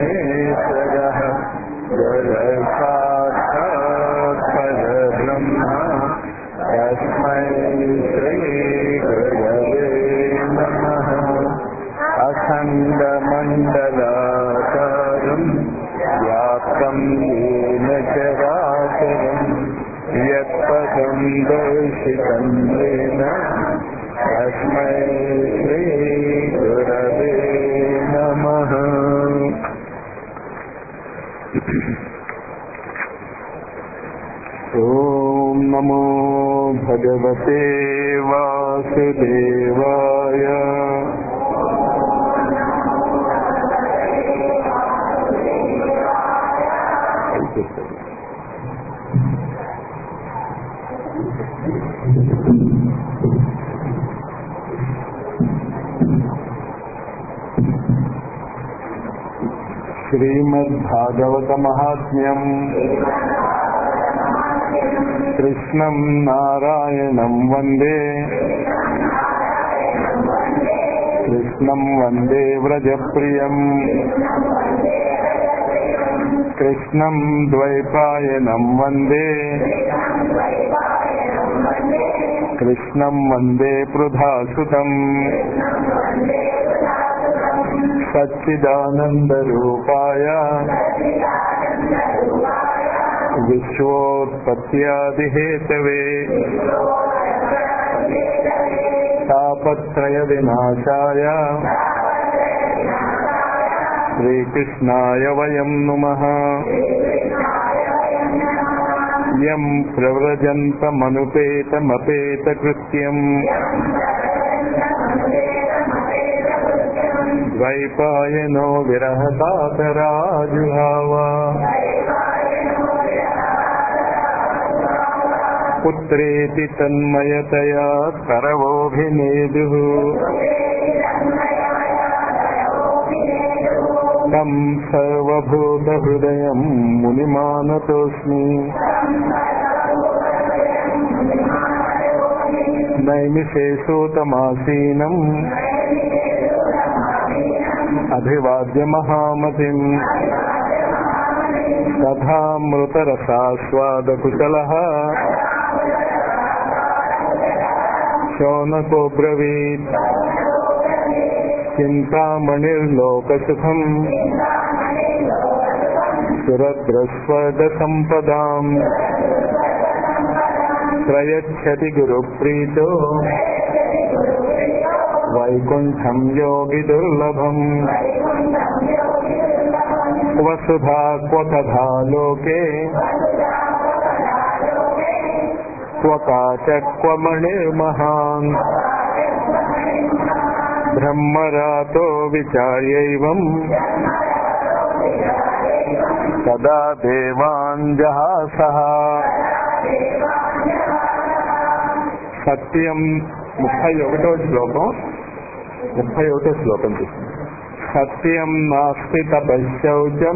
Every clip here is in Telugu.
ईश्वरः गुरसाक्षात् परब्रह्म तस्मै श्रीगुरवे नमः अखण्डमण्डलाकारम् व्याप्तं येन चराचरम् यत्पदं दर्शितं येन तस्मै श्रीगुरवे नमः ॐ नमो भगवते वासुदेवाय श्रीमद्भागवतमहात्म्यम् कृष्णं नारायणं वन्दे कृष्णं वन्दे व्रजप्रियम् कृष्णं द्वैपायनं वन्दे कृष्णं वन्दे पृथासुतम् सच्चिदानन्दरूपाय विश्वोत्पत्त्यादिहेतवे तापत्रयविनाशाय श्रीकृष्णाय वयं नुमः यं प्रव्रजन्तमनुपेतमपेतकृत्यम् द्वैपायनो विरहतातराजुहाव पुत्रेति तन्मयतया करवोऽभिनेदुः तं सर्वभूतहृदयं मुनिमानतोऽस्मि नैमिषेषोतमासीनम् अभिवाद्य महामतिम् तथामृतरसास्वादकुशलः शौनको ब्रवीत् चिन्तामणिर्लोकसुखम् सुरद्रस्वर्गसम्पदाम् प्रयच्छति गुरुप्रीतो वैकुण्ठम् योगिदुर्लभम् वसुधा क्व तथा लोके क्व काच क्व मणिर्महान् ब्रह्मरातो विचार्यैवम् तदा देवान् जहासः సత్యం ముప్పై ఒకటో శ్లోకం ముప్పై ఒకటో శ్లోకం చూస్తుంది సత్యం నాస్తి తపశౌచం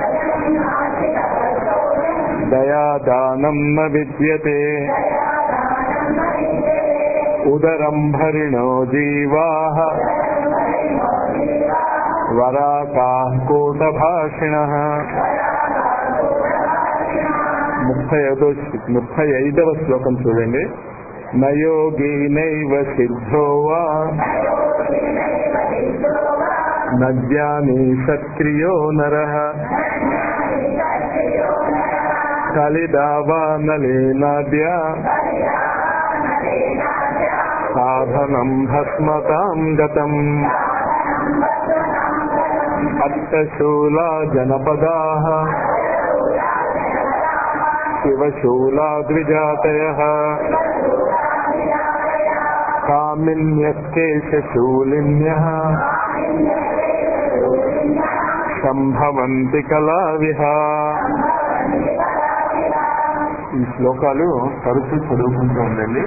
దయాదానం న విద్యతే ఉదరం భరిణో జీవా వరాకా కూటభాషిణ ముప్పై ఐదో ముప్పై ఐదవ శ్లోకం చూడండి నయోగీనైవ సిద్ధో వా నజ్ఞాని సక్రియో నర కలిదావా నలేనాద్య సాధనం భస్మతాం గతం అట్టశూలా జనపదా శివశూలా ద్విజాతయ కామిన్యకేశూలిన్య సంభవంతి కళావిహ ఈ శ్లోకాలు తరచూ చదువుకుంటూ ఉండండి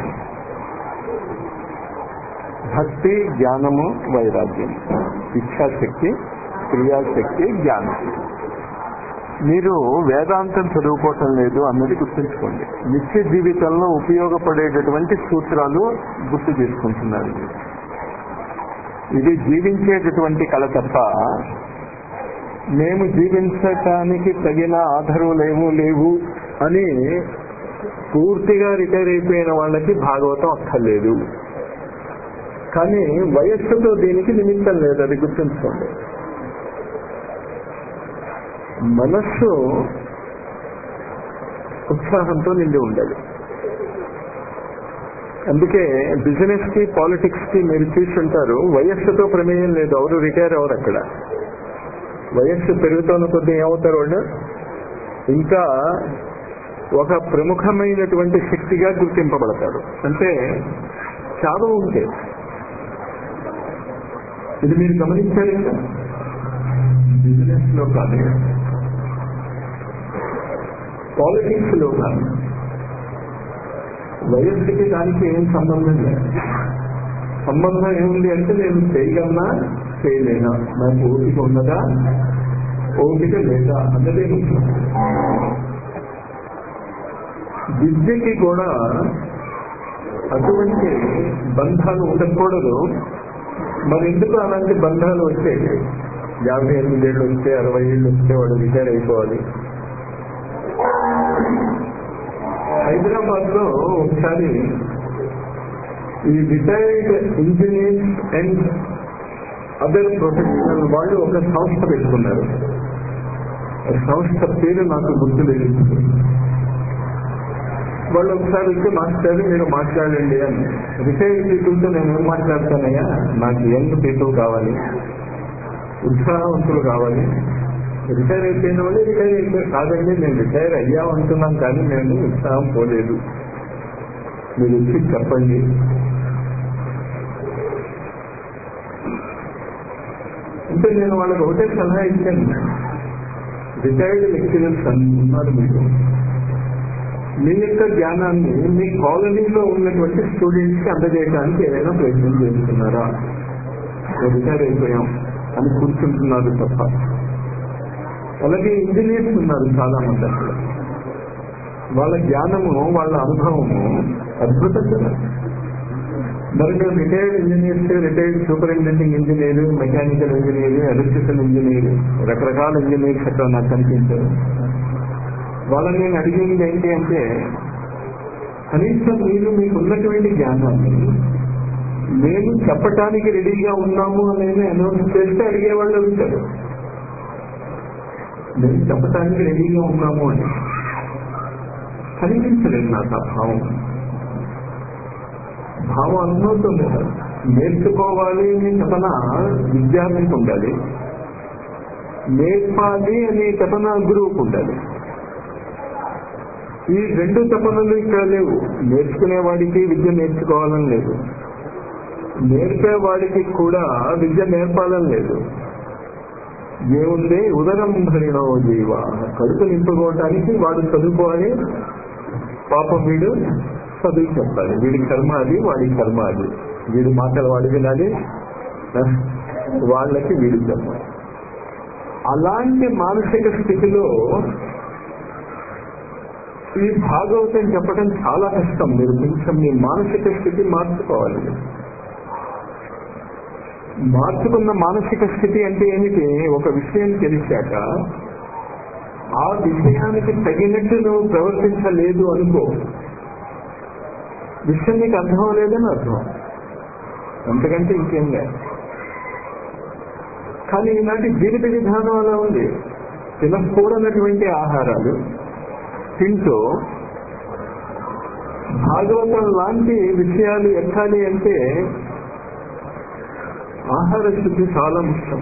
భక్తి జ్ఞానము వైరాగ్యం ఇచ్ఛాశక్తి క్రియాశక్తి జ్ఞానం మీరు వేదాంతం చదువుకోవటం లేదు అన్నది గుర్తుంచుకోండి నిత్య జీవితంలో ఉపయోగపడేటటువంటి సూత్రాలు గుర్తు చేసుకుంటున్నారు మీరు. ఇది జీవించేటటువంటి కళ తప్ప మేము జీవించటానికి తగిన ఆధారాలేమూ లేవు అని పూర్తిగా రిటైర్ అయిపోయిన వాళ్ళకి భాగవతం అక్కర్లేదు కానీ వయస్సుతో దీనికి నిమిత్తం లేదు అది గుర్తుంచుకోండి మనస్సు ఉత్సాహంతో నిండి ఉండాలి అందుకే బిజినెస్ కి పాలిటిక్స్ కి మీరు చూస్తుంటారు వయస్సుతో ప్రమేయం లేదు ఎవరు రిటైర్ అవరు అక్కడ వయస్సు పెరుగుతున్న కొద్దీ ఏమవుతారు వాళ్ళు ఇంకా ఒక ప్రముఖమైనటువంటి శక్తిగా గుర్తింపబడతాడు అంటే చావు ఉంటే ఇది మీరు గమనించారు కదా బిజినెస్ లో కానీ పాలిటిక్స్ లో కానీ వయస్సుకి దానికి ఏం సంబంధం లేదు సంబంధం ఏముంది అంటే నేను చేయగలనా చేయలేనా నాకు ఓపిక ఉన్నదా ఓపిక లేదా అన్నదే ముఖ్యం విద్యకి కూడా అటువంటి బంధాలు ఉండకూడదు మరి ఎందుకు అలాంటి బంధాలు వచ్చాయి యాభై ఎనిమిదేళ్ళు వస్తే అరవై ఏళ్ళు వస్తే వాడు రిటైర్ అయిపోవాలి హైదరాబాద్ లో ఒకసారి ఈ retired engineers and other professional వాళ్ళు ఒక సంస్థ పెట్టుకున్నారు ఆ సంస్థ పేరు నాకు గుర్తులేదు వాళ్ళు ఒకసారి వచ్చి మాస్టర్ మీరు మాట్లాడండి అని రిటైర్డ్ పీపుల్తో నేను ఏం మాట్లాడతానయ్యా నాకు యంగ్ పీపుల్ కావాలి ఉత్సాహవంతులు కావాలి రిటైర్ అయిపోయిన వాళ్ళు రిటైర్ అయిపోయి కాదండి నేను రిటైర్ అయ్యా అంటున్నాను కానీ నేను ఉత్సాహం పోలేదు మీరు వచ్చి చెప్పండి అంటే నేను వాళ్ళకి ఒకటే సలహా ఇచ్చాను రిటైర్డ్ లెక్చరర్స్ ఉన్నారు మీరు మీ యొక్క జ్ఞానాన్ని మీ కాలనీలో ఉన్నటువంటి స్టూడెంట్స్ కి అందజేయడానికి ఏదైనా ప్రయత్నం చేస్తున్నారా రిటైర్ అయిపోయాం అని కూర్చుంటున్నారు తప్ప అలాగే ఇంజనీర్స్ ఉన్నారు చాలా మంది అక్కడ వాళ్ళ జ్ఞానము వాళ్ళ అనుభవము అద్భుతం కదా మరి మేము retired engineers retired superintending engineer mechanical engineer electrical engineer రకరకాల ఇంజనీర్స్ అక్కడ నాకు కనిపించారు వాళ్ళని నేను అడిగింది ఏంటి అంటే కనీసం మీరు మీకు ఉన్నటువంటి జ్ఞానాన్ని మేము చెప్పటానికి రెడీగా ఉన్నాము అనేది అనౌన్స్ చేస్తే అడిగేవాళ్ళు ఉంటారు మేము చెప్పటానికి రెడీగా ఉన్నాము అని కనిపించలేదు నాకు ఆ భావం భావం అనుభవుతుంది కదా నేర్చుకోవాలి అనే తపన విద్యార్థికి ఉండాలి నేర్పాలి అనే తపన గురువుకు ఉండాలి ఈ రెండు తపనలు ఇక్కడ లేవు నేర్చుకునేవాడికి విద్య నేర్చుకోవాలని లేదు నేర్పేవాడికి కూడా విద్య నేర్పాలని లేదు ఏముంది ఉదరం భరిణో జీవ కడుపు నింపుకోవటానికి వాడు చదువుకోవాలి పాపం వీడు చదువు చెప్పాలి వీడి కర్మ అది వాడి కర్మ అది వీడి మాటలు వాడి వినాలి వాళ్ళకి వీడి చెప్పాలి అలాంటి మానసిక స్థితిలో ఈ భాగవతం చెప్పడం చాలా కష్టం మీరు కొంచెం మీ మానసిక స్థితి మార్చుకోవాలి మార్చుకున్న మానసిక స్థితి అంటే ఏమిటి ఒక విషయం తెలిసాక ఆ విషయానికి తగినట్టు నువ్వు ప్రవర్తించలేదు అనుకో విషయం నీకు అర్థం అవ్వలేదని అర్థం అంతకంటే ఇంకేం లేదు కానీ ఈనాటి జీవిత విధానం అలా ఉంది తినకూడనటువంటి ఆహారాలు తింటూ భాగవతం లాంటి విషయాలు ఎక్కాలి అంటే ఆహార శుద్ధి చాలా ముఖ్యం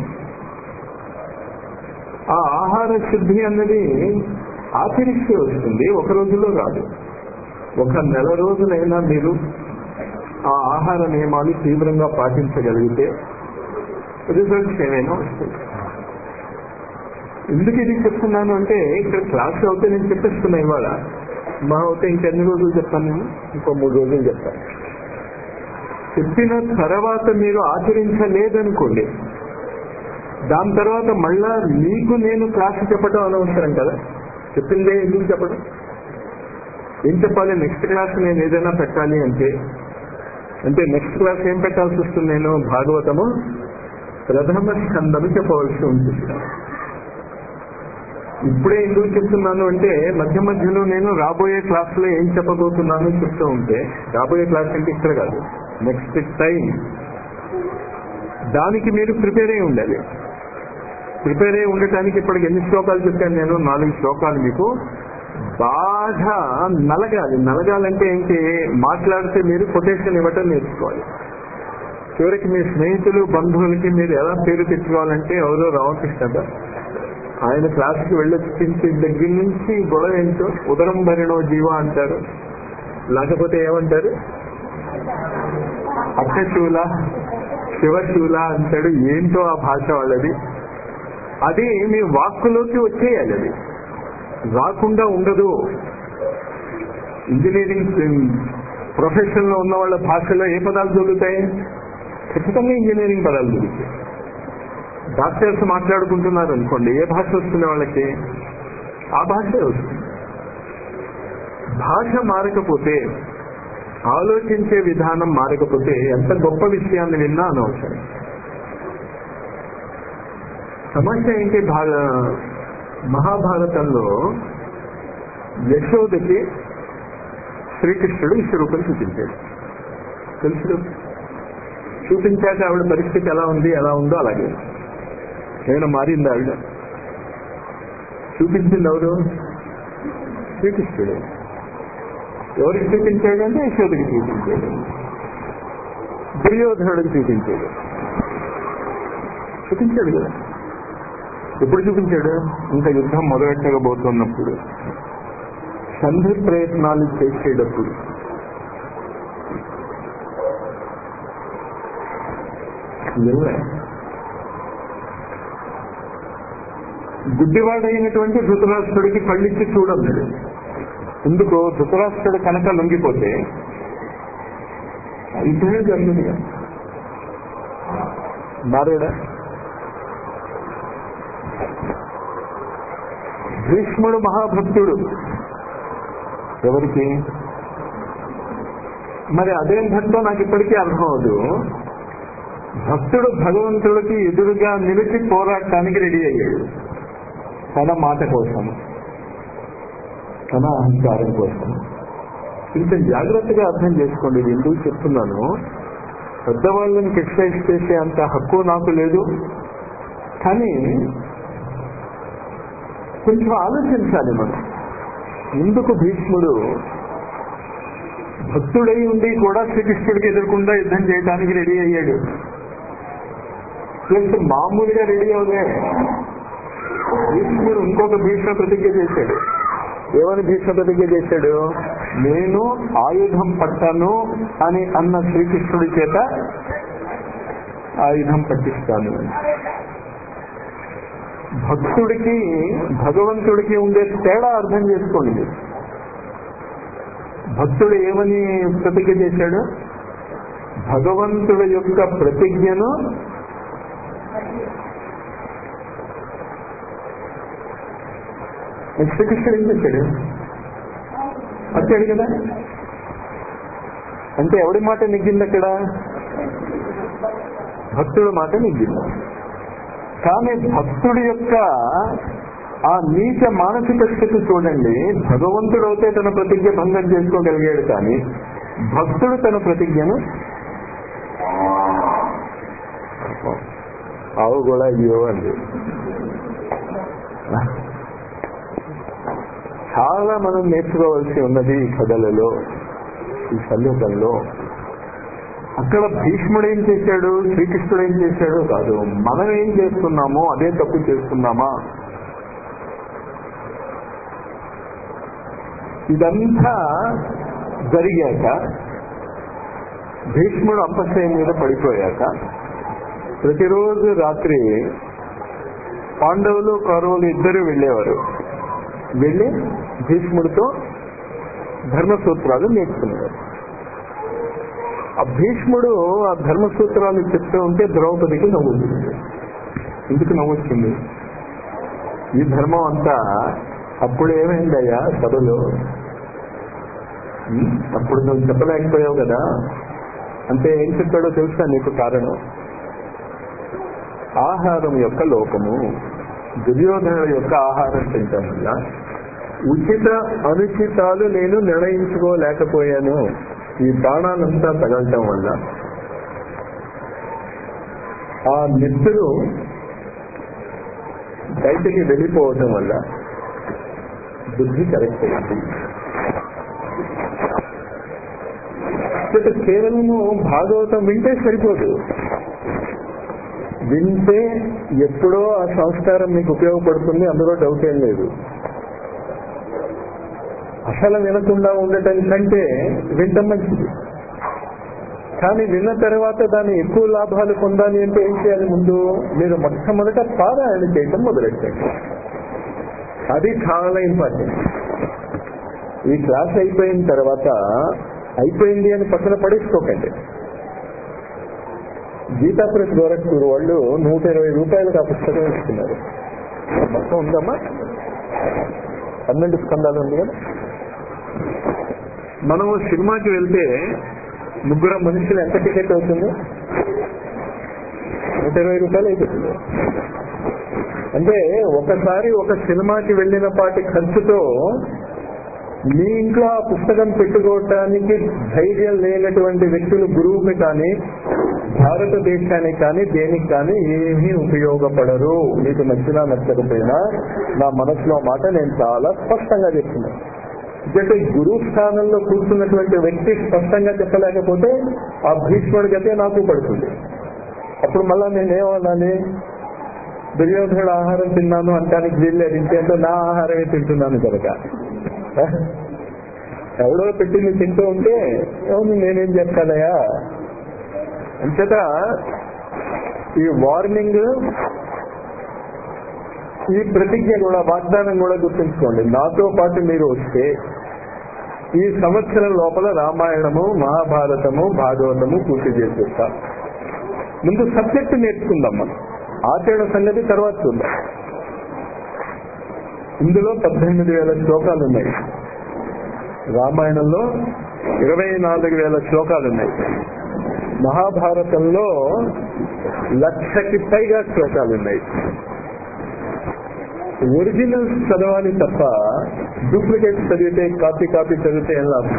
ఆ ఆహార శుద్ధి అన్నది ఆచరిస్తే వస్తుంది ఒక రోజులో రాదు ఒక నెల రోజులైనా మీరు ఆ ఆహార నియమాలు తీవ్రంగా పాటించగలిగితే రిజల్ట్స్ ఏమైనా వస్తాయి ఎందుకు ఇది చెప్తున్నాను అంటే ఇక్కడ క్లాస్ అవుతే నేను చెప్పేస్తున్నా ఇవాళ మా అవుతే ఇంకెన్ని రోజులు చెప్తాను నేను ఇంకో మూడు రోజులు చెప్తాను చెప్పిన తర్వాత మీరు ఆచరించలేదనుకోండి దాని తర్వాత మళ్ళా మీకు నేను క్లాస్ చెప్పడం అనవసరం కదా చెప్పిందే ఎందుకు చెప్పడం ఏం చెప్పాలి నెక్స్ట్ క్లాస్ నేను ఏదైనా పెట్టాలి అంటే అంటే నెక్స్ట్ క్లాస్ ఏం పెట్టాల్సి వస్తుంది నేను భాగవతము ప్రథమ స్కందము చెప్పవలసి ఉంటుంది ఇప్పుడే ఎందుకు చెప్తున్నాను అంటే మధ్య మధ్యలో నేను రాబోయే క్లాస్ లో ఏం చెప్పబోతున్నానో చెప్తూ ఉంటే రాబోయే క్లాస్ అంటే ఇక్కడ కాదు నెక్స్ట్ టైం దానికి మీరు ప్రిపేర్ అయి ఉండాలి ప్రిపేర్ అయి ఉండటానికి ఇప్పటికి ఎన్ని శ్లోకాలు చెప్పాను నేను నాలుగు శ్లోకాలు మీకు బాగా నలగాలి నలగాలంటే ఏంటి మాట్లాడితే మీరు కొటేషన్ ఇవ్వటం నేర్చుకోవాలి చివరికి మీ స్నేహితులు బంధువులకి మీరు ఎలా పేరు తెచ్చుకోవాలంటే ఎవరో రామకృష్ణ గారు. ఆయన క్లాస్కి వెళ్ళొచ్చించి దగ్గర నుంచి గొడవ ఏంటో ఉదరం భరిణో జీవ అంటారు లేకపోతే ఏమంటారు అక్కశూల శివశూల అంటాడు ఏంటో ఆ భాష వాళ్ళది అది మీ వాక్కులోకి వచ్చేయాలి అది రాకుండా ఉండదు ఇంజనీరింగ్ ప్రొఫెషన్ లో ఉన్న వాళ్ళ భాషలో ఏ పదాలు దొరుకుతాయి ఖచ్చితంగా ఇంజనీరింగ్ పదాలు దొరుకుతాయి డాక్టర్స్ మాట్లాడుకుంటున్నారు అనుకోండి ఏ భాష వస్తుంది వాళ్ళకి ఆ భాషే వస్తుంది భాష మారకపోతే ఆలోచించే విధానం మారకపోతే ఎంత గొప్ప విషయాన్ని విన్నా అనవసరం సమస్య ఏంటి భాగ మహాభారతంలో యశోదకి శ్రీకృష్ణుడు విశ్వరూపం చూపించాడు తెలుసు కదా? చూపించాక ఆవిడ పరిస్థితి ఎలా ఉంది ఎలా ఉందో అలాగే ఏమైనా మారింది ఆవిడ చూపించింది ఎవరు శ్రీకృష్ణుడు ఎవరికి చూపించాడు అంటే యశోదకి చూపించాడు దుర్యోధనుడికి చూపించాడు చూపించాడు కదా ఎప్పుడు చూపించాడు ఇంకా యుద్ధం మొదలెట్టకపోతున్నప్పుడు సంధి ప్రయత్నాలు చేసేటప్పుడు వెళ్ళే. గుడ్డివాడైనటువంటి ధృతరాష్ట్రుడికి కళ్ళిచ్చి చూడన్నాడు ఎందుకు ధృతరాష్ట్రుడు కనుక లొంగిపోతే ఇదే జరుగుతుంది కదా. మారాడా భీష్ముడు మహాభక్తుడు ఎవరికి మరి అదేం భక్తో నాకు ఇప్పటికీ అర్థం అవదు భక్తుడు భగవంతుడికి ఎదురుగా నిలిచి పోరాడటానికి రెడీ అయ్యాడు తన మాట కోసం తన అహంకారం కోసం ఇంత జాగ్రత్తగా అర్థం చేసుకోండి ఇది ఎందుకు చెప్తున్నాను పెద్దవాళ్ళని క్రిటిసైజ్ చేసే అంత హక్కు నాకు లేదు కానీ కొంచెం ఆలోచించాలి మనం ఎందుకు భీష్ముడు భక్తుడై ఉండి కూడా శ్రీకృష్ణుడికి ఎదురకుండా యుద్ధం చేయడానికి రెడీ అయ్యాడు ప్లస్ మామూలుగా రెడీ అవునే భీష్ముడు ఇంకొక భీష్మ ప్రతిజ్ఞ చేశాడు ఏమని భీష్మ ప్రతిజ్ఞ చేశాడు నేను ఆయుధం పట్టాను అని అన్న శ్రీకృష్ణుడి చేత ఆయుధం పట్టిస్తాను అని భక్తుడికి భగవంతుడికి ఉండే తేడా అర్థం చేసుకోండి మీరు. భక్తుడు ఏమని ప్రతిజ్ఞ చేశాడు భగవంతుడి యొక్క ప్రతిజ్ఞను శ్రీకృష్ణుడు ఏం చేశాడు వచ్చాడు కదా అంటే ఎవడి మాట నెగ్గింది అక్కడ భక్తుడి మాట నెగ్గింది కానీ భక్తుడి యొక్క ఆ నీచ మానసిక స్థితి చూడండి భగవంతుడు అయితే తన ప్రతిజ్ఞ భంగం చేసుకోగలిగాడు కానీ భక్తుడు తన ప్రతిజ్ఞను ఆవు కూడా అయ్యో అండి చాలా మనం నేర్చుకోవాల్సి ఉన్నది ఈ కథలలో ఈ సందర్భంలో అక్కడ భీష్ముడు ఏం చేశాడు శ్రీకృష్ణుడు ఏం చేశాడు కాదు మనం ఏం చేస్తున్నామో అదే తప్పు చేస్తున్నామా ఇదంతా జరిగాక భీష్ముడు అంపశయం మీద పడిపోయాక ప్రతిరోజు రాత్రి పాండవులు కౌరవులు ఇద్దరు వెళ్ళేవారు వెళ్ళి భీష్ముడితో ధర్మసూత్రాలు నేర్చుకునేవారు ఆ భీష్ముడు ఆ ధర్మసూత్రాలు చెప్తూ ఉంటే ద్రౌపదికి నవ్వుతుంది ఎందుకు నవ్వొచ్చింది ఈ ధర్మం అంతా అప్పుడు ఏమైందయ్యా సభలో ఉం? అప్పుడు నువ్వు చెప్పలేకపోయావు కదా అంటే ఏం చెప్పాడో తెలుసా నీకు కారణం ఆహారం యొక్క లోపము దుర్యోధన యొక్క ఆహారం తింటాం వల్ల ఉచిత అనుచితాలు నేను నిర్ణయించుకోలేకపోయాను ఈ బాణాలంతా తగలటం వల్ల ఆ నెత్తులు బయటికి వెళ్ళిపోవటం వల్ల బుద్ధి కరెక్ట్ అయింది కేవలము భాగవతం వింటే సరిపోదు వింటే ఎప్పుడో ఆ సంస్కారం మీకు ఉపయోగపడుతుంది అందులో డౌట్ ఏం లేదు అసలు వినకుండా ఉండటం కంటే వింటం మంచిది కానీ విన్న తర్వాత దాని ఎక్కువ లాభాలు పొందాలి అంటే ఏం చేయాలి ముందు మీరు మొట్టమొదట పారాయణ చేయటం మొదలెట్టండి అది చాలా ఇంపార్టెంట్ ఈ క్లాస్ అయిపోయిన తర్వాత అయిపోయింది అని పక్కన పడేసుకోకండి గీతా ప్రెస్ గోరఖ్పూర్ వాళ్ళు నూట ఇరవై రూపాయలకు ఆ పుస్తకం ఇస్తున్నారు మొత్తం ఉందమ్మా పన్నెండు స్కందాలు ఉంది కదా మనము సినిమాకి వెళ్తే ముగ్గురు మనుషులు ఎంత టికెట్ అవుతుంది నూట ఇరవై రూపాయలు అయిపోతుంది అంటే ఒకసారి ఒక సినిమాకి వెళ్ళిన పాటి ఖర్చుతో మీ ఇంట్లో ఆ పుస్తకం పెట్టుకోవటానికి ధైర్యం లేనటువంటి వ్యక్తులు గురువుకి కానీ భారతదేశానికి కానీ దేనికి కానీ ఏమీ ఉపయోగపడరు మీకు నచ్చినా నచ్చకపోయినా నా మనసులో మాట నేను చాలా స్పష్టంగా చెప్తున్నాను అంటే గురువు స్థానంలో కూర్చున్నటువంటి వ్యక్తి స్పష్టంగా చెప్పలేకపోతే ఆ భీష్ముడి గతే నాకు పడుతుంది అప్పుడు మళ్ళా నేనేమన్నాను దుర్యోధనుడు ఆహారం తిన్నాను అంటానికి వీల్లేదు ఇంకేంటో నా ఆహారమే తింటున్నాను కనుక ఎవడో పెట్టింది తింటూ ఉంటే అవును నేనేం చెప్తానయా అంచేత ఈ వార్నింగ్ ఈ ప్రతిజ్ఞ కూడా వాగ్దానం కూడా గుర్తుంచుకోండి నాతో పాటు మీరు వస్తే ఈ సంవత్సరం లోపల రామాయణము మహాభారతము భాగవతము పూర్తి చేసేస్తా ముందు సబ్జెక్ట్ నేర్చుకుందాం మనం ఆచరణ సంగతి తర్వాత చూద్దాం ఇందులో పద్దెనిమిది వేల శ్లోకాలు ఉన్నాయి రామాయణంలో ఇరవై నాలుగు వేల శ్లోకాలు ఉన్నాయి మహాభారతంలో లక్షకి పైగా శ్లోకాలు ఉన్నాయి ఒరిజినల్స్ చదవాలి తప్ప డూప్లికేట్ చదివితే కాపీ కాపీ చదివితే ఏం లాభం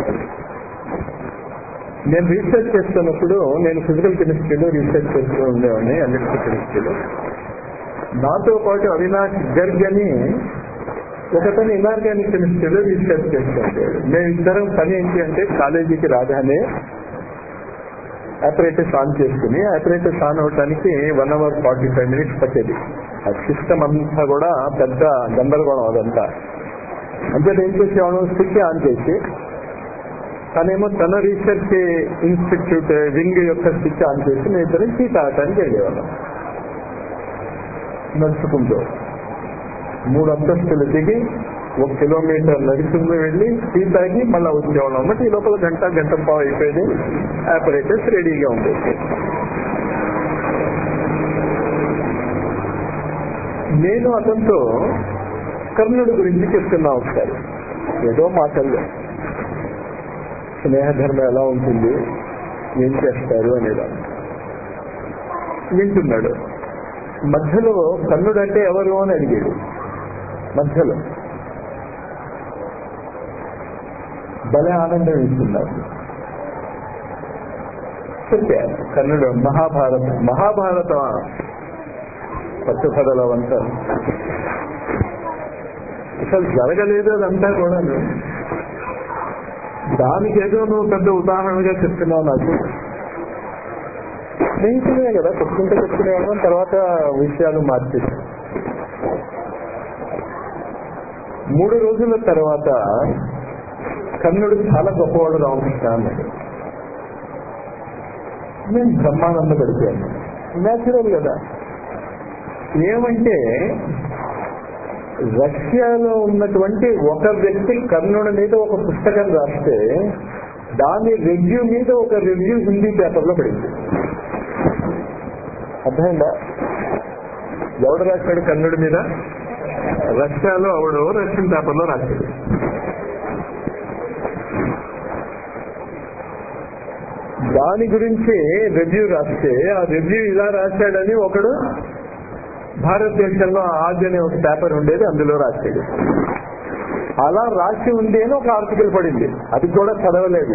నేను రీసెర్చ్ చేస్తున్నప్పుడు నేను ఫిజికల్ కెమిస్ట్రీలో రీసెర్చ్ చేస్తూ ఉండేవాడిని ఎలక్ట్రికల్ కెమిస్ట్రీలో నాతో పాటు అవినాష్ గర్గ్ అని ఒకతను ఇనార్గానిక్ కెమిస్ట్రీలో రీసెర్చ్ చేస్తుంటాడు మేము ఇద్దరం పని ఏంటి అంటే కాలేజీకి రాగానే ఆపరేటర్స్ ఆన్ చేసుకుని ఆపరేటర్స్ ఆన్ అవడానికి one hour forty five minutes పట్టేది ఆ సిస్టమ్ అంతా కూడా పెద్ద గందరగోళం అదంతా అంటే ఏం చేసేవాడు స్విచ్ ఆన్ చేసి తనేమో తన రీసెర్చ్ ఇన్స్టిట్యూట్ వింగ్ యొక్క స్విచ్ ఆన్ చేసి మేము ఇద్దరం టీ తాగటానికి వెళ్ళేవాళ్ళం నడుచుకుంటూ మూడు అంతస్తులు దిగి ఒక కిలోమీటర్ నడుచుకుంటూ వెళ్ళి టీ తాగి మళ్ళీ వచ్చేవాళ్ళం అన్నమాట ఈ లోపల గంట గంట పావు అయిపోయింది ఆపరేటర్స్ రెడీగా ఉండేది నేను అతనితో కర్ణుడి గురించి చెప్తున్నా ఒకసారి ఏదో మాటల్లో స్నేహధర్మం ఎలా ఉంటుంది ఏం చేస్తారు అనేదాన్ని వింటున్నాడు మధ్యలో కర్ణుడు అంటే ఎవరు అని అడిగాడు మధ్యలో భలే ఆనందం ఇస్తున్నారు చెప్పారు కర్ణుడు మహాభారతం మహాభారతం పట్టుకథల వంట అసలు జరగలేదు అదంతా కూడా దానికి ఏదో నువ్వు పెద్ద ఉదాహరణగా చెప్తున్నావు నాకు స్నేహితులే కదా చెప్పుకుంటే చెప్పుకునేవాళ్ళం తర్వాత విషయాలు మార్చేసి మూడు రోజుల తర్వాత కర్ణుడు చాలా గొప్పవాడు రామకృష్ణ అన్నాడు నేను బ్రహ్మానంద పడిపోయాను న్యాచురల్ కదా ఏమంటే రష్యాలో ఉన్నటువంటి ఒక వ్యక్తి కర్ణుడి మీద ఒక పుస్తకం రాస్తే దాని రివ్యూ మీద ఒక రివ్యూ హిందీ పేపర్లో పడింది అర్థమైందా ఎవడు రాశాడు కర్ణుడి మీద రష్యాలో ఆవిడ రష్యన్ పేపర్లో రాశాడు దాని గురించి రివ్యూ రాస్తే ఆ రివ్యూ ఇలా రాశాడని ఒకడు భారతదేశంలో ఆజ్ అనే ఒక పేపర్ ఉండేది అందులో రాశాడు అలా రాసి ఉంది అని ఒక ఆర్టికల్ పడింది అది కూడా చదవలేదు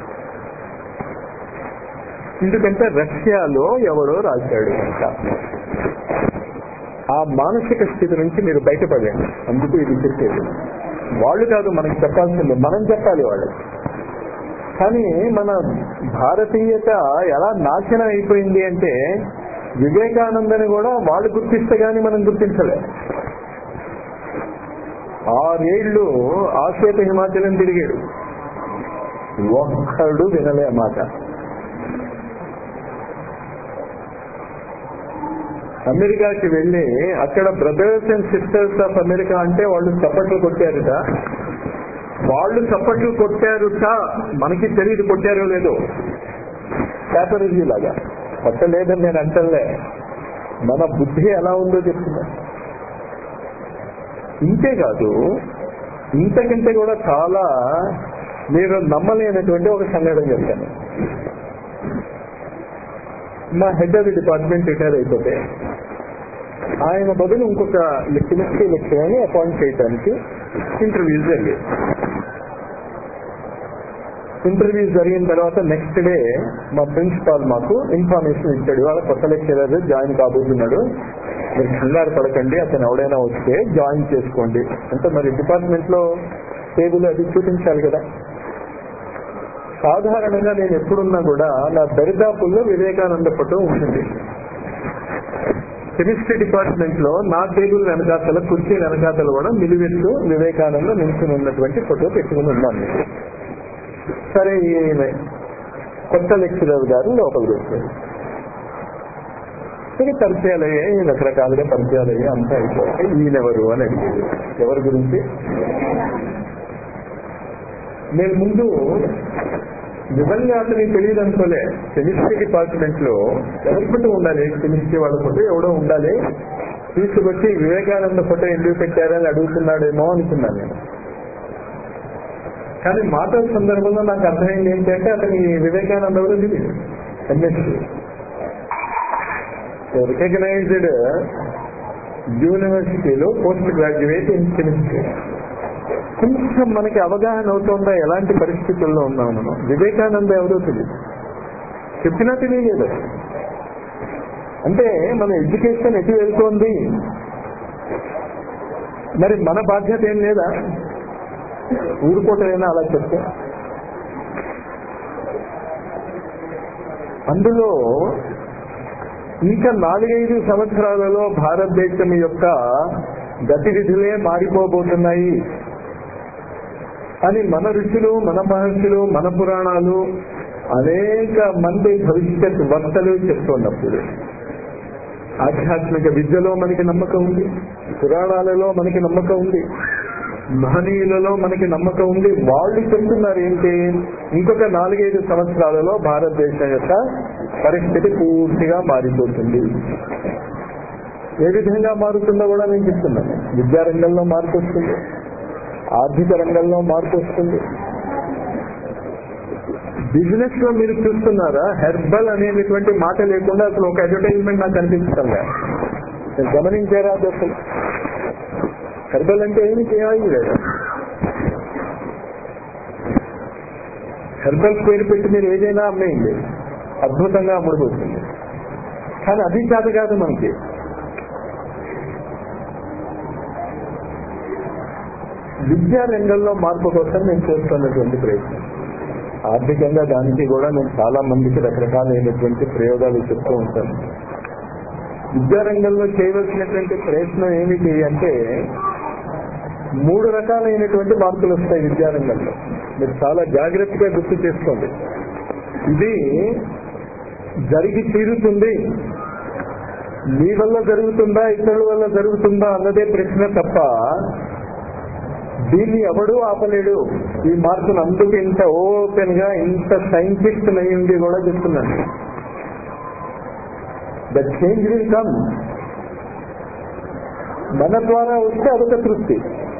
ఎందుకంటే రష్యాలో ఎవడో రాశాడు కనుక ఆ మానసిక స్థితి నుంచి మీరు బయటపడండి అందుకు ఇది చెప్పేది వాళ్ళు కాదు మనకి చెప్పాల్సింది మనం చెప్పాలి వాళ్ళు కానీ మన భారతీయత ఎలా నాశనం అయిపోయింది అంటే వివేకానందని కూడా వాళ్ళు గుర్తిస్తే గాని మనం గుర్తించలే ఆరేళ్లు ఆశ్వేత హిమాచలం తిరిగాడు ఒక్కడు వినలే మాట అమెరికాకి వెళ్ళి అక్కడ brothers and sisters of America అంటే వాళ్ళు చప్పట్లు కొట్టారుట వాళ్ళు చప్పట్లు కొట్టారుట మనకి తెలియదు కొట్టారో లేదో పేపర్ రివ్యూ లాగా కొట్టలేదని నేను అంటలే మన బుద్ధి ఎలా ఉందో చెప్తున్నా ఇంతే కాదు ఇంతకంటే కూడా చాలా మీరు నమ్మలేనటువంటి ఒక సంఘటన చెప్తాను మా head of the department retire అయిపోతే ఆయన బదులు ఇంకొక కెమిస్ట్రీ లెక్చరర్ని అపాయింట్ చేయడానికి ఇంటర్వ్యూస్ జరిగాయి ఇంటర్వ్యూస్ జరిగిన తర్వాత నెక్స్ట్ డే మా ప్రిన్సిపాల్ మాకు ఇన్ఫర్మేషన్ ఇచ్చాడు వాళ్ళ కొత్త లెక్చరర్ జాయిన్ కాబోతున్నాడు మీరు కంగారు పడకండి అతను ఎవడైనా వస్తే జాయిన్ చేసుకోండి అంటే మరి డిపార్ట్మెంట్ లో టేబుల్ అది చూపించాలి కదా సాధారణంగా నేను ఎప్పుడున్నా కూడా నా దరిదాపుల్లో వివేకానంద ఫోటో ఉంటుంది కెమిస్ట్రీ డిపార్ట్మెంట్ లో నా టేబుల్ వెనకాతల కుర్చీ వెనకాతలు కూడా నిలువెత్తు వివేకానంద నిల్చుని ఉన్నటువంటి ఫోటో పెట్టుకుని ఉన్నాను మీకు సరే ఈయన కొత్త లెక్చరర్ గారు లోపలికి వచ్చారు సరే పరిచయాలు అయ్యాయి రకరకాలుగా పరిచయాలు అయ్యాయి అంతా అయిపోయాయి ఈయనెవరు అని అడిగేది ఎవరి గురించి నేను ముందు నిజంగా అతనికి తెలియదు అనుకోలే కెమిస్ట్రీ డిపార్ట్మెంట్ లో ఎవరి ఫోటో ఉండాలి కెమిస్ట్రీ వాళ్ళ ఫోటో ఎవడో ఉండాలి తీసుకొచ్చి వివేకానంద ఫోటో ఎందుకు పెట్టారని అడుగుతున్నాడేమో అనుకున్నాను నేను కానీ మాటల సందర్భంలో నాకు అర్థమైంది ఏంటంటే అతని వివేకానంద కూడా తెలియదు ఎంఎస్సీ రికగ్నైజ్డ్ యూనివర్సిటీలో పోస్ట్ గ్రాడ్యుయేట్ ఇన్ కెమిస్ట్రీ కొంచెం మనకి అవగాహన అవుతుందా ఎలాంటి పరిస్థితుల్లో ఉన్నాం మనం వివేకానంద ఎవరో తెలియదు చెప్పినా తెలియలేదు అంటే మన ఎడ్యుకేషన్ ఎటు వెళ్తోంది మరి మన బాధ్యత ఏం లేదా ఊరుకోటైనా అలా చెప్తే అందులో ఇంకా నాలుగైదు సంవత్సరాలలో భారతదేశం యొక్క గతివిధులే మారిపోబోతున్నాయి అని మన ఋషులు మన మహర్షులు మన పురాణాలు అనేక మంది భవిష్యత్ వక్తలు చెప్తున్నప్పుడు ఆధ్యాత్మిక విద్యలో మనకి నమ్మకం ఉంది పురాణాలలో మనకి నమ్మకం ఉంది మహనీయులలో మనకి నమ్మకం ఉంది వాళ్ళు చెప్తున్నారు ఏంటి ఇంకొక నాలుగైదు సంవత్సరాలలో భారతదేశం యొక్క పరిస్థితి పూర్తిగా మారిపోతుంది ఏ విధంగా మారుతుందో కూడా నేను చెప్తున్నాను విద్యారంగంలో మార్పు వస్తుంది ఆర్థిక రంగంలో మార్పు వస్తుంది బిజినెస్ లో మీరు చూస్తున్నారా హెర్బల్ అనేటువంటి మాట లేకుండా అసలు ఒక అడ్వర్టైజ్మెంట్ నాకు కనిపిస్తుంది మీరు గమనించారా అది అసలు హెర్బల్ అంటే ఏమి చేయాలి లేదు హెర్బల్ పేరు పెట్టి మీరు ఏదైనా అమ్మేయండి అద్భుతంగా అమ్ముడుపోతుంది కానీ అది చేత కాదు మనకి విద్యా రంగంలో మార్పు కోసం నేను చేస్తున్నటువంటి ప్రయత్నం ఆర్థికంగా దానికి కూడా నేను చాలా మందికి రకరకాలైనటువంటి ప్రయోగాలు చెప్తూ ఉంటాను విద్యారంగంలో చేయవలసినటువంటి ప్రయత్నం ఏమిటి అంటే మూడు రకాలైనటువంటి మార్పులు వస్తాయి విద్యారంగంలో మీరు చాలా జాగ్రత్తగా గుర్తు చేసుకోండి ఇది జరిగి తీరుతుంది మీ వల్ల జరుగుతుందా ఇతరుల వల్ల జరుగుతుందా అన్నదే ప్రశ్న తప్ప దీన్ని ఎవడూ ఆపలేడు ఈ మార్పును అందుకు ఇంత ఓపెన్ గా ఇంత సైంటిస్ట్ అయ్యింది కూడా చెప్తున్నాను ద చేంజ్ విల్ కమ్ మన ద్వారా వస్తే అదొక తృప్తి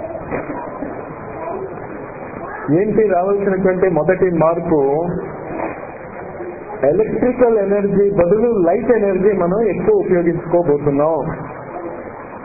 ఏంటి రావాల్సినటువంటి మొదటి మార్పు ఎలక్ట్రికల్ ఎనర్జీ బదులు లైట్ ఎనర్జీ మనం ఎక్కువ ఉపయోగించుకోబోతున్నాం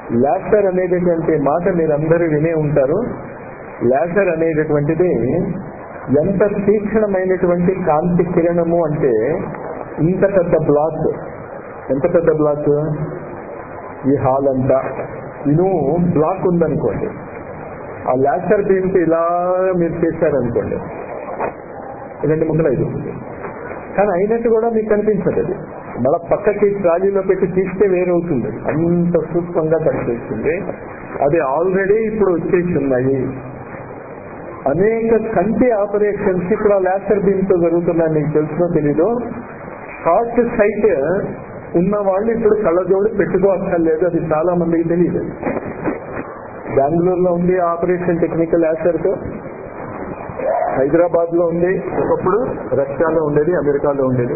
లాసర్ అనేటటువంటి మాట మీరందరూ వినే ఉంటారు లాసర్ అనేటటువంటిది ఎంత తీక్షణమైనటువంటి కాంతి కిరణము అంటే ఇంత పెద్ద బ్లాక్ ఎంత పెద్ద బ్లాక్ ఈ హాల్ అంతా ఇను బ్లాక్ ఉందనుకోండి ఆ లాసర్ బీమ్కి ఇలా మీరు చేశారనుకోండి రెండు ముక్కలు అయిపోతుంది కానీ అయినట్టు కూడా మీకు కనిపించదు అది మళ్ళా పక్కకి ట్రాలీలో పెట్టి తీస్తే వేరవుతుంది అంత సూక్ష్మంగా కనిపిస్తుంది అది ఆల్రెడీ ఇప్పుడు వచ్చేసి ఉన్నాయి అనేక కంటి ఆపరేషన్స్ ఇప్పుడు ఆ లాసర్ బీమ్ తో జరుగుతున్నాయి మీకు తెలుసునో తెలీదు షార్ట్ సైట్ ఉన్న వాళ్ళు ఇప్పుడు కళ్ళజోడు పెట్టుకోవక్కర్లేదు అది చాలా మందికి తెలియదు బెంగళూరులో ఉంది ఆపరేషన్ టెక్నికల్ తో హైదరాబాద్ లో ఉంది ఒకప్పుడు రష్యాలో ఉండేది అమెరికాలో ఉండేది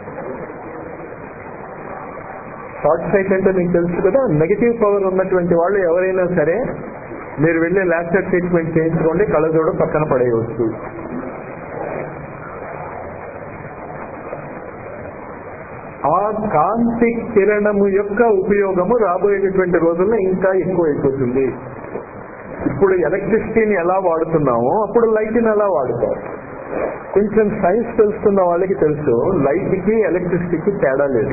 షార్ట్ సైట్ అంటే మీకు తెలుసు కదా నెగిటివ్ పవర్ ఉన్నటువంటి వాళ్ళు ఎవరైనా సరే మీరు వెళ్ళి లాస్టర్ ట్రీట్మెంట్ చేయించుకోండి కళ్ళజోడు పక్కన పడేయవచ్చు ఆ కాంతి కిరణము యొక్క ఉపయోగము రాబోయేటటువంటి రోజుల్లో ఇంకా ఎక్కువ అయిపోతుంది ఇప్పుడు ఎలక్ట్రిసిటీని ఎలా వాడుతున్నామో అప్పుడు లైట్ని ఎలా వాడుతాం కొంచెం సైన్స్ తెలుసుకున్న వాళ్ళకి తెలుసు లైట్ కి ఎలక్ట్రిసిటీకి తేడా లేదు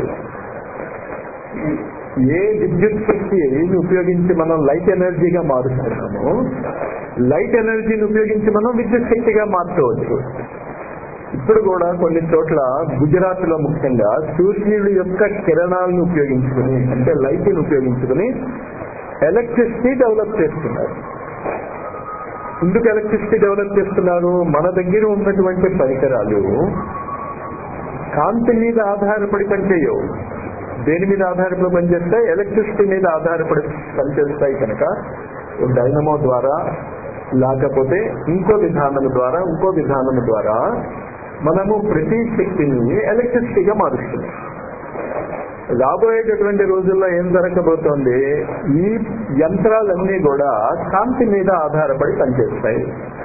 ఏ విద్యుత్ శక్తిని ఉపయోగించి మనం లైట్ ఎనర్జీగా మారుస్తున్నామో లైట్ ఎనర్జీని ఉపయోగించి మనం విద్యుత్ శక్తిగా మార్చవచ్చు ఇప్పుడు కూడా కొన్ని చోట్ల గుజరాత్ లో ముఖ్యంగా సూర్యుడి యొక్క కిరణాలను ఉపయోగించుకుని అంటే లైట్ ని ఉపయోగించుకుని ఎలక్ట్రిసిటీ డెవలప్ చేస్తున్నారు ఎందుకు ఎలక్ట్రిసిటీ డెవలప్ చేస్తున్నారు మన దగ్గర ఉన్నటువంటి పరికరాలు కాంతి మీద ఆధారపడి పనిచేయవు దేని మీద ఆధారపడి పనిచేస్తాయి ఎలక్ట్రిసిటీ మీద ఆధారపడి పనిచేస్తాయి కనుక డైనమో ద్వారా లేకపోతే ఇంకో విధానం ద్వారా ఇంకో విధానం ద్వారా మనము ప్రతి శక్తిని ఎలక్ట్రిసిటీగా మారుస్తున్నాం రాబోయేటటువంటి రోజుల్లో ఏం జరగబోతోంది ఈ యంత్రాలన్నీ కూడా కాంతి మీద ఆధారపడి పనిచేస్తాయి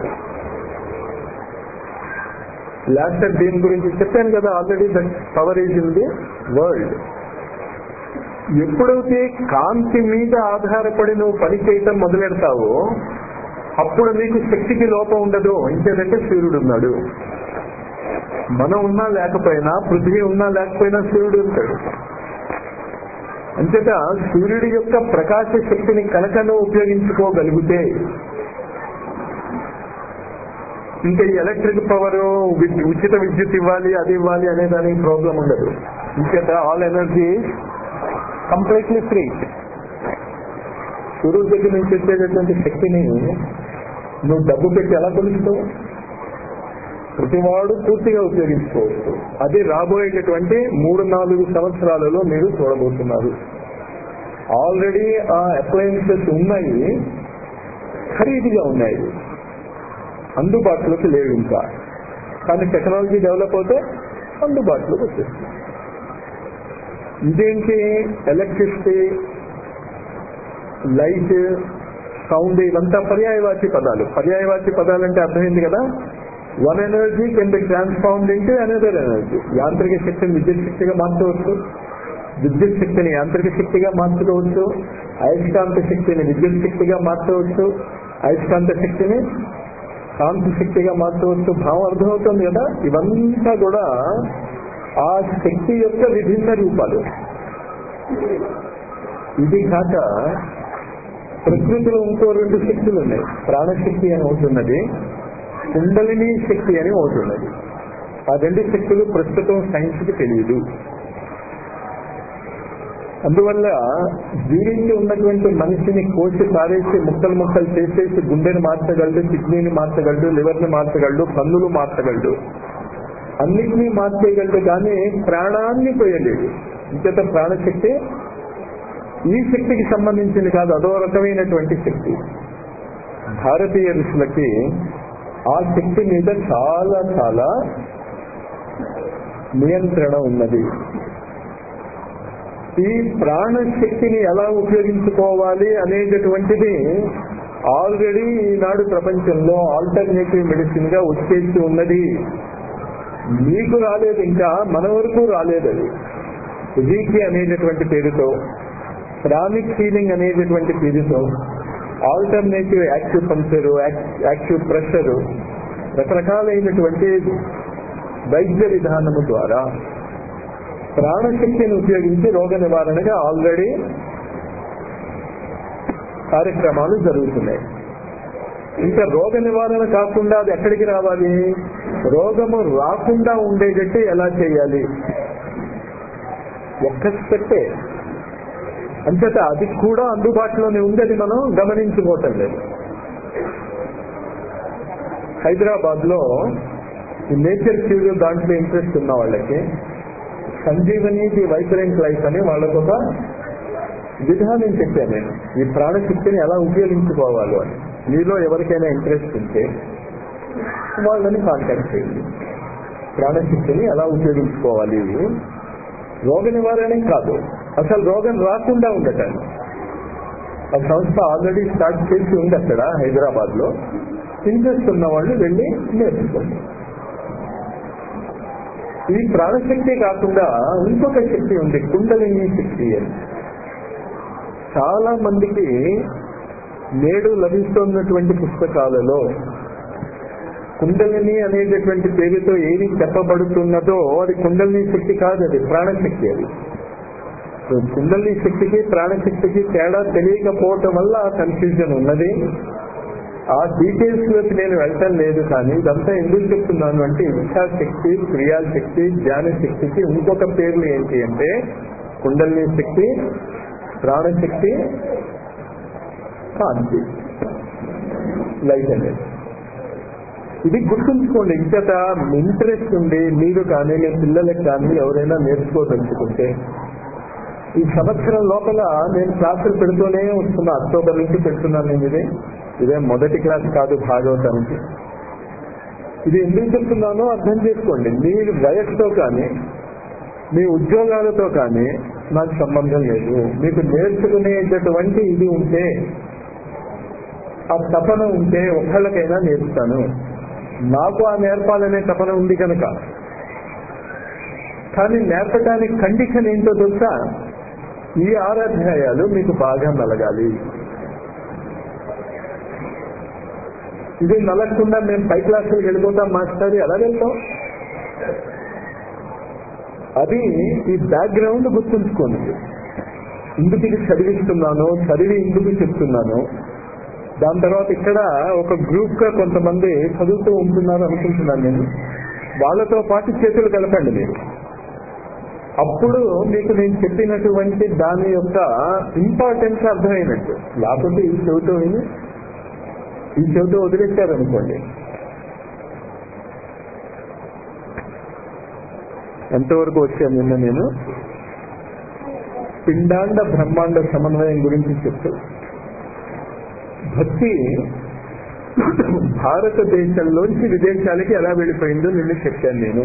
లాస్టర్ దీని గురించి చెప్పాను కదా already that power is in the world ఎప్పుడైతే కాంతి మీద ఆధారపడి నువ్వు పని చేయటం మొదలెడతావో అప్పుడు నీకు శక్తికి లోపం ఉండదు ఇంకేదంటే సూర్యుడు ఉన్నాడు మనం ఉన్నా లేకపోయినా పృథ్వీ ఉన్నా లేకపోయినా సూర్యుడు ఉంటాడు అంతేత సూర్యుడి యొక్క ప్రకాశ శక్తిని కనుక నువ్వు ఉపయోగించుకోగలిగితే ఇంకా ఈ ఎలక్ట్రిక్ పవర్ ఉచిత విద్యుత్ ఇవ్వాలి అది ఇవ్వాలి అనే దానికి ప్రాబ్లం ఉండదు ఇంకేత ఆల్ ఎనర్జీ కంప్లీట్లీ ఫ్రీ సూర్యుడి దగ్గర నుంచి వచ్చేటటువంటి శక్తిని నువ్వు డబ్బు పెట్టి ఎలా కొలుస్తావు ప్రతివాడు పూర్తిగా ఉపయోగించుకోవచ్చు అది రాబోయేటటువంటి మూడు నాలుగు సంవత్సరాలలో మీరు చూడబోతున్నారు ఆల్రెడీ ఆ అప్లయన్సెస్ ఉన్నాయి ఖరీదుగా ఉన్నాయి అందుబాటులోకి లేవు ఇంకా కానీ టెక్నాలజీ డెవలప్ అవుతే అందుబాటులోకి వచ్చేస్తుంది ఇదేంటి ఎలక్ట్రిసిటీ లైట్ సౌండ్ ఇవంతా పర్యాయవాచి పదాలు పర్యాయవాచి పదాలు అంటే అర్థమైంది కదా one energy can be transformed into another energy యాంత్రిక శక్తిని విద్యుత్ శక్తిగా మార్చవచ్చు విద్యుత్ శక్తిని యాంత్రిక శక్తిగా మార్చుకోవచ్చు అయస్కాంత శక్తిని విద్యుత్ శక్తిగా మార్చవచ్చు అయస్కాంత శక్తిని కాంతి శక్తిగా మార్చవచ్చు భావం అర్థమవుతుంది కదా ఇవంతా కూడా ఆ శక్తి యొక్క విభిన్న రూపాలు ఇది కాక ప్రకృతిలో ఇంకో రెండు శక్తులు ఉన్నాయి ప్రాణశక్తి అని అవుతున్నది కుండలిని శక్తి అని అవుతున్నది ఆ రెండు శక్తులు ప్రస్తుతం సైన్స్ కి తెలియదు అందువల్ల జీవించి ఉన్నటువంటి మనిషిని కోసి పారేసి ముక్కలు ముక్కలు చేసేసి గుండెని మార్చగలడు కిడ్నీని మార్చగలడు లివర్ని మార్చగలడు కన్నులు మార్చగలడు అన్నిటినీ మార్చేయగలడు కానీ ప్రాణాన్ని పోయలేడు ఇంచేత ప్రాణశక్తి ఈ శక్తికి సంబంధించింది కాదు అదో రకమైనటువంటి శక్తి భారతీయ ఋషులకి ఆ శక్తి మీద చాలా చాలా నియంత్రణ ఉన్నది ఈ ప్రాణశక్తిని ఎలా ఉపయోగించుకోవాలి అనేటటువంటిది ఆల్రెడీ ఈనాడు ప్రపంచంలో ఆల్టర్నేటివ్ మెడిసిన్ గా వచ్చేసి ఉన్నది మీకు రాలేదు ఇంకా మన వరకు రాలేదు అది రీకి అనేటటువంటి పేరుతో ప్రాణిక్ హీలింగ్ అనేటటువంటి పేరుతో alternative acupuncture acupressure రకరకాలైనటువంటి వైద్య విధానము ద్వారా ప్రాణశక్తిని ఉపయోగించి రోగ నివారణగా ఆల్రెడీ కార్యక్రమాలు జరుగుతున్నాయి ఇంకా రోగ నివారణ కాకుండా అది ఎక్కడికి రావాలి రోగము రాకుండా ఉండేటట్టు ఎలా చేయాలి ఒక్క స్టెప్పే అంచేత అది కూడా అందుబాటులోనే ఉంది అది మనం గమనించుకోవటం లేదు హైదరాబాద్ లో ఈ నేచర్ క్యూర్ దాంట్లో ఇంట్రెస్ట్ ఉన్న వాళ్ళకి సంజీవని ది వైబ్రెంట్ లైఫ్ అని వాళ్ళకు ఒక విధానం చెప్పాను నేను ఈ ప్రాణశక్తిని ఎలా ఉపయోగించుకోవాలో అని మీలో ఎవరికైనా ఇంట్రెస్ట్ ఉంటే వాళ్ళని కాంటాక్ట్ చేయండి ప్రాణశక్తిని ఎలా ఉపయోగించుకోవాలి రోగ నివారణ కాదు అసలు రోగం రాకుండా ఉండటాన్ని ఆ సంస్థ ఆల్రెడీ స్టార్ట్ చేసి ఉంది అక్కడ హైదరాబాద్ లో ఇంట్రెస్ట్ ఉన్న వాళ్ళు వెళ్ళి నేర్చుకోండి ఈ ప్రాణశక్తి కాకుండా ఇంకొక శక్తి ఉంది కుండలిని శక్తి అని చాలా మందికి నేడు లభిస్తున్నటువంటి పుస్తకాలలో కుండలిని అనేటటువంటి పేరుతో ఏది చెప్పబడుతున్నదో అది కుండలిని శక్తి కాదు అది ప్రాణశక్తి అది సో కుండలిని శక్తికి ప్రాణశక్తికి తేడా తెలియకపోవటం వల్ల కన్ఫ్యూజన్ ఉన్నది ఆ డీటెయిల్స్ లోకి నేను వెళ్ళటం లేదు కానీ ఇదంతా ఎందుకు చెప్తున్నాను అంటే ఇచ్ఛాశక్తి క్రియాశక్తి జ్ఞాన శక్తికి ఇంకొక పేర్లు ఏంటి అంటే కుండలిని శక్తి ప్రాణశక్తి కాంతి లైట్ అనేది ఇది గుర్తుంచుకోండి ఇంకట ఇంట్రెస్ట్ ఉండి మీరు కానీ మీ పిల్లలకు కానీ ఎవరైనా నేర్చుకోదలుచుకుంటే ఈ సంవత్సరం లోపల నేను క్లాసులు పెడుతూనే వస్తున్నా అక్టోబర్ నుంచి పెడుతున్నాను నేను ఇదే ఇదే మొదటి క్లాస్ కాదు భాగవతానికి ఇది ఎందుకు చెప్తున్నానో అర్థం చేసుకోండి మీరు వయస్సుతో కానీ మీ ఉద్యోగాలతో కానీ నాకు సంబంధం లేదు మీకు నేర్చుకునేటటువంటి ఇది ఉంటే ఆ తపన ఉంటే ఒకళ్ళకైనా నేర్పుతాను నాకు ఆ నేర్పాలనే తపన ఉంది కనుక కానీ నేర్పడానికి కండిషన్ ఏంటో తెలుసా ఈ ఆరాధ్యాయాలు మీకు బాగా నలగాలి ఇది నలగకుండా మేము పై క్లాసులకు వెళ్ళిపోతాం మాస్టర్ ఎలా వెళ్తాం అది ఈ బ్యాక్గ్రౌండ్ గుర్తుంచుకోండి ఇందుకు ఇది చదివిస్తున్నాను చదివి ఇందుకు చెప్తున్నాను దాని తర్వాత ఇక్కడ ఒక గ్రూప్ గా కొంతమంది చదువుతూ ఉంటున్నారు అనుకుంటున్నాను నేను వాళ్ళతో పాటు చేతులు కలపండి మీరు అప్పుడు మీకు నేను చెప్పినటువంటి దాని యొక్క ఇంపార్టెన్స్ అర్థమైనట్టు లేకపోతే ఈ చెవితో విని ఈ చెవితో వదిలేశారనుకోండి ఎంతవరకు వచ్చాను నిన్న నేను పిండాండ బ్రహ్మాండ సమన్వయం గురించి చెప్తూ భక్తి భారతదేశంలోంచి విదేశాలకి ఎలా వెళ్ళిపోయిందో నిన్న చెప్పాను నేను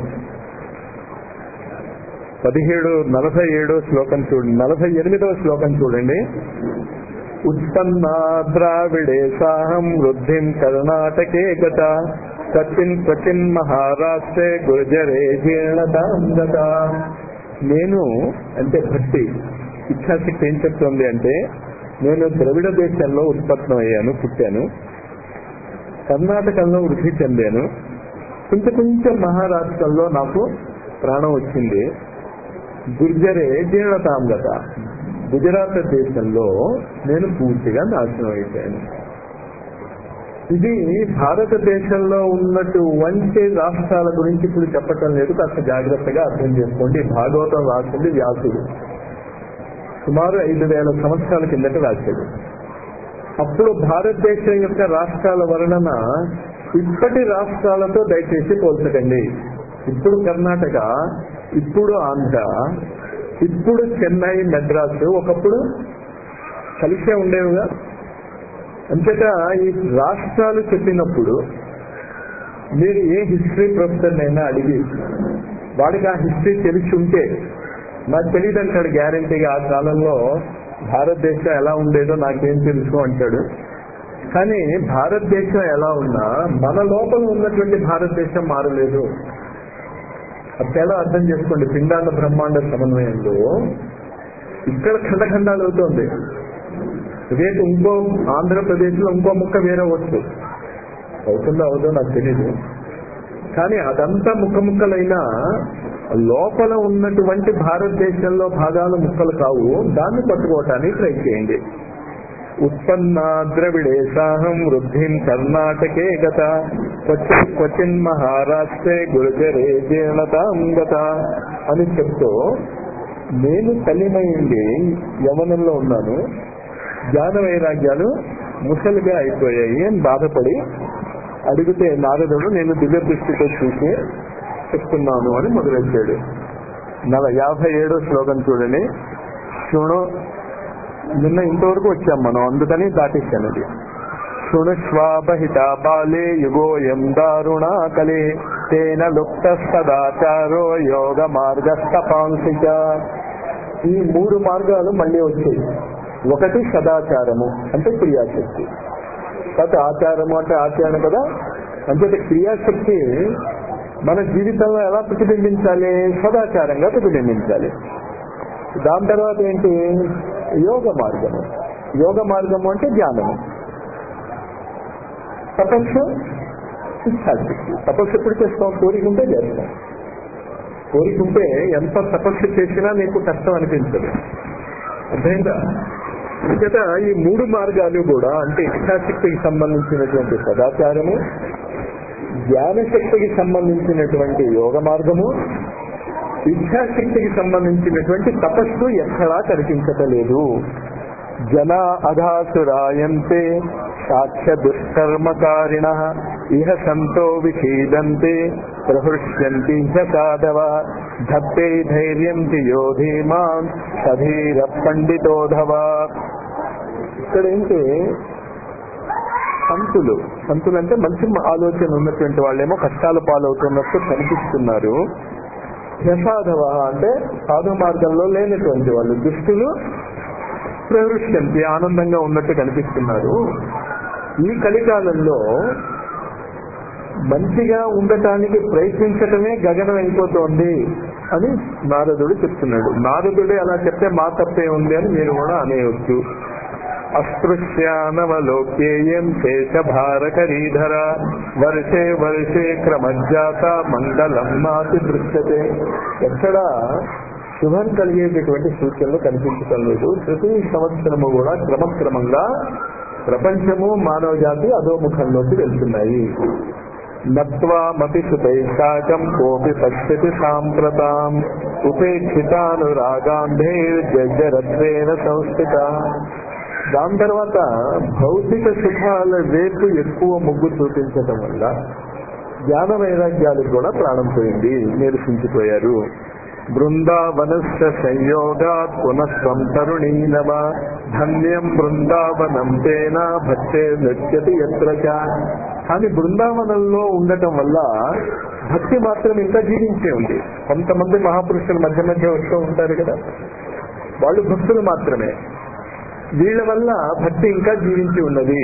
పదిహేడు నలభై ఏడో శ్లోకం చూడండి నలభై ఎనిమిదవ శ్లోకం చూడండి ఉత్పన్నా ద్రావిడే సాహం వృద్ధిం కర్ణాటకే గత సచిన్ సచిన్ మహారాష్ట్రే గుర్జరే జీర్ణతాం గత నేను అంటే భక్తి ఇచ్ఛాశక్తి ఏం చెప్తుంది అంటే నేను ద్రవిడ దేశంలో ఉత్పత్తం అయ్యాను పుట్టాను కర్ణాటకలో వృద్ధి చెందాను కొంచెం కొంచెం మహారాష్ట్రంలో నాకు ప్రాణం వచ్చింది గుర్జరే జీర్ణతాంగత గుజరాత్ దేశంలో నేను పూర్తిగా నాశనం అయిపోయాను ఇది భారతదేశంలో ఉన్నటువంటి రాష్ట్రాల గురించి ఇప్పుడు చెప్పటం లేదు కాస్త జాగ్రత్తగా అర్థం చేసుకోండి భాగవతం రాసింది వ్యాసుడు సుమారు ఐదు వేల సంవత్సరాల కిందట రాశాడు అప్పుడు భారతదేశం యొక్క రాష్ట్రాల వర్ణన ఇప్పటి రాష్ట్రాలతో దయచేసి పోల్చకండి ఇప్పుడు కర్ణాటక ఇప్పుడు ఆంధ్ర ఇప్పుడు చెన్నై మెడ్రాస్ ఒకప్పుడు కలిసే ఉండేవిగా అంతేత ఈ రాష్ట్రాలు చెప్పినప్పుడు మీరు ఏ హిస్టరీ ప్రొఫెసర్ అయినా అడిగి వాడికి ఆ హిస్టరీ తెలిసి ఉంటే నాకు తెలియదు అంటాడు గ్యారంటీగా ఆ కాలంలో భారతదేశం ఎలా ఉండేదో నాకేం తెలుసు అంటాడు కానీ భారతదేశం ఎలా ఉన్నా మన లోపల ఉన్నటువంటి భారతదేశం మారలేదు ఆ తేడా అర్థం చేసుకోండి పిండాండ బ్రహ్మాండ సమన్వయంలో ఇక్కడ ఖండఖండాలు అవుతోంది రేపు ఇంకో ఆంధ్రప్రదేశ్ లో ఇంకో ముక్క వేరే వచ్చు అవుతుందో అవుదో నాకు తెలియదు కానీ అదంతా ముక్క ముక్కలైనా లోపల ఉన్నటువంటి భారతదేశంలో భాగాలు ముక్కలు కావు దాన్ని పట్టుకోవటానికి ట్రై చేయండి ఉత్పన్న ద్రవిడేశాహం వృద్ధిం కర్ణాటకే గత క్వచిన్ క్వచిన్ మహారాష్ట్రే గురుజరే జీర్ణతాం గత అని చెప్తూ నేను తల్లిమైంది యవనంలో ఉన్నాను జ్ఞాన వైరాగ్యాలు ముసలిగా అయిపోయాయి అని బాధపడి అడిగితే నారదుడు నేను దివ్య దృష్టితో చూసి చెప్తున్నాను అని మొదలెట్టాడు నల యాభై ఏడో శ్లోకం చూడండి శృణు నిన్న ఇంతవరకు వచ్చాం మనం అందుకని దాటిస్తాను అది శృణుష్వాబహిత బాలే యుగోయం దారుణా కలే తేన లుప్త సదాచారో యోగ మార్గస్థపాంసిక ఈ మూడు మార్గాలు మళ్ళీ వచ్చాయి ఒకటి సదాచారము అంటే క్రియాశక్తి తర్వాత ఆచారము అంటే ఆచరణ కదా అంటే క్రియాశక్తి మన జీవితంలో ఎలా ప్రతిబింబించాలి సదాచారంగా ప్రతిబింబించాలి దాని తర్వాత ఏంటి యోగ మార్గము యోగ మార్గము అంటే జ్ఞానము తపస్సు ఇచ్చాశక్తి తపస్సు ఎప్పుడు చేస్తాం కోరిక ఉంటే చేస్తాం కోరిక ఉంటే ఎంత తపస్సు చేసినా నీకు కష్టం అనిపించదు అర్థమైందా అంచేత ఈ మూడు మార్గాలు కూడా అంటే ఇచ్ఛాశక్తికి సంబంధించినటువంటి సదాచారము జ్ఞానశక్తికి సంబంధించినటువంటి యోగ మార్గము ఇచ్ఛాశక్తికి సంబంధించినటువంటి తపస్సు ఎక్కడా కనిపించటలేదు జన అఘాసురాయంతే సాక్ష్య దుష్కర్మకారిణ ఇహ సంతో విషీదంతే ప్రహృష్యంతి హ సాధవ ధత్తే ధైర్యం యోధీమాన్ సధీర పండితోధవ ఇక్కడ ఏంటి సంతులు సంతులు అంటే మంచి ఆలోచన ఉన్నటువంటి వాళ్ళేమో కష్టాల పాలవుతున్నట్టు కనిపిస్తున్నారు యశాధవ అంటే సాధు మార్గంలో లేనటువంటి వాళ్ళు దుష్టులు ప్రవృష్యంతి ఆనందంగా ఉన్నట్టు కనిపిస్తున్నారు ఈ కలికాలంలో మంచిగా ఉండటానికి ప్రయత్నించటమే గగనం అయిపోతోంది అని నారదుడు చెప్తున్నాడు నారదుడే అలా చెప్తే మా తప్పే ఉంది అని మీరు కూడా అనేయొచ్చు అస్పృశ్యానవలోక్యేయం శేషభారకరీధర వర్షే వర్షే క్రమజాత మండలం నాతి దృశ్యతే ఎక్కడ శుభం కలిగేటటువంటి సూచనలు కనిపించటం లేదు ప్రతి సంవత్సరము కూడా క్రమక్రమంగా ప్రపంచము మానవ జాతి అధోముఖంలోకి వెళ్తున్నాయి నత్వామపి సుతైశాకం కోపి పశ్యతి సాంప్రతాం ఉపేక్షితానురాగాంధేర్జరత్వేన సంస్థిత దాని తర్వాత భౌతిక సుఖాల వైపు ఎక్కువ మొగ్గు చూపించటం వల్ల జ్ఞాన వైరాగ్యాలకు కూడా ప్రాణం పోయింది నిరసించిపోయారు బృందావనస్య సంయోగాత్ పునఃస్వం తరుణీనవ ధన్యం బృందావనం తేన భక్తే నృత్యతి ఎత్ర చ. కానీ బృందావనంలో ఉండటం వల్ల భక్తి మాత్రం ఇంకా జీవించే ఉంది కొంతమంది మహాపురుషులు మధ్య మధ్య వస్తూ ఉంటారు కదా వాళ్ళు భక్తులు మాత్రమే వీళ్ళ వల్ల భక్తి ఇంకా జీవించి ఉన్నది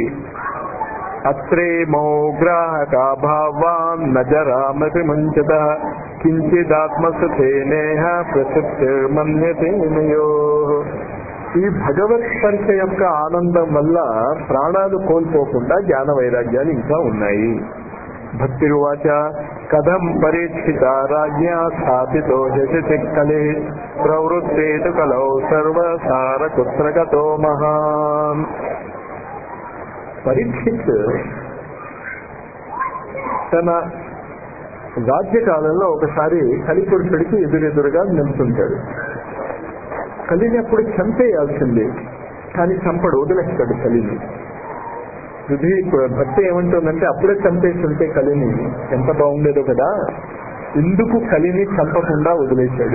అత్రేమోగ్రాహకాభావాన్ నజరామపి ముంచత కించిదాత్మసుఖేనేహ ప్రసిద్ధిర్మన్యతేనయో ఈ భగవత్ స్పర్శ యొక్క ఆనందం వల్ల ప్రాణాలు కోల్పోకుండా జ్ఞాన వైరాగ్యాలు ఇంకా ఉన్నాయి భక్తిరువాచ కథం పరీక్షిత రాజ్ఞా స్థాపితో శశికలే ప్రవృత్తేటు కలౌ సర్వసార కుత్రగతో మహాన్ పరీక్షిత్ తన రాజ్యకాలంలో ఒకసారి కలిపురుషుడికి ఎదురెదురుగా నిలుచుంటాడు కలిని అప్పుడు చంపేయాల్సిందే కానీ చంపడు వదిలేస్తాడు కలిని హృదయ భక్తి ఏమంటుందంటే అప్పుడే చంపేసి ఉంటే కలిని ఎంత బాగుండేదో కదా ఎందుకు కలిని చంపకుండా వదిలేశాడు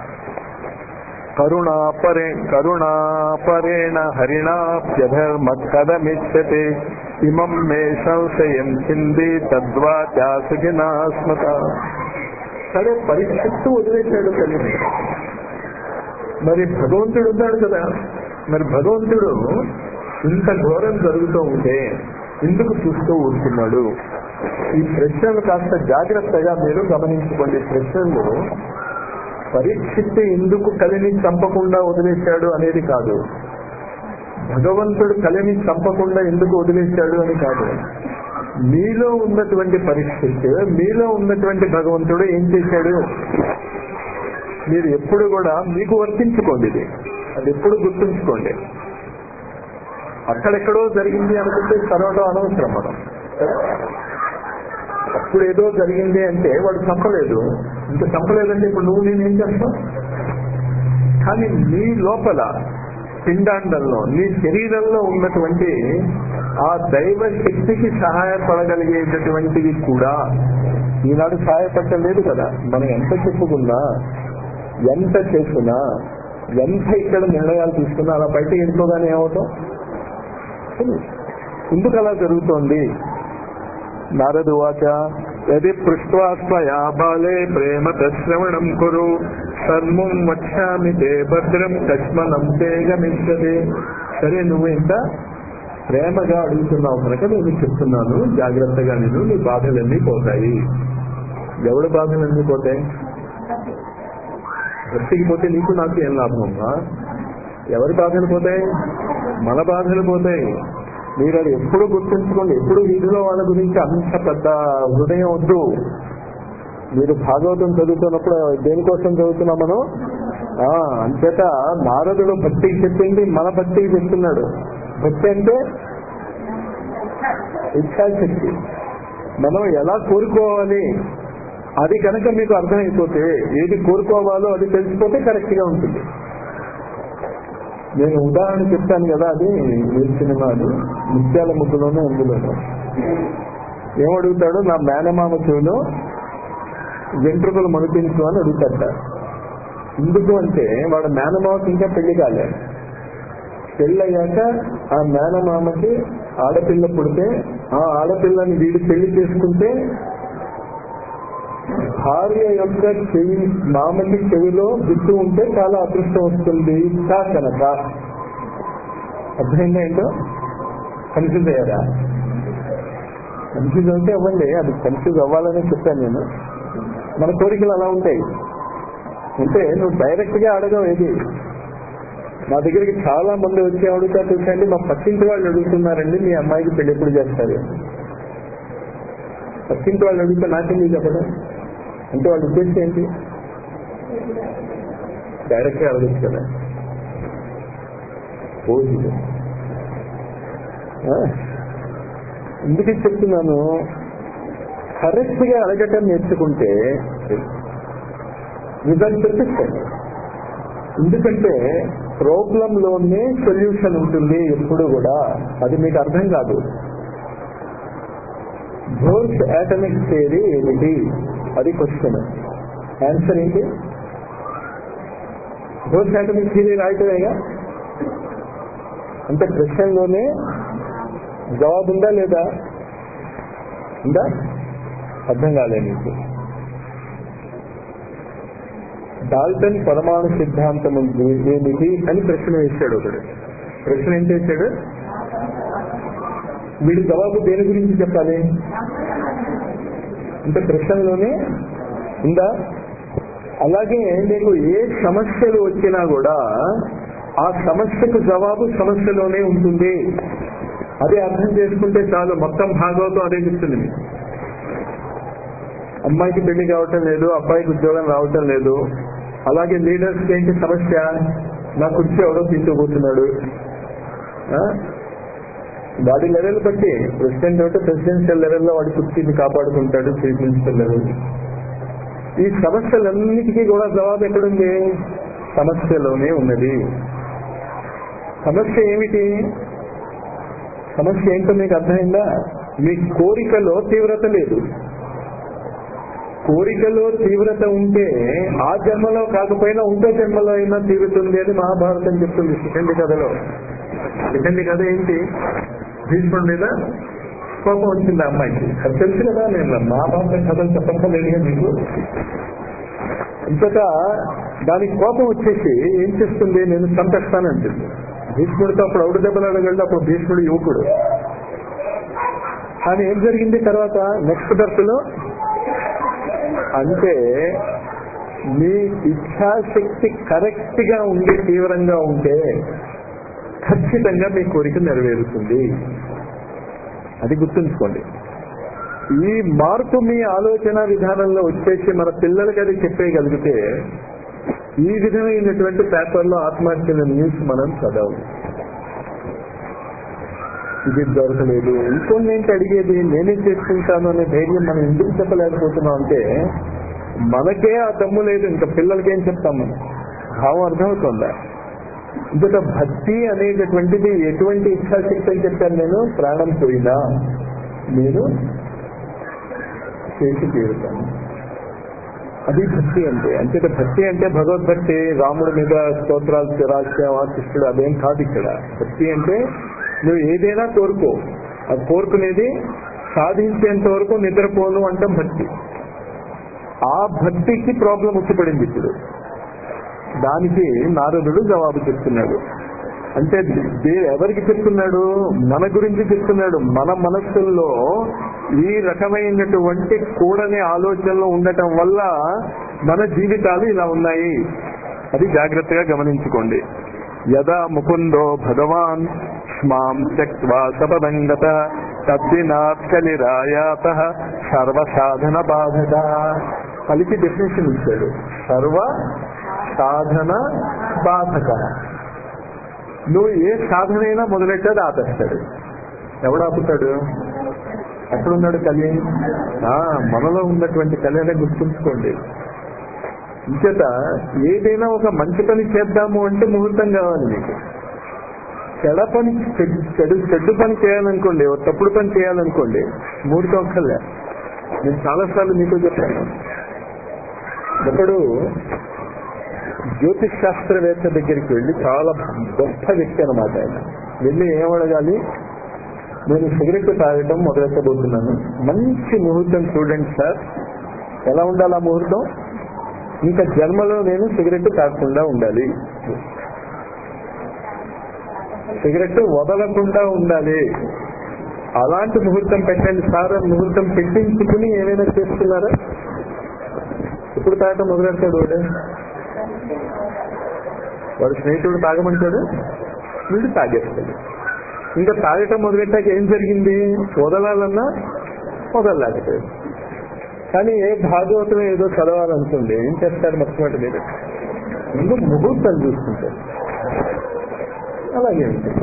కరుణాపరే కరుణాపరేణ హరిణాప్యధర్మ కదమిచ్చతే ఇమం మే సంశయం చింది తద్వాచాసుకినా స్మత సరే పరిస్థితి వదిలేశాడు కలిని మరి భగవంతుడు ఉన్నాడు కదా మరి భగవంతుడు ఇంత ఘోరం జరుగుతూ ఉంటే ఎందుకు చూస్తూ ఊరుకున్నాడు ఈ ప్రశ్నలు కాస్త జాగ్రత్తగా మీరు గమనించుకోండి ప్రశ్నలు పరీక్షిత్ ఎందుకు కలిని చంపకుండా వదిలేశాడు అనేది కాదు భగవంతుడు కలిని చంపకుండా ఎందుకు వదిలేశాడు అని కాదు మీలో ఉన్నటువంటి పరిస్థితి మీలో ఉన్నటువంటి భగవంతుడు ఏం చేశాడు మీరు ఎప్పుడు కూడా మీకు వర్తించుకోండి ఇది అది ఎప్పుడు గుర్తుంచుకోండి అక్కడెక్కడో జరిగింది అనుకుంటే చదవడం అనవసరం మనం అప్పుడు ఏదో జరిగింది అంటే వాడు చంపలేదు ఇంకా చంపలేదంటే ఇప్పుడు నువ్వు నేనేం చేస్తావు కానీ నీ లోపల పిండాండంలో నీ శరీరంలో ఉన్నటువంటి ఆ దైవ శక్తికి సహాయపడగలిగేటటువంటిది కూడా ఈనాడు సహాయపడలేదు కదా మనం ఎంత చెప్పుకున్నా ఎంత చేసినా ఎంత ఇక్కడ నిర్ణయాలు తీసుకున్నా అలా బయటకు వెళ్ళిపోగానే ఏమవుతాం ఎందుకు అలా జరుగుతోంది నారదు వాచ యది పృష్ట్వాస్మయా బాలే ప్రేమ శ్రవణం కురు సర్వం వక్ష్యామి తే భద్రం కష్మలం తే గమిష్యతే సరే నువ్వు ఇంత ప్రేమగా అడుగుతున్నావు కనుక నేను చెప్తున్నాను జాగ్రత్తగా నేను నీ బాధలన్నీ పోతాయి ఎవడి బాధలన్నీ పోతాయి భక్తికి పోతే నీకు నాకు ఏం లాభం అమ్మా ఎవరి బాధలు పోతాయి మన బాధలు పోతాయి మీరు అది ఎప్పుడు గుర్తుంచుకోండి ఎప్పుడు వీధిలో వాళ్ళ గురించి అంత పెద్ద హృదయం వద్దు మీరు భాగవతం చదువుతున్నప్పుడు దేనికోసం చదువుతున్నాం మనం ఆ, అంచేత నారదుడు భక్తికి చెప్పింది మన భక్తికి చెప్తున్నాడు భక్తి అంటే ఇచ్ఛాశక్తి మనం ఎలా కోరుకోవాలి అది కనుక మీకు అర్థమైపోతే ఏది కోరుకోవాలో అది తెలిసిపోతే కరెక్ట్ గా ఉంటుంది నేను ఉదాహరణ చెప్తాను కదా అది ఏ సినిమాలు ముత్యాల ముద్దులోనే అందులోనే ఏమడుగుతాడు నా మేనమామ చెవిలో వెంట్రుకలు మనిపించు అని అడుగుతాడ ఎందుకు అంటే వాడు మేనమామకి ఇంకా పెళ్లి కాలే పెళ్ళయ్యాక ఆ మేనమామకి ఆడపిల్ల పుడితే ఆ ఆడపిల్లని వీడు పెళ్లి చేసుకుంటే భార్య యొక్క చెవి మామకి చెవిలో బిట్టు ఉంటే చాలా అదృష్టం వస్తుంది కా కనుక అర్థమైందా ఏంటో కన్ఫ్యూజ్ అయ్యారా కన్ఫ్యూజ్ అంటే అవ్వండి అది కన్ఫ్యూజ్ అవ్వాలనే చెప్పాను నేను మన కోరికలు అలా ఉంటాయి అంటే నువ్వు డైరెక్ట్ గా అడగవు ఏది నా దగ్గరికి చాలా మంది వచ్చి అడుగుతా చూసండి మా పక్కింటి వాళ్ళు అడుగుతున్నారండి మీ అమ్మాయికి పెళ్లి ఎప్పుడు చేస్తారు పక్కింటి వాళ్ళు అడిగితే నాకేం చెప్పడం అంటే వాళ్ళ ఉద్దేశం ఏంటి డైరెక్ట్ గా అడగచ్చు కదా పోదు ఎందుకు చెప్తున్నాను కరెక్ట్ గా అడగటం నేర్చుకుంటే రిజల్ట్ తెప్పిస్తాను ఎందుకంటే ప్రాబ్లం లోనే సొల్యూషన్ ఉంటుంది ఎప్పుడు కూడా అది మీకు అర్థం కాదు బోర్స్ యాటమిక్ థియరీ ఏమిటి అది క్వశ్చన్ ఆన్సర్ ఏంటి బోర్స్ యాటమిక్ థియరీ రాయటమేగా అంటే ప్రశ్నలోనే జవాబు ఉందా లేదా ఉందా అర్థం కాలే మీకు డాల్టన్ పరమాణు సిద్ధాంతం ఏమిటి అని ప్రశ్న వేశాడు ఒకడు ప్రశ్న ఏం చేశాడు వీడి జవాబు దేని గురించి చెప్పాలి అంటే ప్రశ్నలోనే ఉందా అలాగే నీకు ఏ సమస్యలు వచ్చినా కూడా ఆ సమస్యకు జవాబు సమస్యలోనే ఉంటుంది అది అర్థం చేసుకుంటే చాలు మొత్తం భాగవతం అదే చెప్తుంది మీకు అమ్మాయికి పెళ్లి కావటం లేదు అబ్బాయికి ఉద్యోగం రావటం లేదు అలాగే లీడర్స్ ఏంటి సమస్య నా కుర్చీ ఎవడో తీసుకుపోతున్నాడు ఆ? వాడి లెవెల్ బట్టి ప్రెసిడెంట్ అంటే ప్రెసిడెన్షియల్ లెవెల్లో వాడి కుర్చీని కాపాడుకుంటాడు చీఫ్ మినిస్టర్ లెవెల్ ఈ సమస్యలన్నిటికీ కూడా జవాబు ఎక్కడుంది సమస్యలోనే ఉన్నది సమస్య ఏమిటి సమస్య ఏంటో మీకు అర్థమైందా మీ కోరికలో తీవ్రత లేదు కోరికలో తీవ్రత ఉంటే ఆ జన్మలో కాకపోయినా ఉంటే జన్మలో అయినా తీరుతుంది అని మహాభారతం చెప్తుంది సెకండ్ కథలో సెకండ్ కథ ఏంటి భీష్ముడి మీద కోపం వచ్చింది ఆ అమ్మాయికి అది తెలుసు కదా నేను మహాభారత కథలు చెప్పక్కర్లేదుగా మీకు ఇంతక దానికి కోపం వచ్చేసి ఏం చేస్తుంది నేను చంపేస్తానంటుంది భీష్ముడితో అప్పుడు అవుడు దెబ్బలు అడగండి అప్పుడు భీష్ముడు యువకుడు కానీ ఏం జరిగింది తర్వాత నెక్స్ట్ దర్శలో అంటే మీ ఇచ్ఛాశక్తి కరెక్ట్ గా ఉండి తీవ్రంగా ఉంటే ఖచ్చితంగా మీ కోరిక నెరవేరుతుంది అది గుర్తుంచుకోండి ఈ మార్పు మీ ఆలోచన విధానంలో వచ్చేసి మన పిల్లలకి అది చెప్పేయగలిగితే ఈ విధమైనటువంటి పేపర్లో ఆత్మహత్యల న్యూస్ మనం చదవాలి ఇది దొరకలేదు ఇంకొన్ని ఏంటి అడిగేది నేనే చేసుకుంటాను అనే ధైర్యం మనం ఎందుకు చెప్పలేకపోతున్నాం అంటే మనకే ఆ దమ్ము లేదు ఇంకా పిల్లలకి ఏం చెప్తాం మనం భావం అర్థమవుతుందా ఇంకొక భక్తి అనేటటువంటిది ఎటువంటి ఇచ్ఛాశక్తి అని చెప్పాను నేను ప్రాణం పోయినా నేను చేసి తీరుతాను అది భక్తి అంటే అంచేత భక్తి అంటే భగవద్భక్తి రాముడి మీద స్తోత్రాలు రాశావా కృష్ణుడు అదేం కాదు ఇక్కడ భక్తి అంటే నువ్వు ఏదైనా కోరుకో ఆ కోరుకునేది సాధించేంత వరకు నిద్రపోను అంటాం భక్తి ఆ భక్తికి ప్రాబ్లం వచ్చిపడింది ఇప్పుడు దానికి నారదుడు జవాబు చెప్తున్నాడు అంటే దే- ఎవరికి చెప్తున్నాడు మన గురించి చెప్తున్నాడు మన మనస్సుల్లో ఈ రకమైనటువంటి కూడని ఆలోచనలు ఉండటం వల్ల మన జీవితాలు ఇలా ఉన్నాయి అది జాగ్రత్తగా గమనించుకోండి యదా ముకుందో భగవాన్ స్మాం త్యక్వా సపదంగత తద్దినాత్ కలిరాయాత సర్వసాధన బాధక కలిసి డెఫినేషన్ ఇచ్చాడు సర్వ సాధన బాధక నువ్వు ఏ సాధన అయినా మొదలెట్టేది ఆపేస్తాడు ఎవడు ఆపుతాడు ఎక్కడున్నాడు కలి ఆ, మనలో ఉన్నటువంటి కలి అనేది గుర్తుంచుకోండి ఇంచేత ఏదైనా ఒక మంచి పని చేద్దాము అంటే ముహూర్తం కావాలి మీకు చెడ పని చెడు చెడు- చెడ్డు పని చేయాలనుకోండి ఓ తప్పుడు పని చేయాలనుకోండి ముహూర్తం ఒక్కలే నేను చాలాసార్లు మీకు చెప్పాను ఒకడు జ్యోతిష్ శాస్త్రవేత్త దగ్గరికి వెళ్ళి చాలా గొప్ప వ్యక్తి అనమాట ఆయన వెళ్ళి ఏమడగాలి నేను సిగరెట్ తాగటం మొదలెట్టబోతున్నాను మంచి ముహూర్తం చూడండి సార్ ఎలా ఉండాలి ఆ ముహూర్తం ఇంకా జన్మలో నేను సిగరెట్ తాగకుండా ఉండాలి సిగరెట్ వదలకుండా ఉండాలి అలాంటి ముహూర్తం పెట్టండి సార్ అని ముహూర్తం పెట్టించుకుని ఏమైనా చేస్తున్నారా ఇప్పుడు తాగటం మొదలెడతాడు వాడు వాడు స్నేహితుడు తాగమంటాడు వీడు తాగేస్తాడు ఇంకా తాగటం మొదలెట్టాక ఏం జరిగింది వదలాలన్నా వదలలేకపోయాడు కానీ ఏ భాగవతం ఏదో చదవాలనుకోండి ఏం చేస్తారు మొట్టమొదటి మీరు ముందు ముహూర్తం చూసుకుంటారు అలాగే ఉంటుంది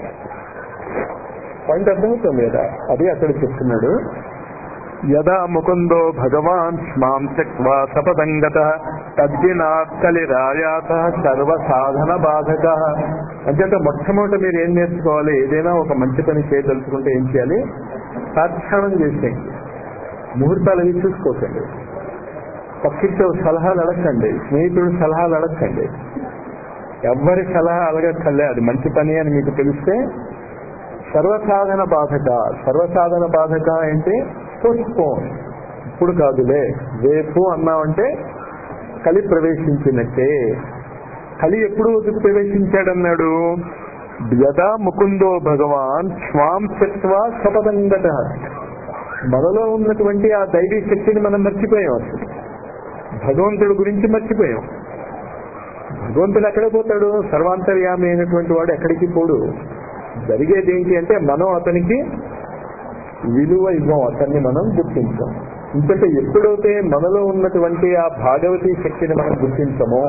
పాయింట్ అర్థమవుతుంది కదా అది అక్కడ చెప్తున్నాడు యదా ముకుందో భగవాన్ స్మాం త్యక్వా సపదంగత తద్దినాత్ కలిరాయాత సర్వ సాధన బాధక అంచేత మొట్టమొదట మీరు ఏం నేర్చుకోవాలి ఏదైనా ఒక మంచి పని చేయదలుచుకుంటే ఏం చేయాలి సాక్షాణం చేసేయండి ముహూర్తాలు అవి చూసుకోకండి పక్కింటి సలహాలు అడగండి స్నేహితుడు సలహాలు అడగండి ఎవరి సలహా అడగక్కర్లే అది మంచి పని అని మీకు తెలిస్తే సర్వసాధన బాధక సర్వసాధన బాధక అంటే పోస్ట్పోన్ ఇప్పుడు కాదులే రేపు అన్నామంటే కలి ప్రవేశించినట్టే కలి ఎప్పుడు ప్రవేశించాడన్నాడు యదా ముకుందో భగవాన్ స్వాం శక్వా సపదంగత మనలో ఉన్నటువంటి ఆ దైవీ శక్తిని మనం మర్చిపోయాం అసలు భగవంతుడి గురించి మర్చిపోయాం భగవంతుడు ఎక్కడ పోతాడు సర్వాంతర్యామి అయినటువంటి వాడు ఎక్కడికి పోడు జరిగేది ఏంటి అంటే మనం అతనికి విలువ ఇవ్వం అతన్ని మనం గుర్తించాం ఇంకంటే ఎప్పుడైతే మనలో ఉన్నటువంటి ఆ భాగవతి శక్తిని మనం గుర్తించమో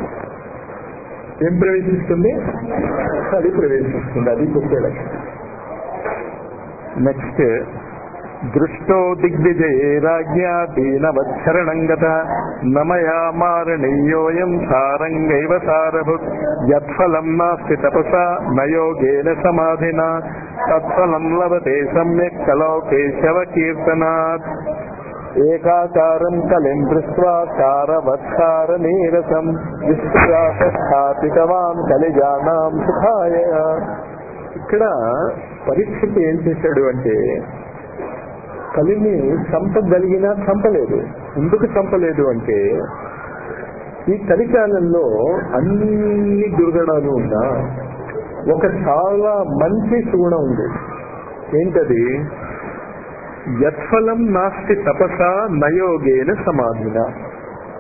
ఏం ప్రవేశిస్తుంది అది ప్రవేశిస్తుంది అది చెప్పే లక్ష్యం నెక్స్ట్ దృష్టో దిగ్విజయే రాజ్ఞా దీనవచ్చరణం గత నమయా మారణీయోయం సారంగైవ సారభుక్ యత్ఫలం నాస్తి తపసా నయోగేన సమాధినా తత్ఫలం లభతే సమ్యక్ కలౌ కేశవ కీర్తనాత్ ఏకాకారం కలిం దృష్ట్వా కారవత్కార నీరసం విశ్వాసస్థాపితవాన్ కలిజానాం సుఖాయ ఇక్కడ పరీక్షకి ఏం చేశాడు అంటే కలిని చంపగలిగినా చంపలేదు ఎందుకు చంపలేదు అంటే ఈ కలికాలంలో అన్ని దుర్గణాలు ఉన్నా ఒక చాలా మంచి సుగుణం ఉంది ఏంటది యత్ఫలం నాస్తి తపస నయోగేన సమాధిన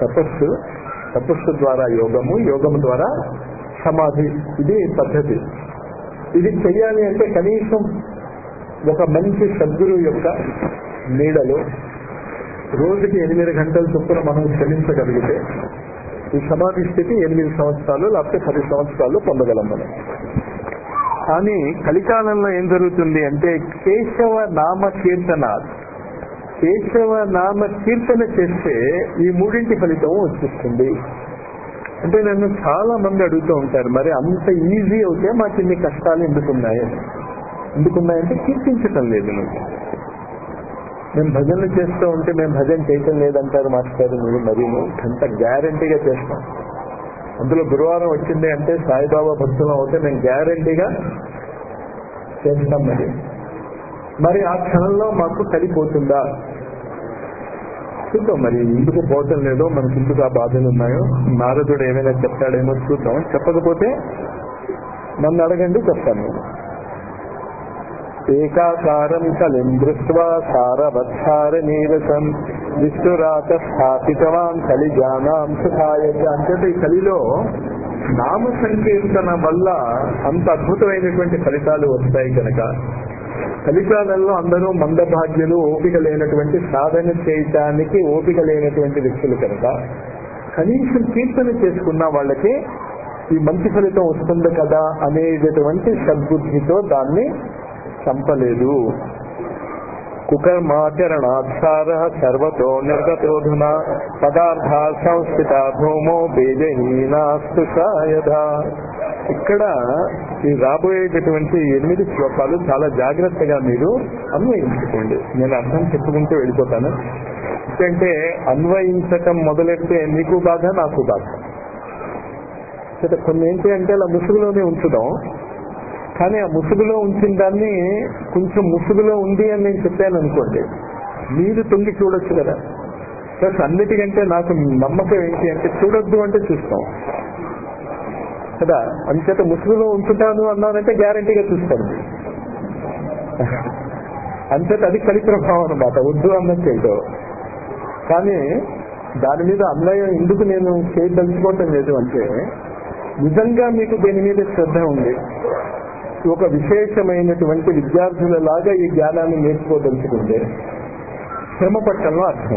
తపస్సు తపస్సు ద్వారా యోగము యోగము ద్వారా సమాధి ఇది పద్ధతి ఇది చెయ్యాలి అంటే కనీసం ఒక మంచి సద్గురు యొక్క నీడలో రోజుకి ఎనిమిది గంటల చొప్పున మనం శ్రమించగలిగితే ఈ సమాధి స్థితి ఎనిమిది సంవత్సరాలు లేకపోతే పది సంవత్సరాలు పొందగలం మనం కానీ కలికాలంలో ఏం జరుగుతుంది అంటే కేశవ నామ కీర్తన కేశవ నామ కీర్తన చేస్తే ఈ మూడింటి ఫలితం వచ్చేస్తుంది అంటే నన్ను చాలా మంది అడుగుతూ ఉంటారు మరి అంత ఈజీ అవుతే మాకు ఇన్ని కష్టాలు ఎందుకున్నాయి ఎందుకున్నాయంటే కీర్తించటం లేదు నువ్వు మేము భజనలు చేస్తూ ఉంటే మేము భజన చేయటం లేదంటారు మాస్టర్ మీరు మరి అంత గ్యారంటీగా చేస్తాం అందులో గురువారం వచ్చింది అంటే సాయిబాబా భక్తులం అవుతే మేము గ్యారంటీగా చేస్తాం మరి మరి ఆ క్షణంలో మాకు కలిపోతుందా చూద్దాం మరి ఎందుకు పోవటం లేదో మనకి ఎందుకు ఆ బాధలు ఉన్నాయో నారదుడు ఏమైనా చెప్తాడేమో చూద్దాం చెప్పకపోతే నన్ను అడగండి చెప్తాను నేను ఏకాకారం కలిం దృష్ట్వా సారవత్సార నీరసం విష్ణురాత స్థాపితవాన్ కలిజానాం సుఖాయక అంటే ఈ కలిలో నామ సంకీర్తన వల్ల అంత అద్భుతమైనటువంటి ఫలితాలు వస్తాయి కనుక కలికాలంలో అందరూ మందభాగ్యులు ఓపిక లేనటువంటి సాధన చేయటానికి ఓపిక లేనటువంటి వ్యక్తులు కనుక కనీసం కీర్తన చేసుకున్న వాళ్ళకి ఈ మంచి ఫలితం వస్తుంది కదా అనేటటువంటి సద్బుద్ధితో దాన్ని చంపలేదు కుకర్మాచరణాత్సార సర్వతో నిర్గతోధున పదార్థ సంస్థిత భూమో బీజహీనాస్తు సాయధ ఇక్కడ ఈ రాబోయేటటువంటి ఎనిమిది శ్లోకాలు చాలా జాగ్రత్తగా మీరు అన్వయించుకోండి నేను అర్థం చెప్పుకుంటూ వెళ్ళిపోతాను ఎందుకంటే అన్వయించటం మొదలెడితే నీకు బాధ నాకు బాధ అయితే కొన్ని ఏంటి అంటే అలా ముసుగులోనే ఉంచుదాం కానీ ఆ ముసుగులో ఉంచిన దాన్ని కొంచెం ముసుగులో ఉంది అని నేను చెప్పాను అనుకోండి మీరు తొంగి చూడొచ్చు కదా ప్లస్ అన్నిటికంటే నాకు నమ్మకం ఏంటి అంటే చూడొద్దు అంటే చూస్తాం కదా అంచేత ముసుగులో ఉంచుతాను అన్నానంటే గ్యారంటీగా చూస్తాను అంచేత అది కలి ప్రభావం అనమాట వద్దు అన్నది చేయటం కానీ దాని మీద అన్వయం ఎందుకు నేను చేయదలుచుకోవటం లేదు అంటే నిజంగా మీకు దీని మీద శ్రద్ధ ఉంది ఒక విశేషమైనటువంటి విద్యార్థుల లాగా ఈ జ్ఞానాన్ని నేర్చుకోదలుచుకుంటే శ్రమ పట్టంలో అర్థం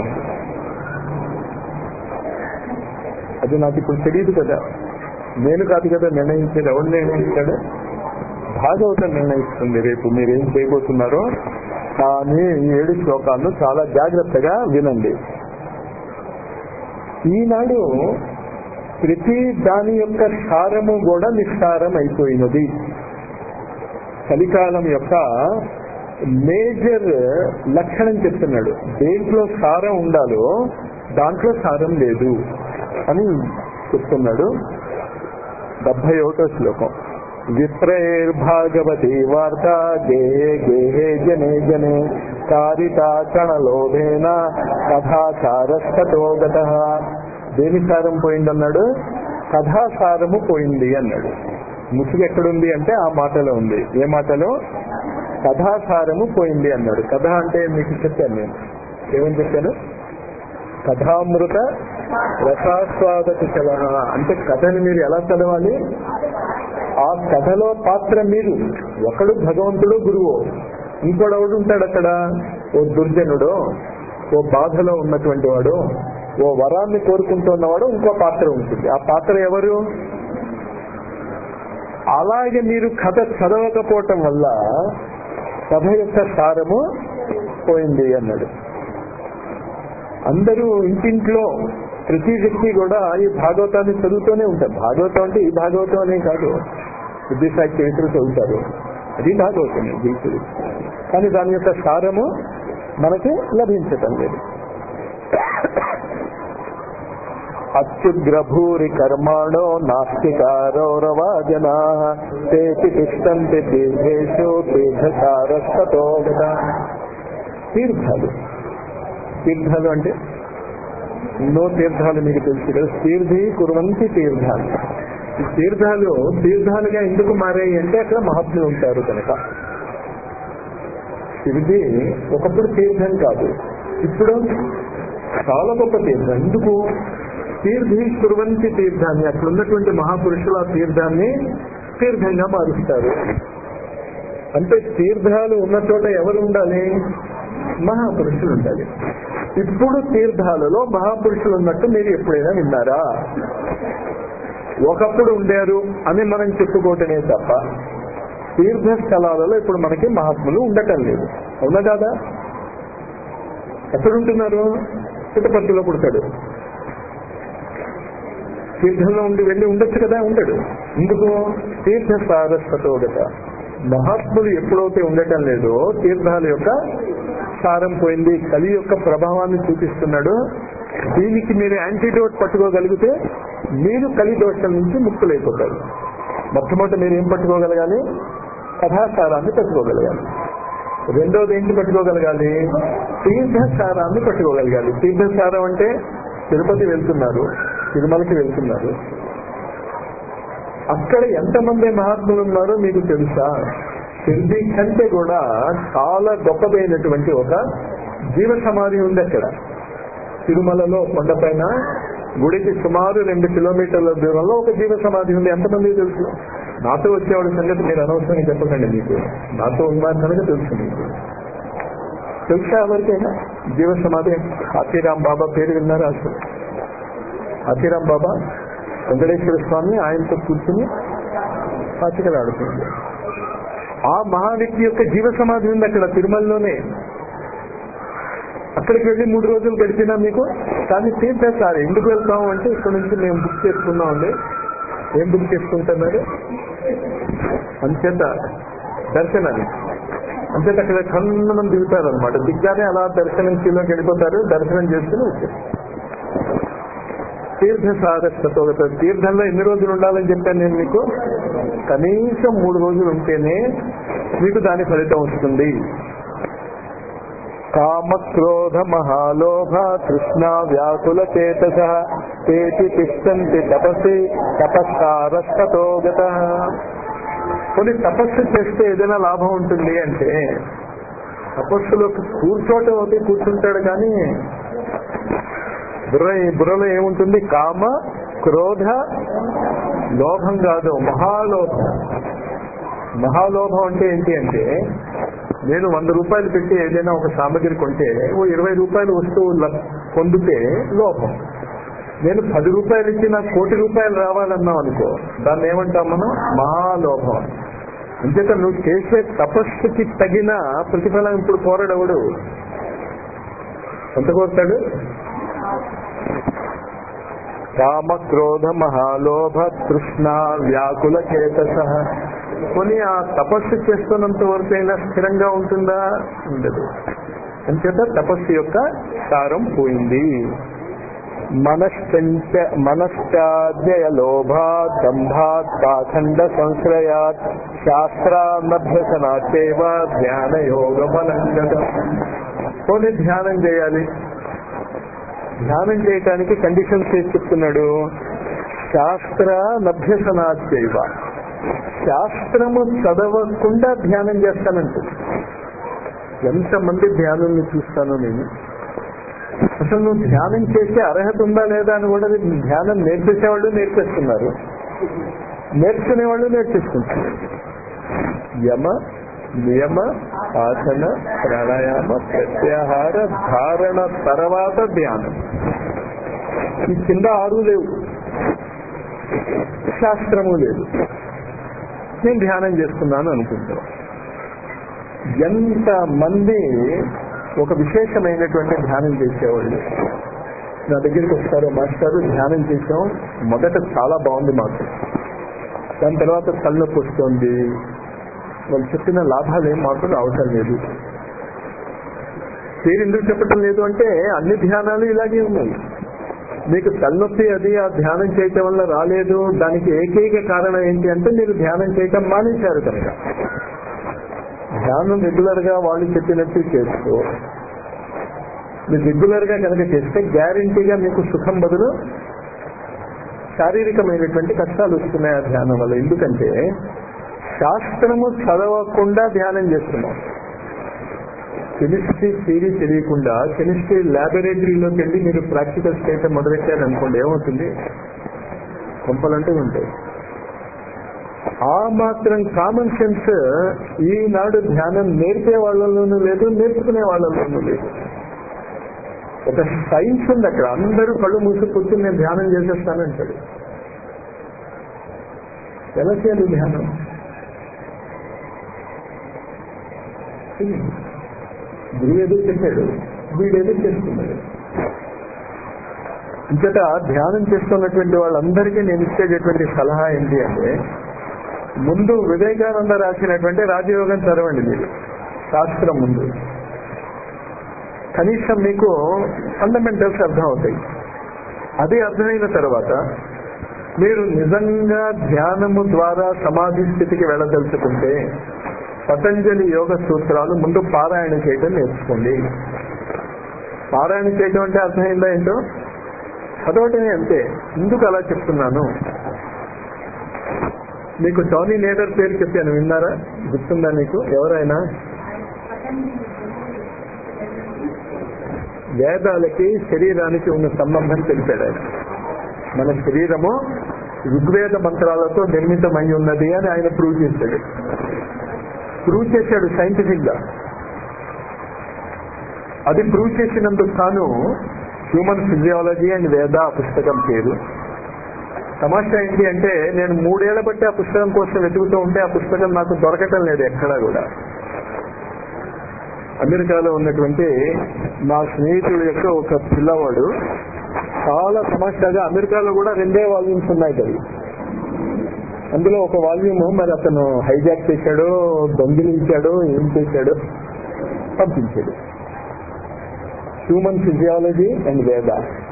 అది నాకు ఇప్పుడు తెలియదు కదా నేను కాదు కదా నిర్ణయించేది ఎవరు నిర్ణయిస్తాడు భాగవతం నిర్ణయిస్తుంది రేపు మీరేం చేయబోతున్నారో కానీ ఈ ఏడు శ్లోకాలను చాలా జాగ్రత్తగా వినండి ఈనాడు ప్రతి దాని యొక్క సారము కూడా నిస్సారం అయిపోయినది కలికాలం యొక్క మేజర్ లక్షణం చెప్తున్నాడు దేంట్లో సారం ఉండాలో దాంట్లో సారం లేదు అని చెప్తున్నాడు డెబ్బై ఒకటో శ్లోకం విప్రైర్భాగవతి వార్త గేహే గేహే జనే జనే కారితా కణలోభేన కథాచారస్తతో గత దేని సారం పోయిందన్నాడు కథాసారము పోయింది అన్నాడు ముసుగు ఎక్కడుంది అంటే ఆ మాటలో ఉంది ఏ మాటలో కథాసారము పోయింది అన్నాడు కథ అంటే మీకు చెప్పాను నేను ఏమని చెప్పాను కథామృత రసాస్వాద కుశల అంటే కథని మీరు ఎలా చదవాలి ఆ కథలో పాత్ర మీరు ఒకడు భగవంతుడు గురువు ఇంకోడెవడు ఉంటాడు అక్కడ ఓ దుర్జనుడో ఓ బాధలో ఉన్నటువంటి వాడు ఓ వరాన్ని కోరుకుంటున్నవాడు ఇంకో పాత్ర ఉంటుంది ఆ పాత్ర ఎవరు అలాగే మీరు కథ చదవకపోవటం వల్ల కథ యొక్క సారము పోయింది అన్నాడు అందరూ ఇంటింట్లో ప్రతి వ్యక్తి కూడా ఈ భాగవతాన్ని చదువుతూనే ఉంటారు భాగవతం అంటే ఈ భాగవతం అనే కాదు బుద్ధిసాయి చరిత్ర చదువుతారు అది భాగవతమే జీవితుడు కానీ దాని యొక్క సారము మనకి లభించటం లేదు అత్యుగ్రభూరి కర్మాణో నాస్తికారౌరవా జనా తేపి తిష్టంతి దీర్ఘేషు దీర్ఘసారస్వతో తీర్థాలు తీర్థాలు అంటే ఎన్నో తీర్థాలు మీకు తెలుసు కదా తీర్థి కురువంతి తీర్థాలు ఈ తీర్థాలు తీర్థాలుగా ఎందుకు మారాయి అంటే అక్కడ మహాత్ములు ఉంటారు కనుక ఇది ఒకప్పుడు తీర్థం కాదు ఇప్పుడు చాలా గొప్ప తీర్థం ఎందుకు తీర్థి కురువంతి తీర్థాన్ని అక్కడ ఉన్నటువంటి మహాపురుషులు ఆ తీర్థాన్ని తీర్థంగా మారుస్తారు అంటే తీర్థాలు ఉన్న చోట ఎవరు ఉండాలి మహాపురుషులు ఉండాలి ఇప్పుడు తీర్థాలలో మహాపురుషులు ఉన్నట్టు మీరు ఎప్పుడైనా విన్నారా ఒకప్పుడు ఉండారు అని మనం చెప్పుకోవటమే తప్ప తీర్థ స్థలాలలో ఇప్పుడు మనకి మహాత్ములు ఉండటం లేదు అవునా కాదా ఎక్కడుంటున్నారు పుట్టపర్తిలో పుడతాడు తీర్థంలో ఉండి వెళ్ళి ఉండొచ్చు కదా ఉండడు ఎందుకు తీర్థ సారస్వతోగత మహాత్ములు ఎప్పుడైతే ఉండటం లేదో తీర్థాల యొక్క సారం పోయింది కలి యొక్క ప్రభావాన్ని చూపిస్తున్నాడు దీనికి మీరు యాంటీడోట్ పట్టుకోగలిగితే మీరు కలి దోషం నుంచి ముక్తులైపోతారు మొట్టమొదటి మీరు ఏం పట్టుకోగలగాలి కథాసారాన్ని పట్టుకోగలగాలి రెండోది ఏంటి పట్టుకోగలగాలి తీర్థసారాన్ని పట్టుకోగలగాలి తీర్థసారం అంటే తిరుపతి వెళ్తున్నారు తిరుమలకి వెళ్తున్నారు అక్కడ ఎంతమంది మహాత్ములు ఉన్నారో మీకు తెలుసా షిర్డీ కంటే కూడా చాలా గొప్పదైనటువంటి ఒక జీవ సమాధి ఉంది అక్కడ తిరుమలలో కొండపైన గుడికి సుమారు రెండు కిలోమీటర్ల దూరంలో ఒక జీవ సమాధి ఉంది ఎంతమంది తెలుసు నాతో వచ్చేవాడి సంగతి మీరు అనవసరంగా చెప్పకండి మీకు నాతో ఉన్నారు కనుక తెలుసు మీకు తెలుసా ఎవరికైనా జీవ సమాధి హాతీరాం బాబా పేరు విన్నారా అసలు హాతీరాం బాబా వెంకటేశ్వర స్వామి ఆయనతో కూర్చుని పాచికలు ఆడుతుంది ఆ మహా వ్యక్తి యొక్క జీవ సమాధి ఉంది అక్కడ తిరుమలలోనే అక్కడికి వెళ్ళి మూడు రోజులు గడిపినా మీకు కానీ తీర్థసారి ఎందుకు వెళ్తాం అంటే ఇక్కడ నుంచి మేము బుక్ చేసుకున్నాం అండి ఏం బుక్ చేసుకుంటున్నారు అంచేత దర్శనాన్ని అంచేత అక్కడ కన్నం దిగుతారు అనమాట దిగ్గానే అలా దర్శనం క్యూలోకి వెళ్ళిపోతారు దర్శనం చేసుకుని వచ్చారు తీర్థ సారస్వతో తీర్థంలో ఎన్ని రోజులు ఉండాలని చెప్పాను నేను మీకు కనీసం మూడు రోజులు ఉంటేనే మీకు దాని ఫలితం వస్తుంది కామ క్రోధ మహాలోభ తృష్ణ వ్యాకుల చేతస తేటి తిష్టంతి తపసి తపస్సారస్వతో గత కొన్ని తపస్సు చేస్తే ఏదైనా లాభం ఉంటుంది అంటే తపస్సులో కూర్చోటం అయితే కూర్చుంటాడు కానీ బుర్ర బుర్రలో ఏముంటుంది కామ క్రోధ లోభం కాదు మహాలోభం మహాలోభం అంటే ఏంటి అంటే నేను వంద రూపాయలు పెట్టి ఏదైనా ఒక సామగ్రి కొంటే ఓ ఇరవై రూపాయలు వస్తువు ల- పొందితే లోభం నేను పది రూపాయలు ఇచ్చి నాకు కోటి రూపాయలు రావాలన్నాం అనుకో దాన్ని ఏమంటాం మనం మహాలోభం అంచేత నువ్వు చేసే తపస్సుకి తగిన ప్రతిఫలం ఇప్పుడు కోరడవుడు ఎంత కోరుతాడు కామ క్రోధ మహాలోభ తృష్ణ వ్యాకుల చేతస కొని ఆ తపస్సు చేస్తున్నంత వరకు అయినా స్థిరంగా ఉంటుందా ఉండదు అంచేత తపస్సు యొక్క సారం పోయింది మనశ్చంచ మనశ్చాద్యయ లోభాత్ దంభాత్ పాఖండ సంశ్రయాత్ శాస్త్రానభ్యసనాచేవ ధ్యాన యోగ బలంగత కొని ధ్యానం చేయాలి ధ్యానం చేయటానికి కండిషన్స్ ఏం చెప్తున్నాడు శాస్త్ర నభ్యసనాచేవ శాస్త్రము చదవకుండా ధ్యానం చేస్తానంటే ఎంతమంది ధ్యానం చూస్తానో నేను అసలు నువ్వు ధ్యానం చేసే అర్హత ఉందా లేదా అని కూడా ధ్యానం నేర్పించేవాళ్ళు నేర్పిస్తున్నారు నేర్చుకునే వాళ్ళు నేర్పిస్తున్నారు యమ నియమ ఆసన ప్రాణాయామ ప్రత్యాహార ధారణ తర్వాత ధ్యానం ఈ కింద ఆరు లేవు శాస్త్రము లేదు నేను ధ్యానం చేస్తున్నాను అనుకుంటాను ఎంత మంది ఒక విశేషమైనటువంటి ధ్యానం చేసేవాళ్ళు నా దగ్గరికి వస్తారు మాస్టారు ధ్యానం చేసాం మొదట చాలా బాగుంది మాకు దాని తర్వాత తలనొప్పి వస్తుంది వాళ్ళు చెప్పిన లాభాలు ఏం మాకు రావటం లేదు పేరు ఎందుకు చెప్పటం లేదు అంటే అన్ని ధ్యానాలు ఇలాగే ఉన్నాయి మీకు తలనొప్పి అది ఆ ధ్యానం చేయటం వల్ల రాలేదు దానికి ఏకైక కారణం ఏంటి అంటే మీరు ధ్యానం చేయటం మానేశారు కనుక ధ్యానం రెగ్యులర్ గా వాళ్ళు చెప్పినట్టు చేస్తూ మీరు రెగ్యులర్ గా కనుక చేస్తే గ్యారంటీగా మీకు సుఖం బదులు శారీరకమైనటువంటి కష్టాలు వస్తున్నాయి ఆ ధ్యానం వల్ల ఎందుకంటే శాస్త్రము చదవకుండా ధ్యానం చేస్తున్నాం కెమిస్ట్రీ థియరీ తెలియకుండా కెమిస్ట్రీ ల్యాబొరేటరీలోకి వెళ్ళి మీరు ప్రాక్టికల్స్ చేయటం మొదలెట్టారు అనుకోండి ఏమవుతుంది కొంపలంటూ ఉంటాయి ఆ మాత్రం కామన్ సెన్స్ ఈనాడు ధ్యానం నేర్పే వాళ్ళలోనూ లేదు నేర్చుకునే వాళ్ళలోనూ లేదు ఒక సైన్స్ ఉంది అక్కడ అందరూ కళ్ళు మూసి కూర్చుని నేను ధ్యానం చేసేస్తానంటాడు ఎలా చేయాలి ధ్యానం గురువు ఏదో చెప్పాడు వీడేదో చేస్తున్నాడు ఇంకట ధ్యానం చేస్తున్నటువంటి వాళ్ళందరికీ నేను ఇచ్చేటటువంటి సలహా ఏంటి అంటే ముందు వివేకానంద రాసినటువంటి రాజయోగం చదవండి మీరు శాస్త్రం ముందు కనీసం మీకు ఫండమెంటల్స్ అర్థం అవుతాయి అది అర్థమైన తర్వాత మీరు నిజంగా ధ్యానము ద్వారా సమాధి స్థితికి వెళ్ళదలుచుకుంటే పతంజలి యోగ సూత్రాలు ముందు పారాయణ చేయడం నేర్చుకోండి పారాయణ చేయడం అంటే అర్థమైందా ఏంటో చదవటమే అంతే ఎందుకు అలా చెప్తున్నాను మీకు టోనీ నేడర్ పేరు చెప్పాను విన్నారా గుర్తుందా మీకు ఎవరైనా వేదాలకి శరీరానికి ఉన్న సంబంధం తెలిపాడు ఆయన మన శరీరము ఋగ్వేద మంత్రాలతో నిర్మితమై ఉన్నది అని ఆయన ప్రూవ్ చేశాడు ప్రూవ్ చేశాడు సైంటిఫిక్ గా అది ప్రూవ్ చేసినందుకు తాను హ్యూమన్ ఫిజియాలజీ అండ్ వేద ఆ పుస్తకం పేరు తమాషా ఏంటి అంటే నేను మూడేళ్ల బట్టి ఆ పుస్తకం కోసం వెతుకుతూ ఉంటే ఆ పుస్తకం నాకు దొరకటం లేదు ఎక్కడా కూడా అమెరికాలో ఉన్నటువంటి మా స్నేహితుడు యొక్క ఒక పిల్లవాడు చాలా తమాషాగా అమెరికాలో కూడా రెండే వాల్యూమ్స్ ఉన్నాయి కదా అందులో ఒక వాల్యూమ్ మరి అతను హైజాక్ చేశాడో దొంగిలించాడో ఏం చేశాడో పంపించాడు హ్యూమన్ ఫిజియాలజీ అండ్ వేద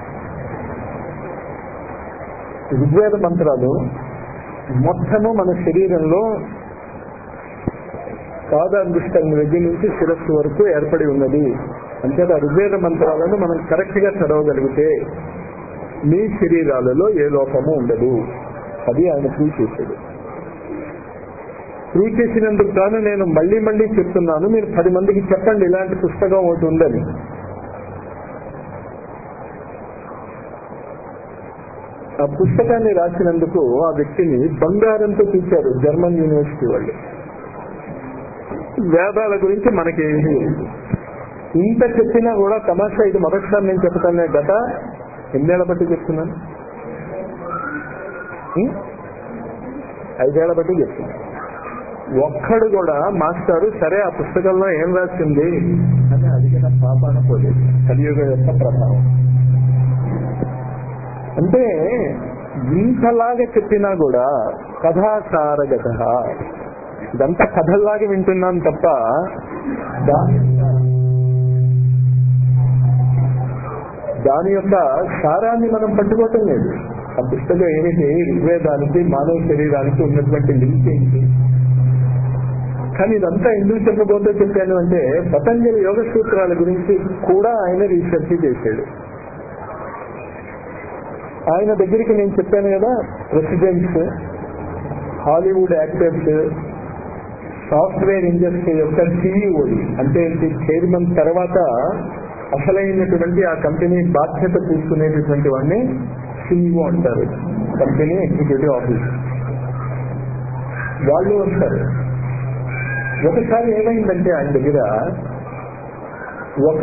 ఋగ్వేద మంత్రాలు మొత్తము మన శరీరంలో పాదాంగుష్టం దగ్గర నుంచి శిరస్సు వరకు ఏర్పడి ఉన్నది అంచేత ఋగ్వేద మంత్రాలను మనం కరెక్ట్ గా చదవగలిగితే మీ శరీరాలలో ఏ లోపము ఉండదు అది ఆయన ప్రూవ్ చేశాడు ప్రూవ్ చేసినందుకు గాను నేను మళ్ళీ మళ్ళీ చెప్తున్నాను మీరు పది మందికి చెప్పండి ఇలాంటి పుస్తకం ఒకటి ఉందని ఆ పుస్తకాన్ని రాసినందుకు ఆ వ్యక్తిని బంగారంతో తీశారు జర్మన్ యూనివర్సిటీ వాళ్ళు వేదాల గురించి మనకి ఏమీ లేదు. ఇంత చెప్పినా కూడా తమాషా ఇది మొదటిసారి నేను చెప్తానే గత ఎన్నేళ్ల బట్టి చెప్తున్నాను ఉం? ఐదేళ్ల బట్టి చెప్తున్నాను ఒక్కడు కూడా మాస్టారు సరే ఆ పుస్తకంలో ఏం రాసింది అని అడిగిన పాప అనుకోలేదు కలియుగ యొక్క ప్రభావం అంటే ఇంతలాగా చెప్పినా కూడా కథాసారగత ఇదంతా కథల్లాగా వింటున్నాను తప్ప దాని దాని యొక్క సారాన్ని మనం పట్టుకోవటం లేదు ఆ పుస్తకం ఏమిటి ఋగ్వేదానికి మానవ శరీరానికి ఉన్నటువంటి లింక్ ఏంటి కానీ ఇదంతా ఎందుకు చెప్పబోతే చెప్పాను అంటే పతంజలి యోగ సూత్రాల గురించి కూడా ఆయన రీసెర్చ్ చేశాడు ఆయన దగ్గరికి నేను చెప్పాను కదా presidents Hollywood actors software industry యొక్క సిఇఓడి అంటే చైర్మన్ తర్వాత అసలైనటువంటి ఆ కంపెనీ బాధ్యత తీసుకునేటటువంటి వాడిని సిఇఓ అంటారు కంపెనీ ఎగ్జిక్యూటివ్ ఆఫీస్ వాళ్ళు వస్తారు ఒకసారి ఏమైందంటే ఆయన దగ్గర ఒక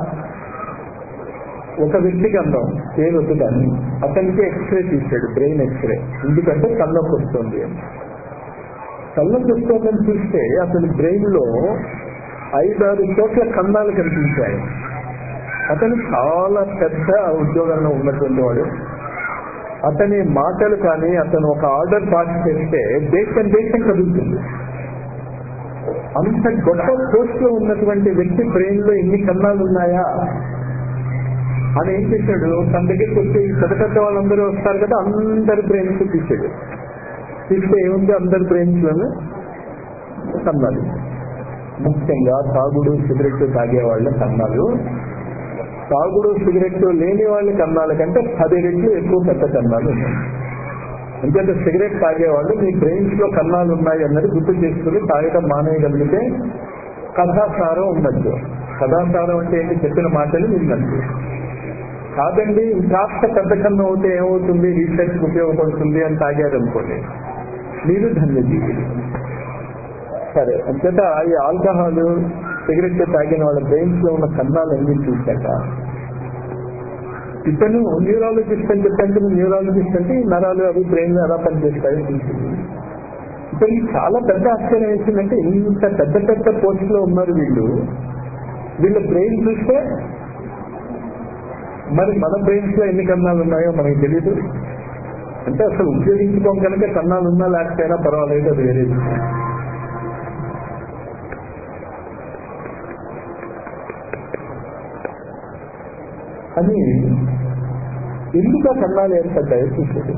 ఒక వ్యక్తికి అన్నాం పేరు వద్దు దాన్ని అతనికి ఎక్స్రే తీశాడు బ్రెయిన్ ఎక్స్రే ఎందుకంటే కళ్ళొకి వస్తుంది అని కళ్ళొకి వస్తుందని చూస్తే అతని బ్రెయిన్ లో ఐదారు చోట్ల కన్నాలు కనిపించాయి అతను చాలా పెద్ద ఉద్యోగంలో ఉన్నటువంటి వాడు అతని మాటలు కానీ అతను ఒక ఆర్డర్ పాస్ చేస్తే దేశం దేశం కదులుతుంది అంత గొప్ప పోస్ట్ లో ఉన్నటువంటి వ్యక్తి బ్రెయిన్ లో ఎన్ని కన్నాలు ఉన్నాయా అని ఏం చేశాడు తన దగ్గరికి వచ్చి పెద్ద పెద్ద వాళ్ళందరూ వస్తారు కదా అందరి బ్రెయిన్స్ తీసాడు తీస్తే ఏముంది అందరి బ్రెయిన్స్ లోనే కన్నాలు ముఖ్యంగా తాగుడు సిగరెట్ తాగే వాళ్ళ కన్నాలు తాగుడు సిగరెట్ లేని వాళ్ళ కన్నాల కంటే పది రెట్లు ఎక్కువ పెద్ద కన్నాలు ఉన్నాయి ఎందుకంటే సిగరెట్ తాగేవాళ్ళు మీ బ్రెయిన్స్ లో కన్నాలు ఉన్నాయి అన్నది గుర్తు చేసుకుని తాగటం మానేయగలిగితే కథాసారం ఉండొచ్చు సదాచారం అంటే ఏంటి చెప్పిన మాటలు విన్నట్టు కాదండి కాస్త పెద్ద కన్ను అవుతే ఏమవుతుంది రీసెర్చ్ ఉపయోగపడుతుంది అని తాగారనుకోండి మీరు ధన్యజీవులు సరే అంతటా ఈ ఆల్కహాల్ సిగరెట్ తాగిన వాళ్ళ బ్రెయిన్స్ లో ఉన్న కన్నాలు అన్ని చూశాక ఇతను న్యూరాలజిస్ట్ అని చెప్పంటే న్యూరాలజిస్ట్ అంటే ఈ నరాలు అవి బ్రెయిన్ ఎలా పనిచేస్తాయో తెలిసింది ఇతనికి చాలా పెద్ద ఆశ్చర్యం వేసిందంటే ఇంత పెద్ద పెద్ద పోస్ట్ లో ఉన్నారు వీళ్ళు వీళ్ళ బ్రెయిన్ చూస్తే మరి మన బ్రెయిన్స్ లో ఎన్ని కన్నాలు ఉన్నాయో మనకి తెలియదు అంటే అసలు ఉపయోగించుకోం కనుక కన్నాలు ఉన్నా లేకపోయినా పర్వాలేదు అది వేరే విషయం. అని ఎందుకు ఆ కన్నాలు ఏర్పడ్డాయో చూసేది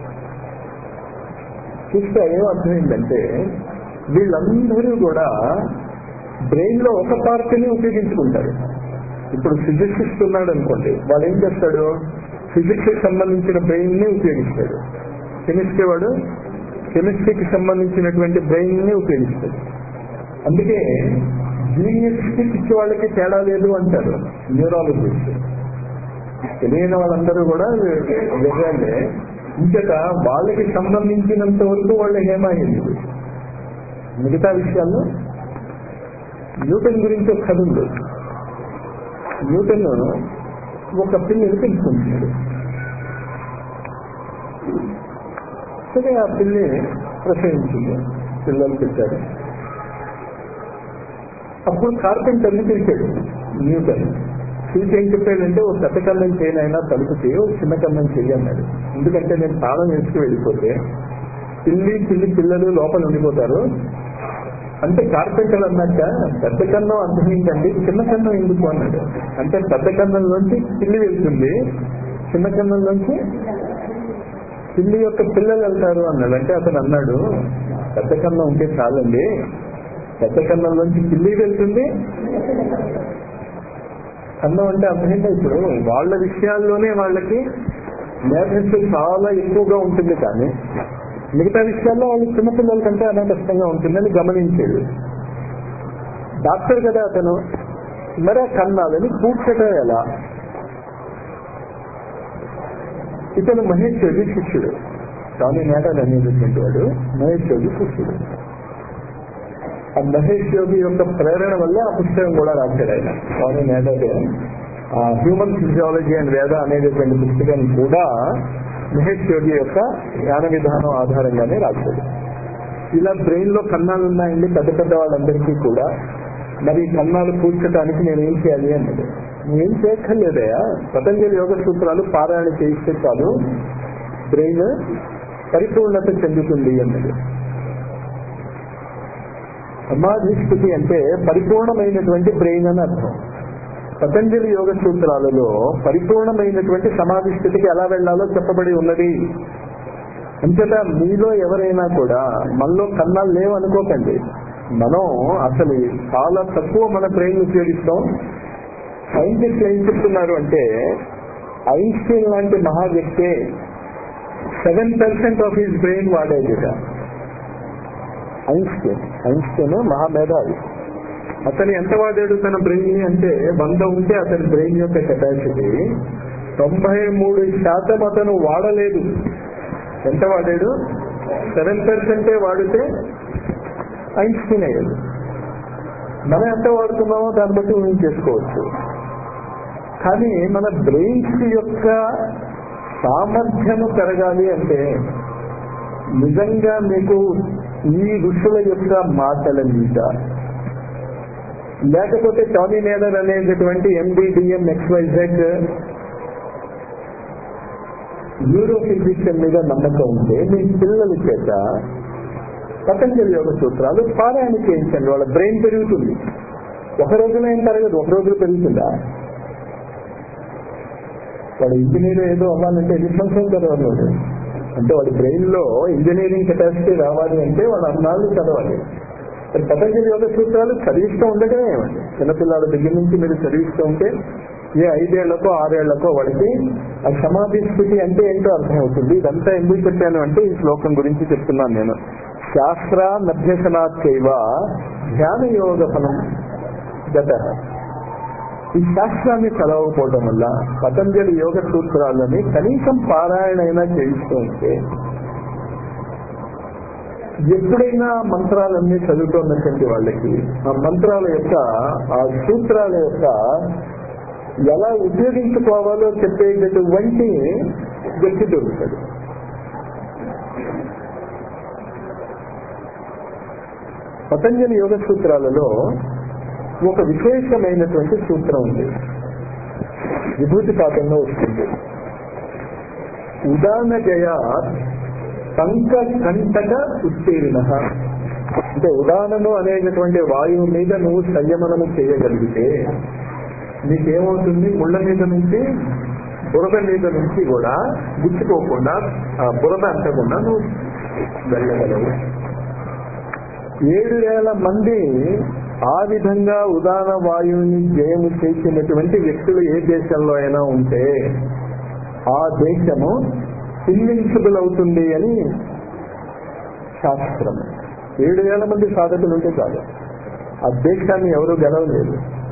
చూస్తే ఏం అర్థమైందంటే వీళ్ళందరూ కూడా బ్రెయిన్ లో ఒక పార్ట్ ని ఉపయోగించుకుంటారు ఇప్పుడు ఫిజిక్స్ ఉన్నాడు అనుకోండి వాడు ఏం చేస్తాడు ఫిజిక్స్ కి సంబంధించిన బ్రెయిన్ ని ఉపయోగిస్తాడు కెమిస్ట్రీ వాడు కెమిస్ట్రీకి సంబంధించినటువంటి బ్రెయిన్ ని ఉపయోగిస్తాడు అందుకే జీనియస్ కి పిచ్చి వాళ్ళకి తేడా లేదు అంటారు న్యూరాలజిస్ట్ తెలియని వాళ్ళందరూ కూడా వెళ్ళాలి ఇంకట వాళ్ళకి సంబంధించినంత వరకు వాళ్ళు ఏమైంది మిగతా విషయాల్లో న్యూటన్ గురించి ఒక కథ ఉంది న్యూటన్ ఒక పిల్లిని పెంచుకుంటున్నాడు సరే ఆ పిల్లి ప్రసవించింది పిల్లలు పెట్టారు అప్పుడు కార్పెంటర్ని పిలిచాడు న్యూటన్ పిలిచి ఏం చెప్పాడంటే ఓ పెద్ద కన్నం చేయనైనా తలుపు చేయి ఓ చిన్న కన్నం చేయి అన్నాడు ఎందుకంటే నేను తాళం వేసుకు వెళ్ళిపోతే పిల్లి పిల్లి పిల్లలు లోపల ఉండిపోతారు అంటే కార్పెంటర్ అన్నాక పెద్ద కన్నం అర్థమైందండి చిన్న కన్నం ఎందుకు అన్నాడు అంటే పెద్ద కన్నంలోంచి పిల్లి వెళ్తుంది చిన్న కన్నంలోంచి పిల్లి యొక్క పిల్లలు వెళ్తారు అన్నాడు అంటే అతను అన్నాడు పెద్ద కన్నం ఉంటే చాలండి పెద్ద కన్నంలోంచి పిల్లి వెళ్తుంది కన్నం అంటే అర్థమైందా ఇప్పుడు వాళ్ళ విషయాల్లోనే వాళ్ళకి మేధస్సు చాలా ఎక్కువగా ఉంటుంది కానీ మిగతా విషయాల్లో వాళ్ళు చిన్నపిల్లల కంటే అనకష్టంగా ఉంటుందని గమనించేది డాక్టర్ కదా అతను మరి ఆ కన్నాలని పూడ్చడం ఎలా ఇతను మహేష్ యోగి శిష్యుడు స్వామి నేటల్ అనేటటువంటి వాడు మహేష్ యోగి శిష్యుడు ఆ మహేష్ యోగి యొక్క ప్రేరణ వల్ల ఆ పుస్తకం కూడా రాశాడు ఆయన స్వామి నేటల్ హ్యూమన్ ఫిజియాలజీ అండ్ వేద అనేటటువంటి పుస్తకాన్ని కూడా మహేష్ యోగి యొక్క జ్ఞాన విధానం ఆధారంగానే రాశాడు ఇలా బ్రెయిన్ లో కన్నాలు ఉన్నాయండి పెద్ద పెద్ద వాళ్ళందరికీ కూడా మరి ఈ కన్నాలు పూడ్చడానికి నేను ఏం చేయాలి అన్నది నువ్వేం చేయక్కర్లేదయా పతంజలి యోగ సూత్రాలు పారాయణ చేయిస్తే చాలు బ్రెయిన్ పరిపూర్ణత చెందుతుంది అన్నది సమాధి స్థితి అంటే పరిపూర్ణమైనటువంటి బ్రెయిన్ అని అర్థం పతంజలి యోగ సూత్రాలలో పరిపూర్ణమైనటువంటి సమాధి స్థితికి ఎలా వెళ్లాలో చెప్పబడి ఉన్నది అంతటా మీలో ఎవరైనా కూడా మనలో కన్నాలు లేవనుకోకండి మనం అసలు చాలా తక్కువ మన బ్రెయిన్ ఉపయోగిస్తాం సైంటిస్ట్ ఏం చెప్తున్నారు అంటే ఐన్స్టీన్ లాంటి మహా వ్యక్తే seven percent of his brain వాడేదిట ఐన్స్టీన్ ఐన్స్టీన్ మహామేధావి అతను ఎంత వాడాడు తన బ్రెయిన్ ని అంటే వంద ఉంటే అతని బ్రెయిన్ యొక్క కెపాసిటీ తొంభై మూడు శాతం అతను వాడలేదు ఎంత వాడాడు సెవెన్ పర్సెంటే వాడితే ఐన్స్టీన్ అయ్యాడు మనం ఎంత వాడుతున్నామో దాన్ని బట్టి ఊహించేసుకోవచ్చు కానీ మన బ్రెయిన్స్ యొక్క సామర్థ్యము పెరగాలి అంటే నిజంగా మీకు ఈ ఋషుల యొక్క మాటల మీద లేకపోతే టామీ నేలర్ అనేటటువంటి ఎంబీడిఎం ఎక్స్వైజెడ్ న్యూరో ఫిజిషియన్ మీద నమ్మకం ఉంటే మీ పిల్లల చేత పతంజలి యోగ సూత్రాలు పారాయణ చేయించండి వాళ్ళ బ్రెయిన్ పెరుగుతుంది ఒక రోజులో ఏం పెరగదు ఒక రోజులో పెరుగుతుందా వాడు ఇంజనీర్ ఏదో అవ్వాలంటే ఎన్ని సంవత్సరాలు చదవాలి అంటే వాడి బ్రెయిన్ లో ఇంజనీరింగ్ కెపాసిటీ రావాలి అంటే వాడు అన్నాళ్ళు చదవాలి మరి పతంజలి యోగ సూత్రాలు చదివిస్తూ ఉండటమే ఏమండి చిన్నపిల్లల దగ్గర నుంచి మీరు చదివిస్తూ ఉంటే ఏ ఐదేళ్లకో ఆరేళ్లకో వాడికి ఆ సమాధి స్థితి అంటే ఏంటో అర్థమవుతుంది ఇదంతా ఎందుకు చెప్పాను అంటే ఈ శ్లోకం గురించి చెప్తున్నాను నేను శాస్త్ర నభ్యసనాత్యవ ధ్యాన యోగ ఫలం గత ఈ శాస్త్రాన్ని చదవకపోవడం వల్ల పతంజలి యోగ సూత్రాలని కనీసం పారాయణ అయినా చేయిస్తూ ఉంటే ఎప్పుడైనా మంత్రాలన్నీ చదువుతున్నటువంటి వాళ్ళకి ఆ మంత్రాల యొక్క ఆ సూత్రాల యొక్క ఎలా ఉపయోగించుకోవాలో చెప్పేటటువంటి వ్యక్తి దొరుకుతాడు పతంజలి యోగ సూత్రాలలో ఒక విశేషమైనటువంటి సూత్రం ఉంది విభూతి పాఠంలో వస్తుంది ఉదాన జయ కంక కంటక ఉత్తీర్ణ అంటే ఉదాహరణను అనేటటువంటి వాయువు మీద నువ్వు సంయమనము చేయగలిగితే నీకేమవుతుంది ముళ్ళ మీద నుంచి బురద మీద నుంచి కూడా గుచ్చుకోకుండా ఆ బురద అంటకుండా నువ్వు వెళ్ళగలవు ఏడు వేల మంది ఆ విధంగా ఉదాన వాయువుని జయము చేసినటువంటి వ్యక్తులు ఏ దేశంలో అయినా ఉంటే ఆ దేశము ఇన్విన్సిబుల్ అవుతుంది అని శాస్త్రం ఏడు వేల మంది సాధకులు ఉంటే చాలు ఆ దేశాన్ని ఎవరు గెలవలేదు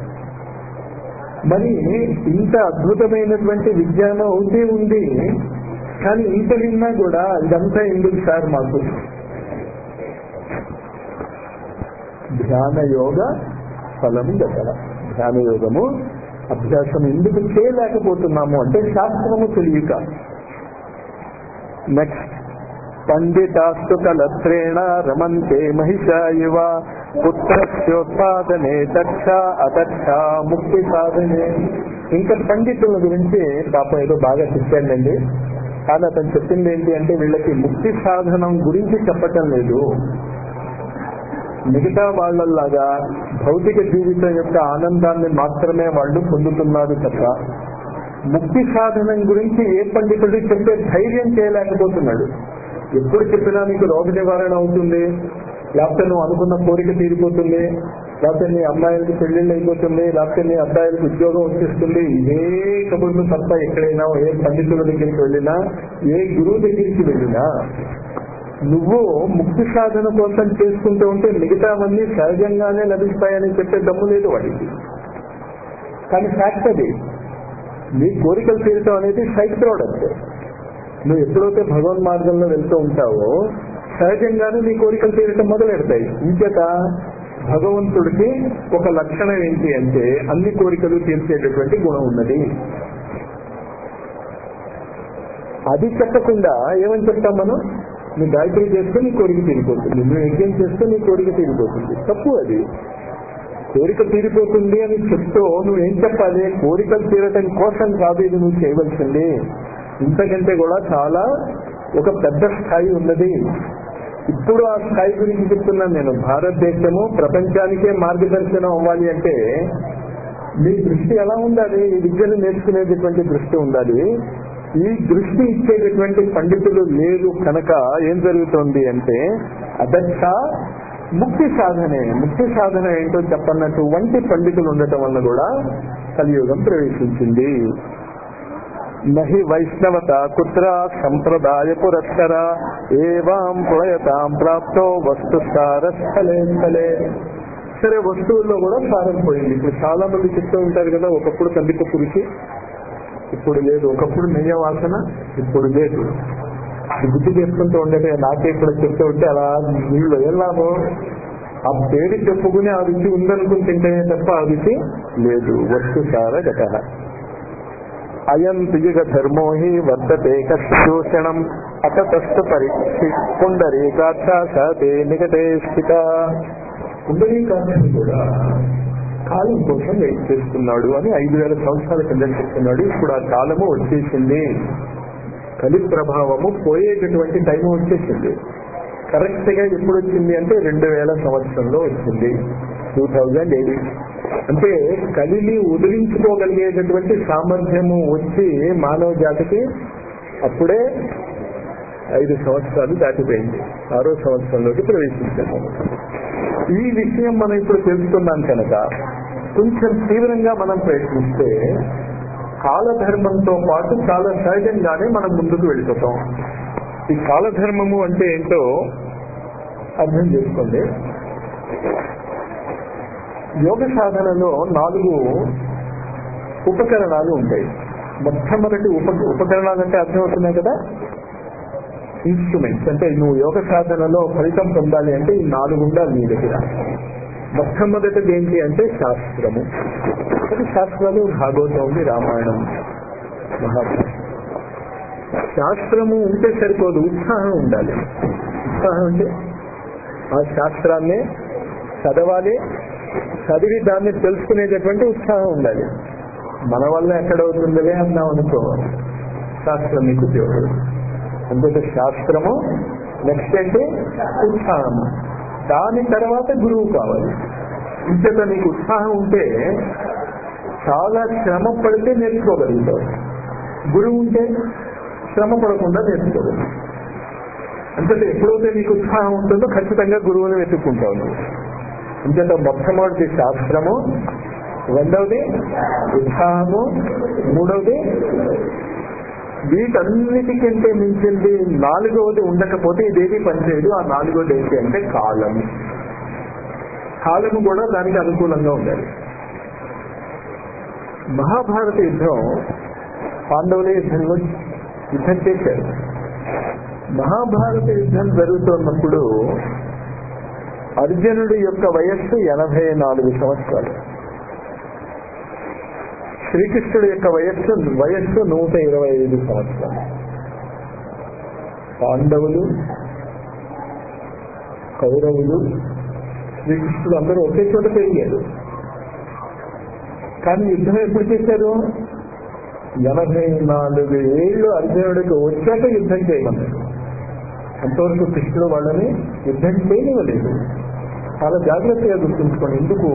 మరి ఇంత అద్భుతమైనటువంటి విజ్ఞానం అవుతే ఉంది కానీ ఇంత విన్నా కూడా ఇదంతా ఎందుకు సార్ మాకు ధ్యాన యోగ ఫలము దగ్గర ధ్యాన యోగము అభ్యాసం ఎందుకు చేయలేకపోతున్నాము అంటే శాస్త్రము తెలియక నెక్స్ట్ పండితాస్తు కలత్రేణ రమంతే మహిషా ఇవ పుత్రోత్పాదనే దక్ష అదక్ష ముక్తి సాధనే ఇంకా పండితుల గురించి పాపం ఏదో బాగా చెప్పాడండి కానీ అతను చెప్పింది ఏంటి అంటే వీళ్ళకి ముక్తి సాధనం గురించి చెప్పటం లేదు మిగతా వాళ్ళలాగా భౌతిక జీవితం యొక్క ఆనందాన్ని మాత్రమే వాళ్ళు పొందుతున్నారు తప్ప ముక్తి సాధనం గురించి ఏ పండితుడు చెప్పే ధైర్యం చేయలేకపోతున్నాడు ఎప్పుడు చెప్పినా నీకు రోగ నివారణ అవుతుంది లేకపోతే నువ్వు అనుకున్న కోరిక తీరిపోతుంది లేకపోతే నీ అమ్మాయిలకి పెళ్లిళ్ళు అయిపోతుంది లేకపోతే నీ అబ్బాయిలకు ఉద్యోగం వచ్చేస్తుంది ఇదే కబుర్లు తప్ప ఎక్కడైనా ఏ పండితుల దగ్గరికి వెళ్ళినా ఏ గురువు దగ్గరికి వెళ్ళినా నువ్వు ముక్తి సాధన కోసం చేసుకుంటూ ఉంటే మిగతావన్నీ సహజంగానే లభిస్తాయని చెప్పే దమ్ము లేదు వాడికి కానీ ఫ్యాక్ట్ అది నీ కోరికలు తీరటం అనేది సైడ్ ప్రోడక్ట్ నువ్వు ఎప్పుడైతే భగవన్ మార్గంలో వెళ్తూ ఉంటావో సహజంగానే నీ కోరికలు తీరటం మొదలెడతాయి ఇంచేత భగవంతుడికి ఒక లక్షణం ఏంటి అంటే అన్ని కోరికలు తీర్చేటటువంటి గుణం ఉన్నది అది చెప్పకుండా ఏమని చెప్తాం మనం నువ్వు గాయత్రి చేస్తే నీ కోరిక తీరిపోతుంది నువ్వు యజ్ఞం చేస్తే నీ కోరిక తీరిపోతుంది తప్పు అది కోరిక తీరిపోతుంది అని చెప్తూ నువ్వు ఏం చెప్పాలి కోరికలు తీరటం కోసం కాదు ఇది నువ్వు చేయవలసింది ఇంతకంటే కూడా చాలా ఒక పెద్ద స్థాయి ఉన్నది ఇప్పుడు ఆ స్థాయి గురించి చెప్తున్నాను నేను భారతదేశము ప్రపంచానికే మార్గదర్శనం అవ్వాలి అంటే మీ దృష్టి ఎలా ఉండాలి ఈ విద్యను నేర్చుకునేటటువంటి దృష్టి ఉండాలి ఈ దృష్టి ఇచ్చేటటువంటి పండితులు లేరు కనుక ఏం జరుగుతుంది అంటే అదక్ష ముక్తి సాధనే ముక్తి సాధన ఏంటో చెప్పన్నట్టు వంటి పండితులు ఉండటం వల్ల కూడా కలియుగం ప్రవేశించింది నహి వైష్ణవత కుత్ర సంప్రదాయ పురస్కర ఏవాం ప్రయతాం ప్రాప్తో వస్తు స్థలే స్థలే సరే వస్తువుల్లో కూడా సారం పోయింది ఇప్పుడు చాలా మంది చెప్తూ ఉంటారు కదా ఒకప్పుడు కందిపప్పు రుచి ఇప్పుడు లేదు ఒకప్పుడు నెయ్య వాసన ఇప్పుడు లేదు ఈ బుద్ధి చేసుకుంటూ ఉండేది నాకే ఇప్పుడు చెప్తూ ఉంటే అలా నీళ్ళు వెళ్ళాము ఆ పేరు చెప్పుకుని ఆ రుచి ఉందనుకుని తింటేనే తప్ప ఆ రుచి లేదు వస్తు సార గత అయం తిజగ ధర్మో హి వర్తతే కష్టోషణం అతతస్థ పరీక్షి పుండరీకాక్ష సతే నికటే స్థిత పుండరీకాక్షని కూడా కాలం కోసం వెయిట్ చేస్తున్నాడు అని ఐదు వేల సంవత్సరాల కింద చెప్తున్నాడు ఇప్పుడు ఆ కాలము వచ్చేసింది కలి ప్రభావము పోయేటటువంటి టైం వచ్చేసింది కరెక్ట్ గా ఎప్పుడు వచ్చింది అంటే రెండు వేల సంవత్సరంలో వచ్చింది టూ థౌజండ్ ఎయిట్ అంటే కలిని వదిలించుకోగలిగేటటువంటి సామర్థ్యము వచ్చి మానవ జాతికి అప్పుడే ఐదు సంవత్సరాలు దాటిపోయింది ఆరో సంవత్సరంలోకి ప్రవేశించాము ఈ విషయం మనం ఇప్పుడు తెలుసుకున్నాం కనుక కొంచెం తీవ్రంగా మనం ప్రయత్నిస్తే కాలధర్మంతో పాటు చాలా సహజంగానే మనం ముందుకు వెళ్ళిపోతాం ఈ కాలధర్మము అంటే ఏంటో అర్థం చేసుకోండి యోగ సాధనలో నాలుగు ఉపకరణాలు ఉంటాయి మొట్టమొదటి ఉప ఉపకరణాలు అంటే అర్థమవుతున్నాయి కదా ఇన్స్ట్రుమెంట్స్ అంటే నువ్వు యోగ సాధనలో ఫలితం పొందాలి అంటే ఈ నాలుగు ఉండాలి నీ దగ్గర మొట్టమొదటిది ఏంటి అంటే శాస్త్రము అది శాస్త్రాలు భాగవతం ఉంది రామాయణం మహాభారతం శాస్త్రము ఉంటే సరిపోదు ఉత్సాహం ఉండాలి ఉత్సాహం అంటే ఆ శాస్త్రాన్ని చదవాలి చదివి దాన్ని తెలుసుకునేటటువంటి ఉత్సాహం ఉండాలి మన వల్ల ఎక్కడవుతుందిలే అన్నాం అనుకో శాస్త్రం మీకు ఉపయోగపడదు అందుకే శాస్త్రము నెక్స్ట్ ఏంటి ఉత్సాహము దాని తర్వాత గురువు కావాలి ఇంతట నీకు ఉత్సాహం ఉంటే చాలా శ్రమ పడితే నేర్చుకోగలుగుతావు గురువు ఉంటే శ్రమ పడకుండా నేర్చుకోగలరు అంతటే ఎప్పుడైతే నీకు ఉత్సాహం ఉంటుందో ఖచ్చితంగా గురువుని వెతుక్కుంటావు నువ్వు ఇంతట మొట్టమొదటి శాస్త్రము రెండవది ఉత్సాహము మూడవది వీటన్నిటికంటే మించింది నాలుగవది ఉండకపోతే ఇదేది పనిచేయదు ఆ నాలుగవది ఏంటి అంటే కాలము కాలము కూడా దానికి అనుకూలంగా ఉండాలి మహాభారత యుద్ధం పాండవుల యుద్ధంలో యుద్ధం చేశారు మహాభారత యుద్ధం జరుగుతున్నప్పుడు అర్జునుడి యొక్క వయస్సు ఎనభై నాలుగు సంవత్సరాలు శ్రీకృష్ణుడి యొక్క వయస్సు వయస్సు నూట ఇరవై ఐదు సంవత్సరాలు పాండవులు కౌరవులు శ్రీకృష్ణుడు అందరూ ఒకే చోట పెరిగారు కానీ యుద్ధం ఎప్పుడు చేశారు ఎనభై నాలుగు ఏళ్ళు అర్జునుడికి వచ్చాక యుద్ధం చేయమన్నారు అంతవరకు కృష్ణుడు వాళ్ళని యుద్ధం చేయనివ్వలేదు చాలా జాగ్రత్తగా గుర్తుంచుకోండి ఎందుకు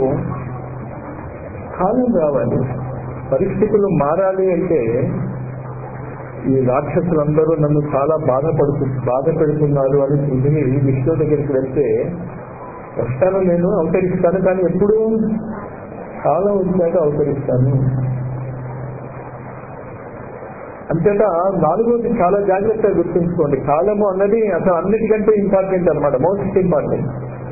కాలం రావాలి పరిస్థితులు మారాలి అంటే ఈ రాక్షసులందరూ నన్ను చాలా బాధపడుతు బాధ పెడుతున్నారు అని పృథివీ విష్ణు దగ్గరికి వెళ్తే వస్తాను నేను అవతరిస్తాను కానీ ఎప్పుడు కాలం వచ్చాక అవతరిస్తాను అంతేత నాలుగోది చాలా జాగ్రత్తగా గుర్తుంచుకోండి కాలము అన్నది అసలు అన్నిటికంటే ఇంపార్టెంట్ అనమాట మోస్ట్ ఇంపార్టెంట్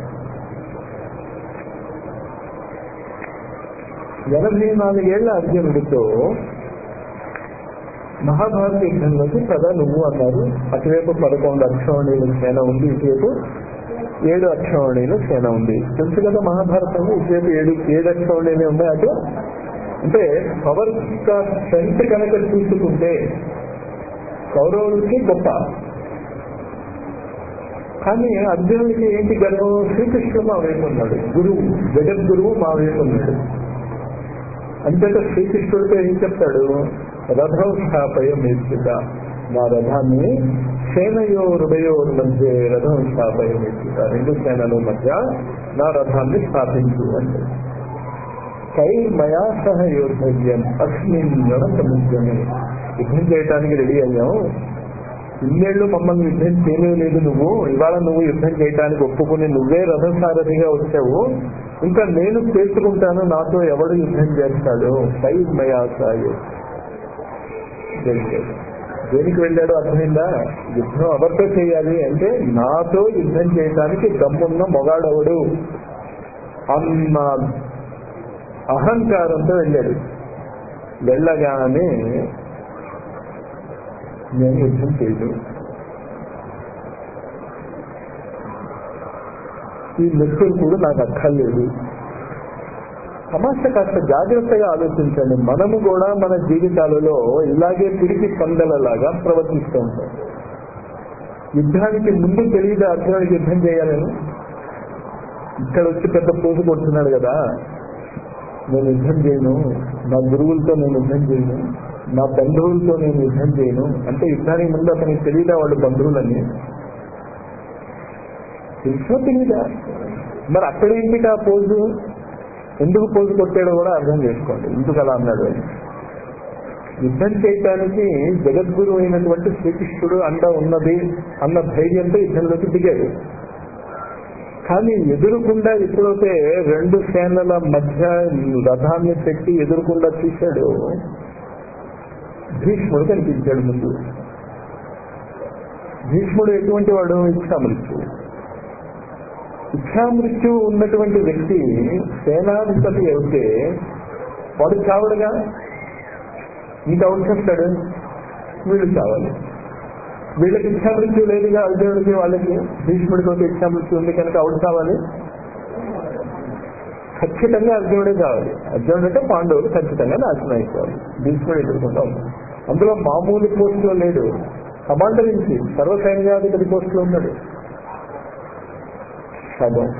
ఎనభై నాలుగేళ్ల అర్జునుడితో మహాభారత యుద్ధంలోకి కదా నువ్వు అన్నారు అటువైపు పదకొండు అక్షోణీల సేన ఉంది ఇటువైపు ఏడు అక్షోణీల సేన ఉంది తెలుసు కదా మహాభారతంలో ఇటువైపు ఏడు ఏడు అక్షోణీలు ఉన్నాయి అటు అంటే పవర్ స్ట్రెంత్ కనుక చూసుకుంటే కౌరవులకి గొప్ప కానీ అర్జునుడికి ఏంటి గర్వం శ్రీకృష్ణుడు మా వైపు ఉన్నాడు గురువు జగద్గురువు మా వైపు ఉన్నాడు అంతేత శ్రీకృష్ణుడితో ఏం చెప్తాడు రథం స్థాపయ మేర్చిత నా రథాన్ని సేనయో హృదయోర్ మధ్య రథం స్థాపయ మేర్చిత రెండు సేనల మధ్య నా రథాన్ని స్థాపించు అంటే కై మయా సహ యోధవ్యం అస్మిన్ రణసముద్రమే యుద్ధం చేయడానికి రెడీ అయ్యాం ఇన్నేళ్లు మమ్మల్ని యుద్ధం చేయలేదు నువ్వు ఇవాళ నువ్వు యుద్ధం చేయడానికి ఒప్పుకుని నువ్వే రథసారథిగా వచ్చావు ఇంకా నేను చేసుకుంటాను నాతో ఎవడు యుద్ధం చేస్తాడు కై మయా సాయో దేనికి వెళ్ళాడో అర్థమైందా యుద్ధం ఎవరితో చేయాలి అంటే నాతో యుద్ధం చేయడానికి దమ్మున్న మొగాడవడు అన్న అహంకారంతో వెళ్ళాడు వెళ్ళగానే నేను యుద్ధం చేయదు ఈ మెట్టులు కూడా నాకు అక్కర్లేదు సమస్య కాస్త జాగ్రత్తగా ఆలోచించండి మనము కూడా మన జీవితాలలో ఇలాగే తిరిగి పందలలాగా ప్రవర్తిస్తూ ఉంటాం యుద్ధానికి ముందు తెలియదు అర్జునుడికి యుద్ధం చేయాలని ఇక్కడ వచ్చి పెద్ద పోసు కొడుతున్నాడు కదా నేను యుద్ధం చేయను నా గురువులతో నేను యుద్ధం చేయను నా బంధువులతో నేను యుద్ధం చేయను అంటే యుద్ధానికి ముందు అతనికి తెలియదా వాళ్ళు బంధువులని తెలుసో తెలీదా మరి అక్కడేంటి ఆ పోజు ఎందుకు పోజు కొట్టాడో కూడా అర్థం చేసుకోండి ఎందుకు అలా అన్నాడు అని యుద్ధం చేయటానికి జగద్గురు అయినటువంటి శ్రీకృష్ణుడు అండ ఉన్నది అన్న ధైర్యంతో యుద్ధంలోకి దిగాడు కానీ ఎదురుకుండా ఎప్పుడైతే రెండు సేనల మధ్య రథాన్ని పెట్టి ఎదురుకుండా చూశాడు భీష్ముడు కనిపించాడు ముందు భీష్ముడు ఎటువంటి వాడు ఇచ్చామృత్యు ఇచ్చామృత్యు ఉన్నటువంటి వ్యక్తి సేనాధిపతి అయితే వాడు చావడుగా ఇంకా అవును చెప్తాడు వీళ్ళు చావాలి వీళ్ళకి ఇచ్చామృత్యు లేదుగా అర్జునుడికి వాళ్ళకి భీష్ముడికి ఒక ఇచ్చామృత్యు ఉంది కనుక అవుట్ కావాలి ఖచ్చితంగా అర్జునుడే కావాలి అర్జునుడు అంటే పాండవులు ఖచ్చితంగా నాశనం అయిపోవాలి భీష్ముడు ఎదుర్కొంటా ఉన్నాడు అందులో మామూలు పోస్టులో లేడు కమాండర్ ఇన్ చీఫ్ సర్వ సైన్యాధిపతి పోస్టులో ఉన్నాడు సగం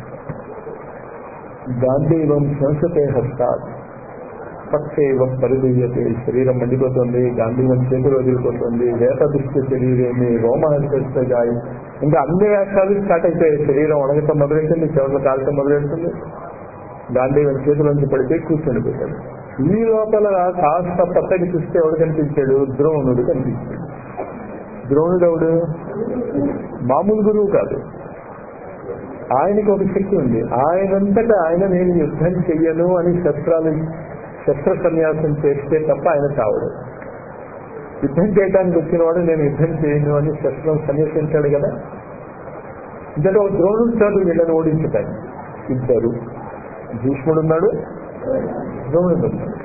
గాంధీ వంశంసతే హస్తాత్ పక్షేవ పరిదీయతే శరీరం మండిపోతుంది గాంధీవం చేతులు వదిలిపోతుంది వేత దృష్టి శరీరమే రోమహర్షగాయి ఇంకా అన్ని వేషాలు స్టార్ట్ అయిపోయాయి శరీరం ఉడగటం మొదలెట్టింది చెవులు కాలటం మొదలెడుతుంది గాంధీవం చేతులోంచి పడిపోయి కూర్చొనిపోతాడు ఈ లోపల కాస్త పక్కకి చూస్తే ఎవడు కనిపించాడు ద్రోణుడు కనిపించాడు ద్రోణుడు ఎవడు మామూలు గురువు కాదు ఆయనకి ఒక శక్తి ఉంది ఆయనంతటా ఆయన నేను యుద్ధం చెయ్యను అని శస్త్రాలు శస్త్ర సన్యాసం చేస్తే తప్ప ఆయన చావడు యుద్ధం చేయడానికి వచ్చిన వాడు నేను యుద్ధం చేయను అని శస్త్రం సన్యాసించాడు కదా ఇంతలో ఒక ద్రోణుడు చాలు వీళ్ళని ఓడించటానికి ఇద్దరు భీష్ముడు ఉన్నాడు ద్రోణుడు ఉన్నాడు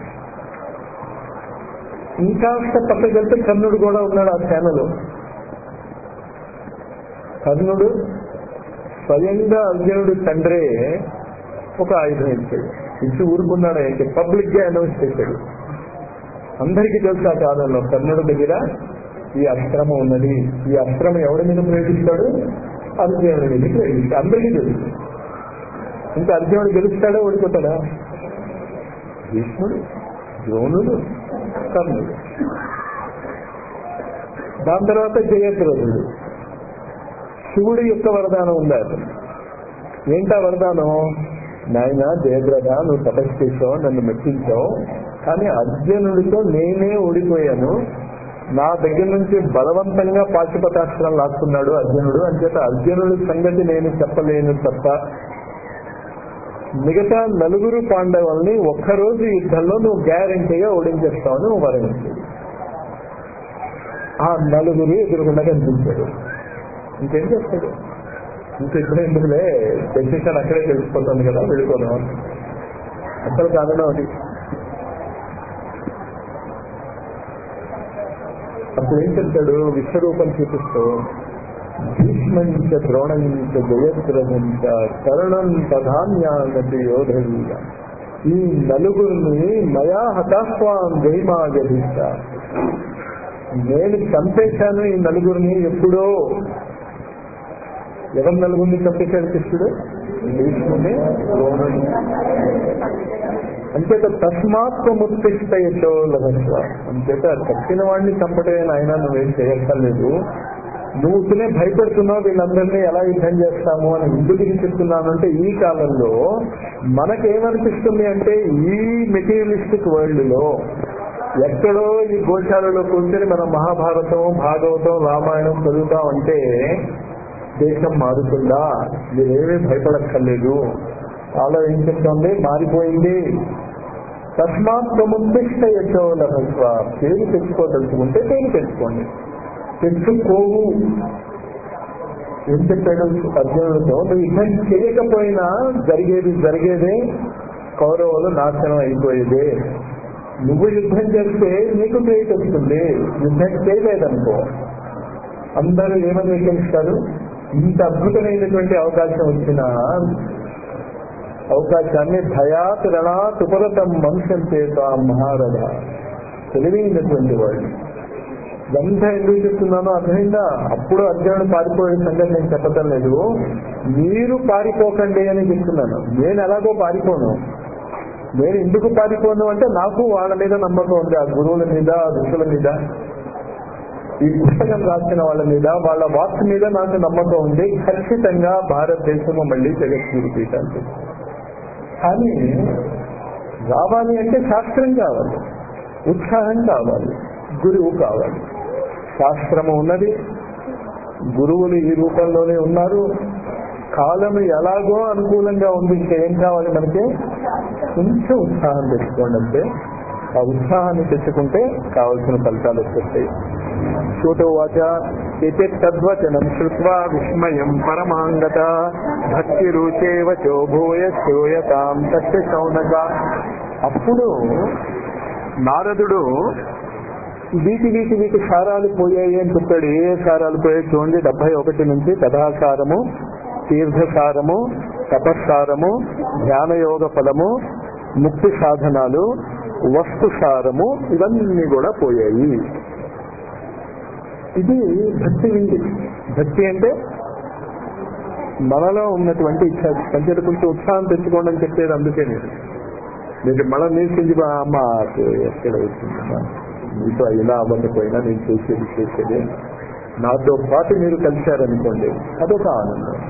ఇంకాస్త పక్కకి వెళ్తే కర్ణుడు కూడా ఉన్నాడు ఆ సేనలో కర్ణుడు స్వయంగా అర్జునుడు తండ్రే ఒక ఆయుధం ఇచ్చాడు ఇచ్చి ఊరుకున్నాడు అంటే పబ్లిక్ గా అనౌన్స్ చేశాడు అందరికీ తెలుసు ఆ కాలంలో కర్ణుడి దగ్గర ఈ అస్త్రము ఉన్నది ఈ అస్త్రం ఎవరి మీద ప్రయోగిస్తాడు అర్జునుడి మీద ప్రయోగిస్తాడు అందరికీ తెలుసు ఇంకా అర్జునుడు గెలుస్తాడా ఓడిపోతాడా భీష్ముడు ద్రోణుడు కర్ణుడు దాని తర్వాత జయద్రథుడు శివుడి యొక్క వరదానం ఉంది అతను ఏంటా వరదానం నాయన జయద్రథ నువ్వు తపస్సు చేసావు నన్ను మెప్పించావు కానీ అర్జునుడితో నేనే ఓడిపోయాను నా దగ్గర నుంచి బలవంతంగా పాశుపతాస్త్రం లాక్కున్నాడు అర్జునుడు అంచేత అర్జునుడి సంగతి నేను చెప్పలేను తప్ప మిగతా నలుగురు పాండవుల్ని ఒక్కరోజు యుద్ధంలో నువ్వు గ్యారంటీగా ఓడించేస్తావని నువ్వు వరణించాడు ఆ నలుగురు ఎదురుకుండా కనిపించాడు ఇంకేం చేస్తాడు ఇంక ఇప్పుడు ఎందుకులే డెసిషన్ అక్కడే తెలిసిపోతుంది కదా వెళ్ళిపోదాం అసలు కారణం అది అప్పుడు ఏం చెప్తాడు విశ్వరూపం చూపిస్తూ భీష్మంచ ద్రోణంచ జయద్రథంచ కరుణం ప్రధాన్యానతి యోధవీయ ఈ నలుగురిని మయా హతాహ్వాం జయమాగధిష్ట నేను చంపేశాను ఈ నలుగురిని ఎప్పుడో ఎవరి నలుగురిని చంపేశాడు కృష్ణుడు భీష్ముని ద్రోణుని అంచేత తస్మాత్మముత్తిష్టయతో లభస్వ అంచేత చచ్చిన వాడిని చంపటమే నాయన నువ్వేం చేయక్కర్లేదు నువ్వు ఉత్తునే భయపడుతున్నావు వీళ్ళందరినీ ఎలా యుద్ధం చేస్తాము అని ఎందుకు చెప్తున్నాను అంటే ఈ కాలంలో మనకేమనిపిస్తుంది అంటే ఈ మెటీరియలిస్టిక్ వరల్డ్ లో ఎక్కడో ఈ గోశాలలో కూర్చొని మనం మహాభారతం భాగవతం రామాయణం చదువుతాం అంటే దేశం మారుతుందా మీరేమీ భయపడక్కర్లేదు చాలా ఏం చెప్తోంది మారిపోయింది తస్మాత్ ప్రముఖిష్ట యశో లభస్వ పేరు తెచ్చుకోదలుచుకుంటే పేరు తెచ్చుకోండి తెచ్చుకోవు ఏం చెప్పాడు అర్జునుడితో నువ్వు యుద్ధం చేయకపోయినా జరిగేది జరిగేదే కౌరవులు నాశనం అయిపోయేదే నువ్వు యుద్ధం చేస్తే నీకు పేరు వస్తుంది యుద్ధం చేయలేదనుకో అందరూ ఏమని వికరిస్తారు ఇంత అద్భుతమైనటువంటి అవకాశం వచ్చిన అవకాశాన్ని భయాత్ రణాత్ ఉపరతం వంశం చేత మహారథ తెలివైనటువంటి వాళ్ళు ఇదంతా ఎందుకు చెప్తున్నానో అర్థమైందా అప్పుడు అర్జునుడు పారిపోయిన సంగతి నేను చెప్పటం లేదు మీరు పారిపోకండి అని చెప్తున్నాను నేను ఎలాగో పారిపోను నేను ఎందుకు పారిపోను అంటే నాకు వాళ్ళ మీద నమ్మకం ఉంది ఆ గురువుల మీద ఆ ఋషుల మీద ఈ పుస్తకం రాసిన వాళ్ళ మీద వాళ్ళ వాక్ మీద నాకు నమ్మకం ఉంది ఖచ్చితంగా భారతదేశము మళ్ళీ జగద్గురు పీఠాలు కానీ రావాలి అంటే శాస్త్రం కావాలి ఉత్సాహం కావాలి గురువు కావాలి శాస్త్రము ఉన్నది గురువులు ఈ రూపంలోనే ఉన్నారు కాలం ఎలాగో అనుకూలంగా ఉంది ఇంకా ఏం కావాలి మనకి కొంచెం ఉత్సాహం తెచ్చుకోండి అంటే ఆ ఉత్సాహాన్ని తెచ్చుకుంటే కావలసిన ఫలితాలు వచ్చేస్తాయి శ్రోతోవాచ ఎతే తద్వచనం శ్రుత్వా విస్మయం పరమాంగత భక్తి రుచేవచో భూయ శ్రూయతాం తస్య శౌనక అప్పుడు నారదుడు వీటి వీటి వీటి సారాలు పోయాయి అని చెప్పాడు ఏ ఏ సారాలు పోయాయి చూడండి డెబ్బై ఒకటి నుంచి కథాసారము తీర్థసారము తపస్సారము ధ్యానయోగ ఫలము ముక్తి సాధనాలు వస్తు సారము ఇవన్నీ కూడా పోయాయి ఇది భక్తి ఉంది భక్తి అంటే మనలో ఉన్నటువంటి ఇచ్చ కంచెలు కొంచెం ఉత్సాహం తెచ్చుకోండి అని చెప్పేది అందుకే నేను మీకు మనం నేర్చింది మా అమ్మ ఎక్కడ వచ్చిందమ్మా మీతో అయినా అవ్వకపోయినా నేను చేసేది చేసేది నాతో పాటు మీరు కలిశారనుకోండి అదొక ఆనందం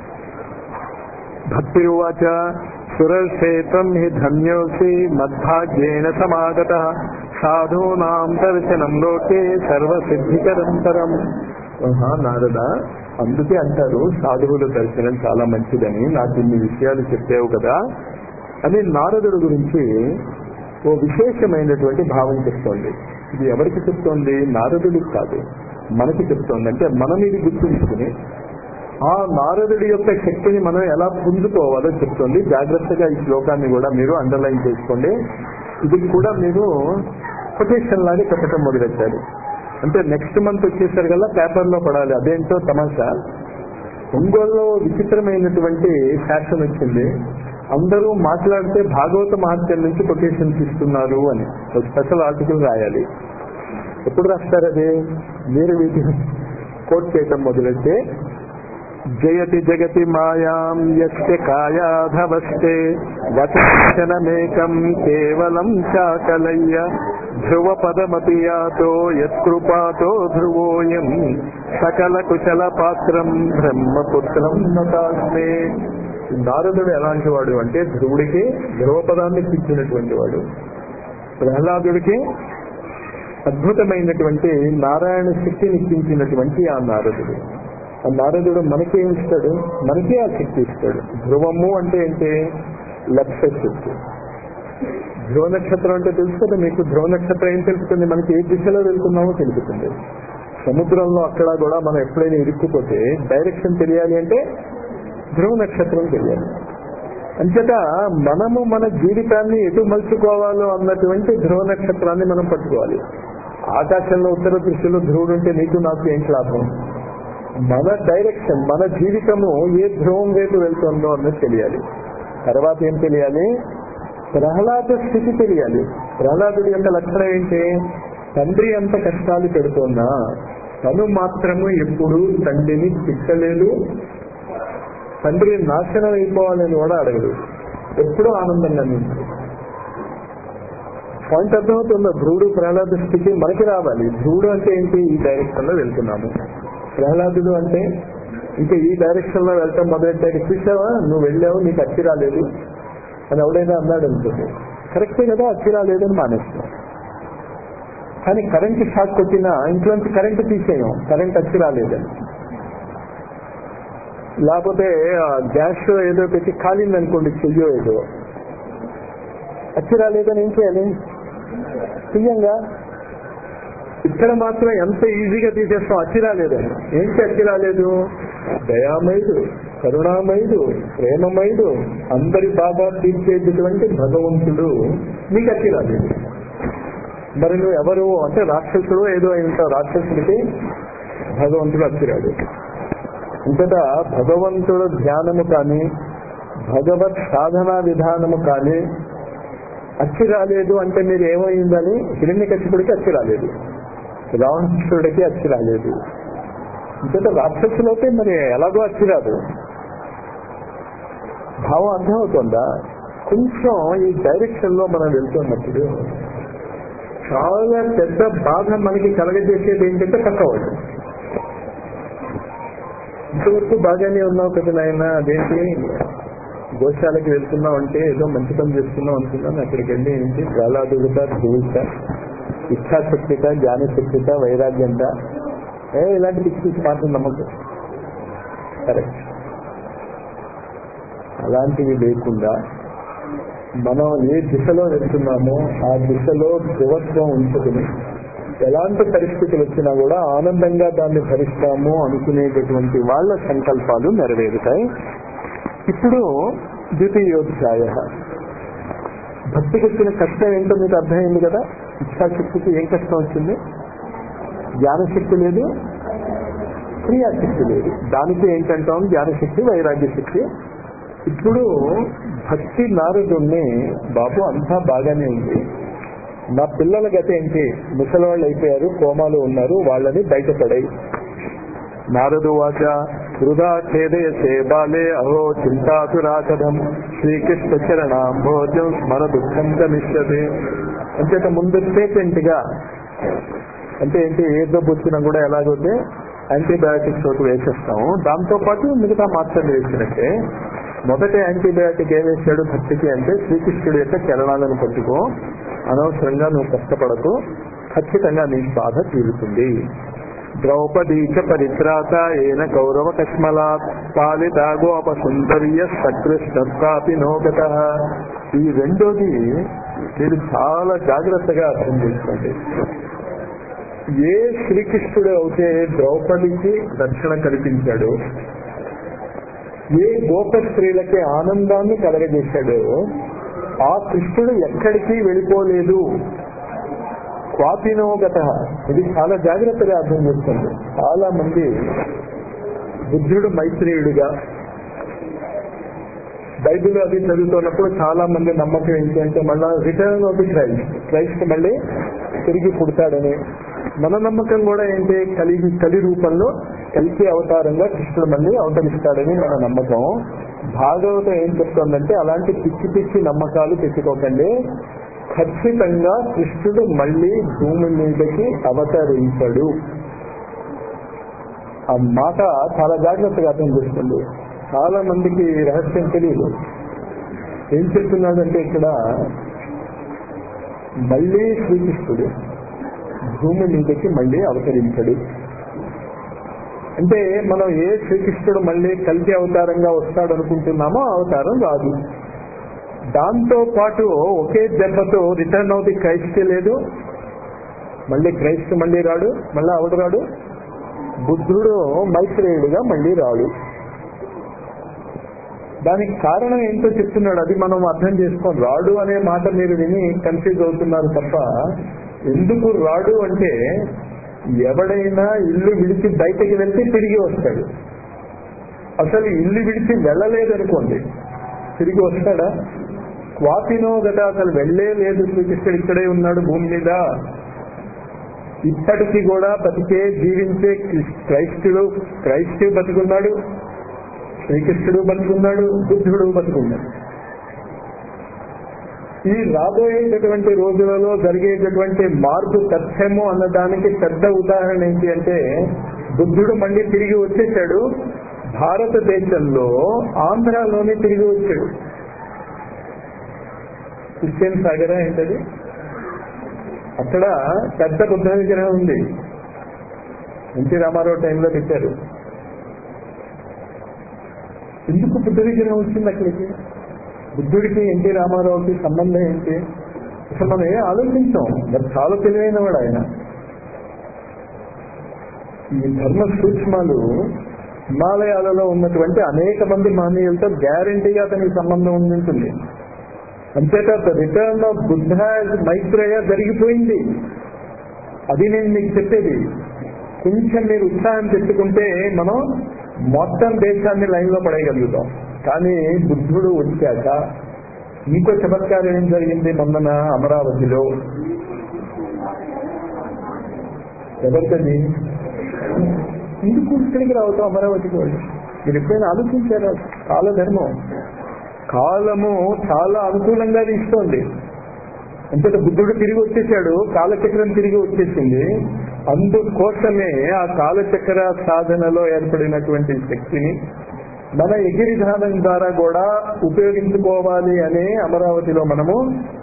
భక్తి ఉవాచ సురక్షేత్రం హి ధన్యోసి మద్భాగ్యేన సమాగత సాధూనాం దర్శనం లోకే సర్వసిద్ధికరంతరం ఆహా, నారద అందుకే అంటారు సాధువుల దర్శనం చాలా మంచిదని నాకు ఇన్ని విషయాలు చెప్పావు కదా అని నారదుడు గురించి ఓ విశేషమైనటువంటి భావం చెప్తోంది ఇది ఎవరికి చెప్తోంది నారదుడికి కాదు మనకి చెప్తోంది అంటే మనం ఇది గుర్తుంచుకుని ఆ నారదుడి యొక్క శక్తిని మనం ఎలా పుంజుకోవాలో చెప్తుంది జాగ్రత్తగా ఈ శ్లోకాన్ని కూడా మీరు అండర్లైన్ చేసుకోండి ఇది కూడా మీరు కొటేషన్ లాగా చెప్పటం మొదలెట్టారు అంటే నెక్స్ట్ మంత్ వచ్చేసరి కల్లా పేపర్ లో పడాలి అదేంటో తమాషా ఒంగోలులో విచిత్రమైనటువంటి ఫ్యాషన్ వచ్చింది అందరూ మాట్లాడితే భాగవత మహత్యం నుంచి కొటేషన్స్ ఇస్తున్నారు అని ఒక స్పెషల్ ఆర్టికల్ రాయాలి ఎప్పుడు రాస్తారు అది మీరు వీటిని కోట్ చేయటం మొదలెడితే జయతి జగతి మాయాం యస్య కాయాధవస్తే వచనమేకం కేవలం చాకలయ్య ధ్రువ పదమపి యాతో యత్కృపాతో ధ్రువోయం సకల కుశల పాత్రం బ్రహ్మపుత్రం నతాస్మే నారదుడు ఎలాంటి వాడు అంటే ధ్రువుడికి ధ్రువపదాన్ని ఇచ్చినటువంటి వాడు ప్రహ్లాదుడికి అద్భుతమైనటువంటి నారాయణ శక్తిని ఇచ్చించినటువంటి ఆ నారదుడు ఆ నారదుడు మనకి ఏం ఇస్తాడు మనకే ఆ శక్తి ఇస్తాడు ధ్రువము అంటే ఏంటి లక్ష్య శక్తి ధ్రువ నక్షత్రం అంటే తెలుసు కదా మీకు ధ్రువ నక్షత్రం ఏం తెలుపుతుంది మనకి ఏ దిశలో వెళ్తున్నామో తెలుపుతుంది సముద్రంలో అక్కడ కూడా మనం ఎప్పుడైనా ఇరుక్కుపోతే డైరెక్షన్ తెలియాలి అంటే ధ్రువ నక్షత్రం తెలియాలి అంచేత మనము మన జీవితాన్ని ఎటు మలుచుకోవాలో అన్నటువంటి ధ్రువ నక్షత్రాన్ని మనం పట్టుకోవాలి ఆకాశంలో ఉత్తర దృష్టిలో ధ్రువుడు ఉంటే నీకు నాకు ఏంటి లాభం మన డైరెక్షన్ మన జీవితము ఏ ధ్రువం వైపు వెళ్తుందో అన్నది తెలియాలి తర్వాత ఏం తెలియాలి ప్రహ్లాద స్థితి తెలియాలి ప్రహ్లాదుడి యొక్క లక్షణం ఏంటి తండ్రి అంత కష్టాలు పెడుతున్నా తను మాత్రము ఎప్పుడు తండ్రిని తిట్టలేదు తండ్రి నాశనం అయిపోవాలని కూడా అడగడు ఎప్పుడూ ఆనందంగా నిండు పాయింట్ అర్థమవుతుందో ధ్రువుడు ప్రహ్లాద స్థితి మనకి రావాలి ధ్రువుడు అంటే ఏంటి ఈ డైరెక్షన్ లో వెళ్తున్నాము ప్రహ్లాదుడు అంటే ఇంకా ఈ డైరెక్షన్ లో వెళ్తాం మొదలెట్టాక చూసావా నువ్వు వెళ్ళావు నీకు అచ్చి రాలేదు అని ఎవడైనా అన్నాడు అనుకోండి కరెక్టే కదా అచ్చి రాలేదని మానేస్తాం కానీ కరెంట్ షాక్ కొట్టినా ఇంట్లోంచి కరెంట్ తీసేయం కరెంట్ అచ్చి రాలేదని లేకపోతే గ్యాస్ ఏదో పెట్టి కాలింది అనుకోండి చెయ్యో ఏదో అచ్చి రాలేదని ఏం చేయాలి తీయంగా ఇక్కడ మాత్రం ఎంత ఈజీగా తీసేస్తాం అచ్చి రాలేదని ఏంటి అచ్చి రాలేదు దయామయుడు కరుణామయుడు ప్రేమమయుడు అందరి బాధ తీర్చేటటువంటి భగవంతుడు నీకు అచ్చి రాలేదు మరి నువ్వు ఎవరు అంటే రాక్షసుడు ఏదో అయి ఉంటావు రాక్షసుడికి భగవంతుడు అచ్చిరాడు ఇంతటా భగవంతుడు ధ్యానము కానీ భగవత్ సాధనా విధానము కానీ అచ్చి రాలేదు అంటే మీరు ఏమైందని హిరణ్య కచ్చిపుడికి అచ్చి రాలేదు రావణుడికి అచ్చి రాలేదు ఇంతట రాక్షసులైతే మరి ఎలాగో అచ్చి రాదు భావం అర్థమవుతుందా కొంచెం ఈ డైరెక్షన్ లో మనం వెళ్తున్నప్పుడు చాలా పెద్ద బాధ మనకి కలగజేసేది ఏంటంటే కక్కవడం ఇంతవరకు బాగానే ఉన్నావు కదా నాయన అదేంటి గోశాలకి వెళ్తున్నావు అంటే ఏదో మంచి పని చేస్తున్నావు అనుకున్నాను అక్కడికి వెళ్ళి ఏంటి ప్రహ్లాదుడిత ధ్రువిత ఇచ్ఛాశక్తిత జ్ఞానశక్తిత వైరాగ్యంత ఏ ఇలాంటి పిచ్చి మాత్రం నమ్మకం కరెక్ట్ అలాంటివి లేకుండా మనం ఏ దిశలో వెళ్తున్నామో ఆ దిశలో ధ్రువత్వం ఉంచుకుని ఎలాంటి పరిస్థితులు వచ్చినా కూడా ఆనందంగా దాన్ని భరిస్తాము అనుకునేటటువంటి వాళ్ళ సంకల్పాలు నెరవేరుతాయి ఇప్పుడు ద్వితీయోధ్యాయ భక్తికి వచ్చిన కష్టం ఏంటో మీకు అర్థమైంది కదా ఇచ్ఛాశక్తికి ఏం కష్టం వచ్చింది జ్ఞానశక్తి లేదు క్రియాశక్తి లేదు దానికి ఏంటంటాం జ్ఞానశక్తి వైరాగ్య శక్తి ఇప్పుడు భక్తి నారదుణ్ణి బాబు అంతా బాగానే ఉంది నా పిల్లల గత ఏంటి ముసలివాళ్ళు అయిపోయారు కోమాలు ఉన్నారు వాళ్ళని బయటపడాయి నారదు వాచ వృధా ఖేదయసే బాలే అహో చింతాతురాకథం శ్రీకృష్ణ చరణాంభోజం స్మర దుఃఖం గమిష్యతే అంచేత ముందు పేటెంట్ గా అంటే ఏంటి ఏ జబ్బు వచ్చినా కూడా ఎలాగైతే యాంటీబయాటిక్స్ ఒకటి వేసేస్తాము దాంతో పాటు మిగతా మాత్రలు వేసినట్టే మొదటి యాంటీబయాటిక్ ఏం వేసాడు భక్తికి అంటే శ్రీకృష్ణుడి యొక్క చరణాలను పట్టుకో అనవసరంగా నువ్వు కష్టపడకు ఖచ్చితంగా నీ బాధ తీరుతుంది ద్రౌపదీ చ పరిత్రాత ఏన కౌరవ కస్మలాత్ పాలిత గోప సుందర్య సకృష్ణాపి నోగత ఈ రెండోది మీరు చాలా జాగ్రత్తగా అర్థం చేసుకోండి ఏ శ్రీకృష్ణుడు అయితే ద్రౌపదికి రక్షణ కల్పించాడు ఏ గోప స్త్రీలకి ఆనందాన్ని కలగజేశాడో ఆ కృష్ణుడు ఎక్కడికి వెళ్ళిపోలేదు స్వాతినోగత ఇది చాలా జాగ్రత్తగా అర్థం చేసుకోండి చాలా మంది బుద్ధుడు మైత్రేయుడిగా బైబిల్ అది చదువుతున్నప్పుడు చాలా మంది నమ్మకం ఏంటి అంటే మళ్ళా return of the Christ Christ మళ్ళీ తిరిగి పుడతాడని మన నమ్మకం కూడా ఏంటి కలిగి కలి రూపంలో కలిసి అవతారంగా కృష్ణుడు మళ్ళీ అవతరిస్తాడని మన నమ్మకం భాగవతం ఏం చెప్తోందంటే అలాంటి పిచ్చి పిచ్చి నమ్మకాలు పెట్టుకోకండి ఖచ్చితంగా కృష్ణుడు మళ్ళీ భూమి మీదకి అవతరించాడు ఆ మాట చాలా జాగ్రత్తగా అర్థం చేసుకోండి చాలా మందికి ఈ రహస్యం తెలియదు ఏం చెప్తున్నాడంటే ఇక్కడ మళ్ళీ శ్రీకృష్ణుడు భూమి మీదకి మళ్ళీ అవతరించాడు అంటే మనం ఏ శ్రీకృష్ణుడు మళ్ళీ కలిసి అవతారంగా వస్తాడు అనుకుంటున్నామో ఆ అవతారం రాదు దాంతో పాటు ఒకే దెబ్బతో రిటర్న్ అవుట్ క్రైస్ట్ లేదు మళ్ళీ క్రైస్ట్ మళ్ళీ రాడు మళ్ళీ అవడు రాడు బుద్ధుడు మైత్రేయుడుగా మళ్ళీ రాడు దానికి కారణం ఏంటో చెప్తున్నాడు అది మనం అర్థం చేసుకోం రాడు అనే మాట మీరు విని కన్ఫ్యూజ్ అవుతున్నారు తప్ప ఎందుకు రాడు అంటే ఎవడైనా ఇల్లు విడిచి బయటకు వెళ్తే తిరిగి వస్తాడు అసలు ఇల్లు విడిచి వెళ్ళలేదనుకోండి తిరిగి వస్తాడా స్వాతినో గత అసలు వెళ్లే లేదు శ్రీకృష్ణుడు ఇక్కడే ఉన్నాడు భూమి మీద ఇప్పటికీ కూడా బతికే జీవించే క్రైస్తుడు క్రైస్తవు బతుకున్నాడు శ్రీకృష్ణుడు బతుకున్నాడు బుద్ధుడు బతుకున్నాడు ఈ రాబోయేటటువంటి రోజులలో జరిగేటటువంటి మార్పు తథ్యము అన్నదానికి పెద్ద ఉదాహరణ ఏంటి అంటే బుద్ధుడు మళ్ళీ తిరిగి వచ్చేసాడు భారతదేశంలో ఆంధ్రాలోనే తిరిగి వచ్చాడు క్రిస్టియన్ సాగరా ఏంటది అక్కడ పెద్ద బుద్ధ విగ్రహం ఉంది ఎన్టీ రామారావు టైంలో పెట్టారు ఎందుకు బుద్ధ విగ్రహం వచ్చింది అక్కడికి బుద్ధుడికి ఎన్టీ రామారావుకి సంబంధం ఏంటి అసలు మనం ఏం ఆలోచించాం మరి చాలా తెలివైన వాడు ఆయన ఈ ధర్మ సూక్ష్మాలు హిమాలయాలలో ఉన్నటువంటి అనేక మంది మానవులతో గ్యారంటీగా అతనికి సంబంధం ఉండింటుంది అంతేకా రిటర్న్ ఆఫ్ బుద్ధ మైత్రేయ జరిగిపోయింది అది నేను మీకు చెప్పేది కొంచెం మీరు ఉత్సాహం తెచ్చుకుంటే మనం మొత్తం దేశాన్ని లైన్ లో పడేయగలుగుతాం కానీ బుద్ధుడు వచ్చాక ఇంకో చమత్కారం ఏం జరిగింది మొన్న అమరావతిలో ఎవరికది ఎందుకు ఇక్కడికి రావటం అమరావతికి వాళ్ళు మీరు ఎప్పుడైనా ఆలోచించారా కాలధర్మం కాలము చాలా అనుకూలంగా తీస్తోంది అంతేత బుద్ధుడు తిరిగి వచ్చేసాడు కాలచక్రం తిరిగి వచ్చేసింది అందుకోసమే ఆ కాలచక్ర సాధనలో ఏర్పడినటువంటి శక్తిని మన ఎగిరిధానం ద్వారా కూడా ఉపయోగించుకోవాలి అనే అమరావతిలో మనము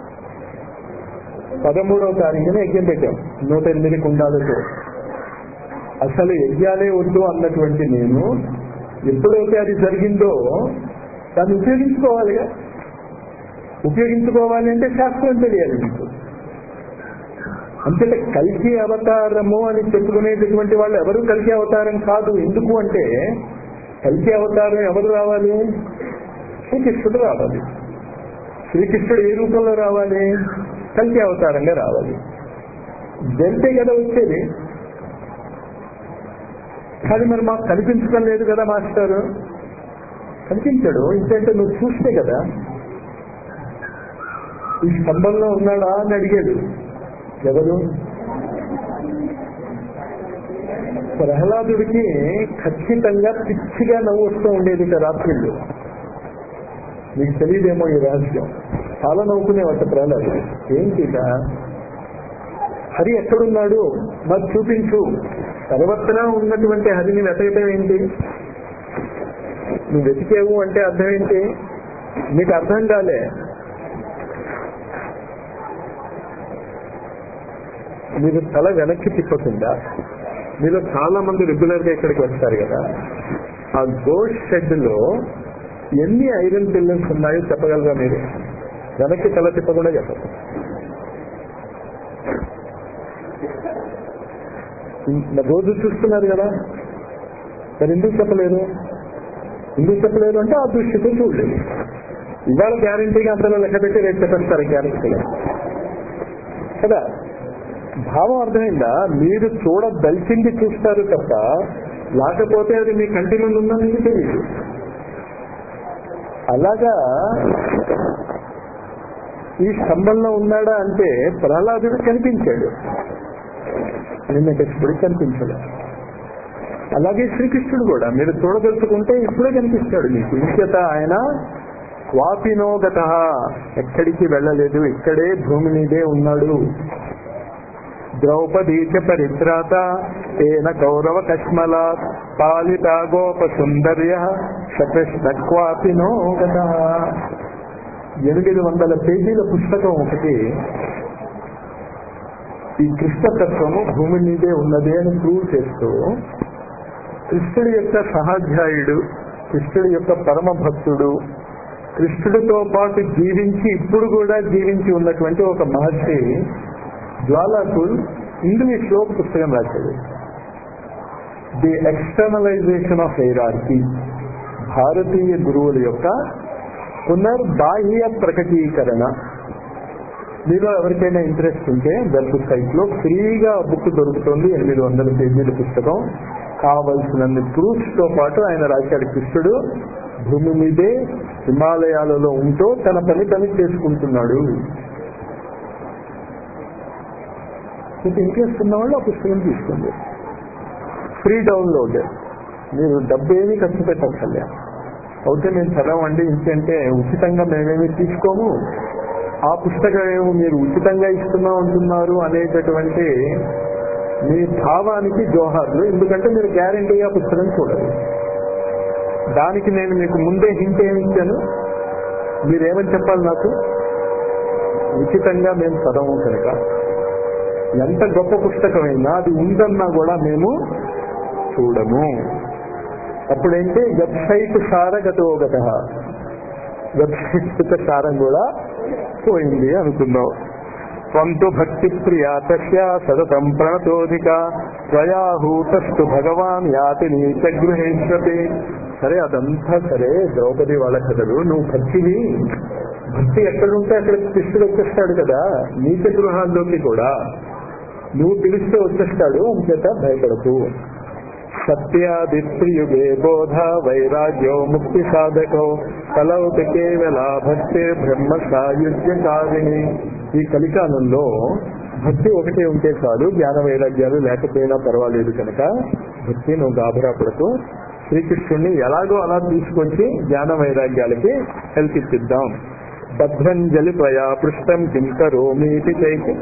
పదమూడవ తారీఖున యజ్ఞం పెట్టాం నూట ఎనిమిది కుండాలతో అసలు యజ్ఞాలే వద్దు అన్నటువంటి నేను ఎప్పుడైతే అది జరిగిందో దాన్ని ఉపయోగించుకోవాలిగా ఉపయోగించుకోవాలి అంటే శాస్త్రం తెలియాలి మీకు అంతేత కలిసి అవతారము అని చెప్పుకునేటటువంటి వాళ్ళు ఎవరు కలిసి అవతారం కాదు ఎందుకు అంటే కలిసి అవతారం ఎవరు రావాలి శ్రీకృష్ణుడు రావాలి శ్రీకృష్ణుడు ఏ రూపంలో రావాలి కలిసి అవతారంగా రావాలి జరితే కదా వచ్చేది కానీ మరి మాకు కనిపించడం లేదు కదా మాస్టారు కనిపించాడు ఇంకంటే నువ్వు చూస్తే కదా ఈ స్తంభంలో ఉన్నాడా అని అడిగాడు ఎవరు ప్రహ్లాదుడికి ఖచ్చితంగా పిచ్చిగా నవ్వు వస్తూ ఉండేది ఇక రాత్రిళ్ళు మీకు తెలియదేమో ఈ రహస్యం చాలా నవ్వుకునేవాట ప్రహ్లాదు ఏంటిట హరి ఎక్కడున్నాడు నాకు చూపించు సర్వత్రా ఉన్నటువంటి హరిని వెతకటం ఏంటి నువ్వు వెతికేవు అంటే అర్థం ఏంటి నీకు అర్థం కాలే మీరు తల వెనక్కి తిప్పకుండా మీరు చాలా మంది రెగ్యులర్ గా ఇక్కడికి వస్తారు కదా ఆ గోల్డ్ షెడ్ లో ఎన్ని ఐరన్ పిల్లర్స్ ఉన్నాయో చెప్పగలరా మీరు వెనక్కి తల తిప్పకుండా చెప్పండి రోజు చూస్తున్నారు కదా మరి ఎందుకు చెప్పలేదు ఎందుకు చెప్పలేదు అంటే ఆ దృష్టితో చూడలేదు ఇవాళ గ్యారంటీగా అంతలో లెక్క పెట్టి రేపు చెప్పేస్తారు గ్యారంటీగా కదా భావం అర్థమైందా మీరు చూడదలిచింది చూస్తారు తప్ప లేకపోతే అది మీ కంటి ముందు ఉందని మీకు తెలియదు అలాగా ఈ స్తంభంలో ఉన్నాడా అంటే ప్రహ్లాదుడు కనిపించాడు నిన్న కృష్ణుడు కనిపించడు అలాగే శ్రీకృష్ణుడు కూడా మీరు చూడదలుచుకుంటే ఇప్పుడే కనిపిస్తాడు మీకు ఇంకేత ఆయన వాపినోగత ఎక్కడికి వెళ్ళలేదు ఇక్కడే భూమి మీదే ఉన్నాడు ద్రౌపదీ చ పరిత్రాత తేన కౌరవ కష్మల పాలిత గోప సుందర్య సకృష్ణ క్వాపినోగత ఎనిమిది వందల పేజీల పుస్తకం ఒకటి ఈ కృష్ణతత్వము భూమి మీదే ఉన్నది అని ప్రూవ్ చేస్తూ కృష్ణుడి యొక్క సహాధ్యాయుడు కృష్ణుడి యొక్క పరమ భక్తుడు కృష్ణుడితో పాటు జీవించి ఇప్పుడు కూడా జీవించి ఉన్నటువంటి ఒక మహర్షి జ్వాలాకుల్ ఇంగ్లీష్ లో ఒక పుస్తకం రాశాడు ది ఎక్స్టర్నలైజేషన్ ఆఫ్ హైరార్కీ భారతీయ గురువుల యొక్క పునర్బాహ్య ప్రకటీకరణ మీలో ఎవరికైనా ఇంట్రెస్ట్ ఉంటే వెబ్ సైట్ లో ఫ్రీగా బుక్ దొరుకుతుంది ఎనిమిది వందల పేజీల పుస్తకం కావలసినన్ని ప్రూఫ్స్ తో పాటు ఆయన రాశాడు కృష్ణుడు భూమి మీదే హిమాలయాలలో ఉంటూ తన పని పని చేసుకుంటున్నాడు మీకు ఇంట్రెస్ట్ ఉన్న వాళ్ళు ఆ పుస్తకం తీసుకోండి ఫ్రీ డౌన్లోడ్ మీరు డబ్బు ఏమీ ఖర్చు పెట్టక్కర్లే అయితే మేము చదవండి ఇంకంటే ఉచితంగా మేమేమి తీసుకోము ఆ పుస్తకం ఏమో మీరు ఉచితంగా ఇస్తున్నా ఉంటున్నారు అనేటటువంటి మీ భావానికి జోహార్లు ఎందుకంటే మీరు గ్యారంటీగా పుస్తకం చూడరు దానికి నేను మీకు ముందే హింట్ ఏమి ఇచ్చాను మీరేమని చెప్పాలి నాకు ఉచితంగా మేము చదవము కనుక ఎంత గొప్ప పుస్తకమైనా అది ఉందన్నా కూడా మేము చూడము అప్పుడేంటి వెబ్సైట్ సారగతోగత వెబ్సైట్ యొక్క సారం కూడా పోయింది అనుకుందాం స్వంతు భక్తి ప్రియా తస్య సతతం ప్రణతోధిక త్వయాహూతస్తు భగవాన్ యాతి నీచ గృహేశ్వతి సరే అదంతా సరే ద్రౌపది వాళ్ళ కథలు నువ్వు భక్తిని భక్తి ఎక్కడుంటే అక్కడ కృష్ణుడు వచ్చేస్తాడు కదా నీచ గృహాల్లోకి కూడా నువ్వు పిలిస్తే వచ్చేస్తాడు అంచేత భయపడకు సత్యాదిత్రియుగే బోధ వైరాగ్యో ముక్తి సాధకో కలౌతి కేవల భక్తి బ్రహ్మ సాయుధ్యకారిణి ఈ కలికాలంలో భక్తి ఒకటే ఉంటే చాలు జ్ఞాన వైరాగ్యాలు లేకపోయినా పర్వాలేదు కనుక భక్తి నువ్వు గాబరా పడుతూ శ్రీకృష్ణుణ్ణి ఎలాగో అలా తీసుకొచ్చి జ్ఞాన వైరాగ్యాలకి హెల్ప్ ఇప్పిద్దాం బద్రంజలి త్వయా పృష్టం కింకరోమీతి చైకి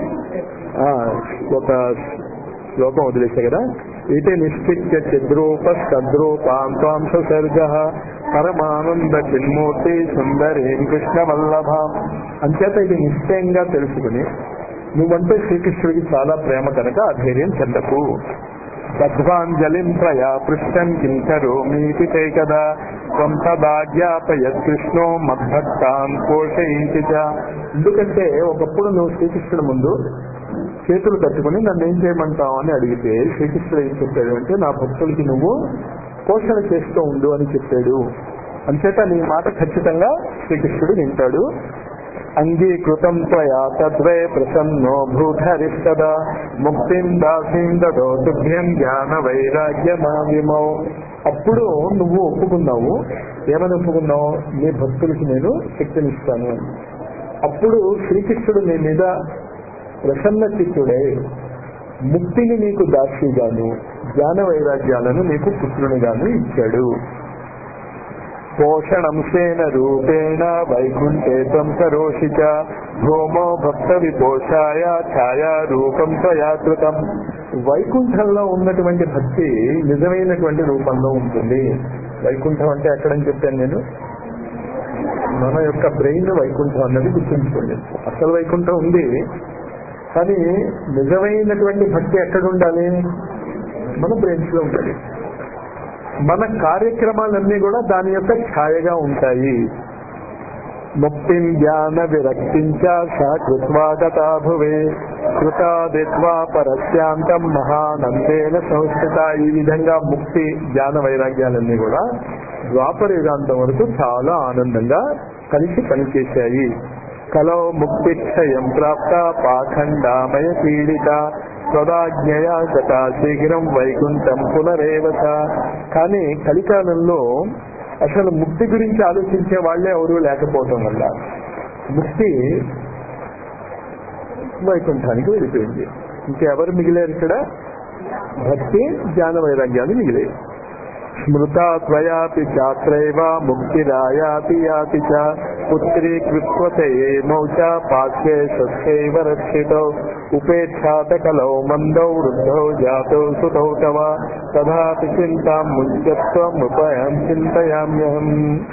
ఒక శ్లోకం వదిలేసే కదా ఇది నిశ్చిత్య చిద్రూప సద్రూపాంతాంశ సర్గ పరమానంద చిన్మూర్తి సుందరీం కృష్ణ వల్లభ అంచేత ఇది నిశ్చయంగా తెలుసుకుని నువ్వంటే శ్రీకృష్ణుడికి చాలా ప్రేమ కనుక అధైర్యం చెందకు బద్వాంజలిం ప్రయా పృష్టం కింకరోమీతి చైకదా కొంత భాగ్యాపయత్ కృష్ణో మద్భక్తాన్ పోషయించి ఎందుకంటే ఒకప్పుడు నువ్వు శ్రీకృష్ణుడి ముందు చేతులు కట్టుకుని నన్ను ఏం చేయమంటావు అని అడిగితే శ్రీకృష్ణుడు ఏం చెప్పాడు అంటే నా భక్తులకి నువ్వు పోషణ చేస్తూ ఉండు అని చెప్పాడు అంచేత నీ మాట ఖచ్చితంగా శ్రీకృష్ణుడు వింటాడు అంగీకృతం త్వయా తద్వే ప్రసన్నో భూధరిస్తదా ముక్తిం దాసీం దదో తుభ్యం జ్ఞాన వైరాగ్యమావిమౌ అప్పుడు నువ్వు ఒప్పుకున్నావు ఏమని ఒప్పుకున్నావు నీ భక్తులకి నేను శక్తినిస్తాను అని అప్పుడు శ్రీకృష్ణుడు నీ మీద ప్రసన్న చిత్తుడై ముక్తిని నీకు దాసిగాను జ్ఞాన వైరాగ్యాలను నీకు పుత్రునిగాను ఇచ్చాడు పోషణంశేన రూపేణ వైకుంఠే త్వం కరోషి చ భూమో భక్త విపోషాయ ఛాయా రూపం త్వయాకృతం వైకుంఠంలో ఉన్నటువంటి భక్తి నిజమైనటువంటి రూపంలో ఉంటుంది వైకుంఠం అంటే ఎక్కడని చెప్పాను నేను మన యొక్క బ్రెయిన్ వైకుంఠం అన్నది గుర్తుంచుకోండి అసలు వైకుంఠం ఉంది కానీ నిజమైనటువంటి భక్తి ఎక్కడ ఉండాలి మన బ్రెయిన్స్ లో ఉండాలి మన కార్యక్రమాలన్నీ కూడా దాని యొక్క ఛాయగా ఉంటాయి ముక్తిం జ్ఞాన విరక్తించ సా కృత్వా గతా భువే కృతాదిత్వా పరస్యాంతం మహానందేన సంస్థిత ఈ విధంగా ముక్తి జ్ఞాన వైరాగ్యాలన్నీ కూడా ద్వాపర యుగాంతం వరకు చాలా ఆనందంగా కలిసి పనిచేశాయి కలో ముక్తిక్షయం ప్రాప్త పాఖండామయ పీడిత స్వదాజ్ఞయా గత శీఘ్రం వైకుంఠం పునరేవత కానీ కలికాలంలో అసలు ముక్తి గురించి ఆలోచించే వాళ్లే ఎవరు లేకపోవటం వల్ల ముక్తి వైకుంఠానికి వెళ్ళిపోయింది ఇంకెవరు మిగిలారు ఇక్కడ భక్తి జ్ఞాన వైరాగ్యాలు మిగిలాయి స్మృతా త్వయాపి చాత్రైవ ముక్తిరాయాతి యాతి చ పుత్రీ కృత్వతే మౌచ పాఠ్యే సస్యైవ రక్షితౌ ఉపేక్షాత కలౌ మందౌ వృద్ధౌ జాతౌ సుతౌ తవ తథాపి చింతాం ముఖ్యత్వముపయం చింతయామ్యహం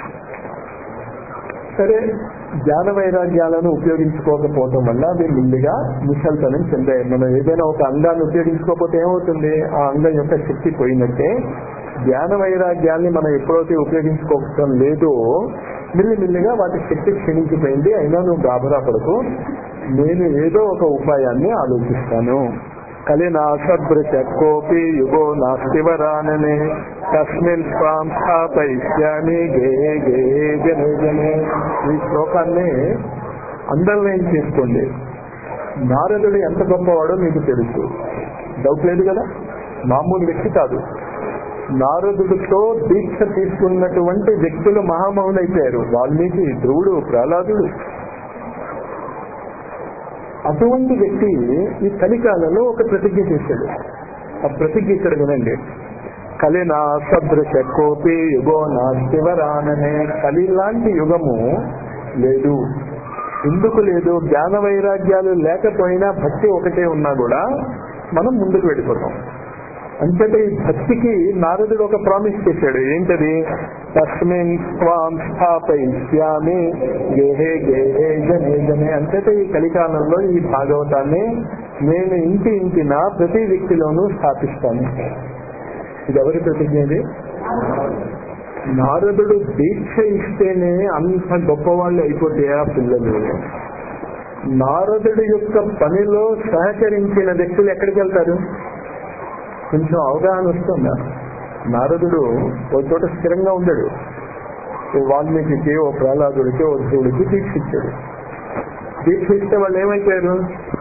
సరే జ్ఞాన వైరాగ్యాలను ఉపయోగించుకోకపోవటం వల్ల అవి ముందుగా ముసల్తనం చెందాయి మనం ఏదైనా ఒక అంగాన్ని ఉపయోగించుకోకపోతే ఏమవుతుంది ఆ అంగం యొక్క శక్తి పోయినట్టే జ్ఞాన వైరాగ్యాన్ని మనం ఎప్పుడైతే ఉపయోగించుకోవటం లేదో మిల్లిమిల్లిగా వాటి శక్తి క్షీణించిపోయింది అయినా నువ్వు గాబరా పడకు నేను ఏదో ఒక ఉపాయాన్ని ఆలోచిస్తాను కలినాసదృశ కోపి యుగో నాస్తివరాననే తస్మిన్ స్వాం స్థాపయిష్యామి గే గే జనే జనే ఈ శ్లోకాన్ని అండర్లైన్ చేసుకోండి నారదుడు ఎంత గొప్పవాడో మీకు తెలుసు డౌట్ లేదు కదా మామూలు వ్యక్తి కాదు నారదుడితో దీక్ష తీసుకున్నటువంటి వ్యక్తులు మహామహులైపోయారు వాల్మీకి ధ్రువుడు ప్రహ్లాదుడు అటువంటి వ్యక్తి ఈ కలికాలంలో ఒక ప్రతిజ్ఞ చేశాడు ఆ ప్రతిజ్ఞ ఇక్కడ వినండి కలినా సదృశ కోపి యుగో నా శివరాననే కలి లాంటి యుగము లేదు ఎందుకు లేదు జ్ఞాన వైరాగ్యాలు లేకపోయినా భక్తి ఒకటే ఉన్నా కూడా మనం ముందుకు వెళ్ళిపోతాం అంచేత ఈ భక్తికి నారదుడు ఒక ప్రామిస్ చేశాడు ఏంటది తస్మిన్ స్వాం స్థాపయిష్యామి గేహే గేహే జనే జనే అంచేత ఈ కలికాలంలో ఈ భాగవతాన్ని నేను ఇంటి ఇంటిన ప్రతి వ్యక్తిలోనూ స్థాపిస్తాను ఇది ఎవరి ప్రతిజ్ఞ ఇది నారదుడు దీక్ష ఇస్తేనే అంత గొప్పవాళ్ళు అయిపోతే ఆ పిల్లలు నారదుడి యొక్క పనిలో సహకరించిన వ్యక్తులు ఎక్కడికి వెళ్తారు కొంచెం అవగాహన వస్తుందా నారదుడు ఒక చోట స్థిరంగా ఉండడు ఓ వాల్మీకి ఓ ప్రహ్లాదుడికి ఓ ధ్రువుడికి దీక్ష ఇచ్చాడు దీక్ష ఇస్తే వాళ్ళు ఏమైపోయారు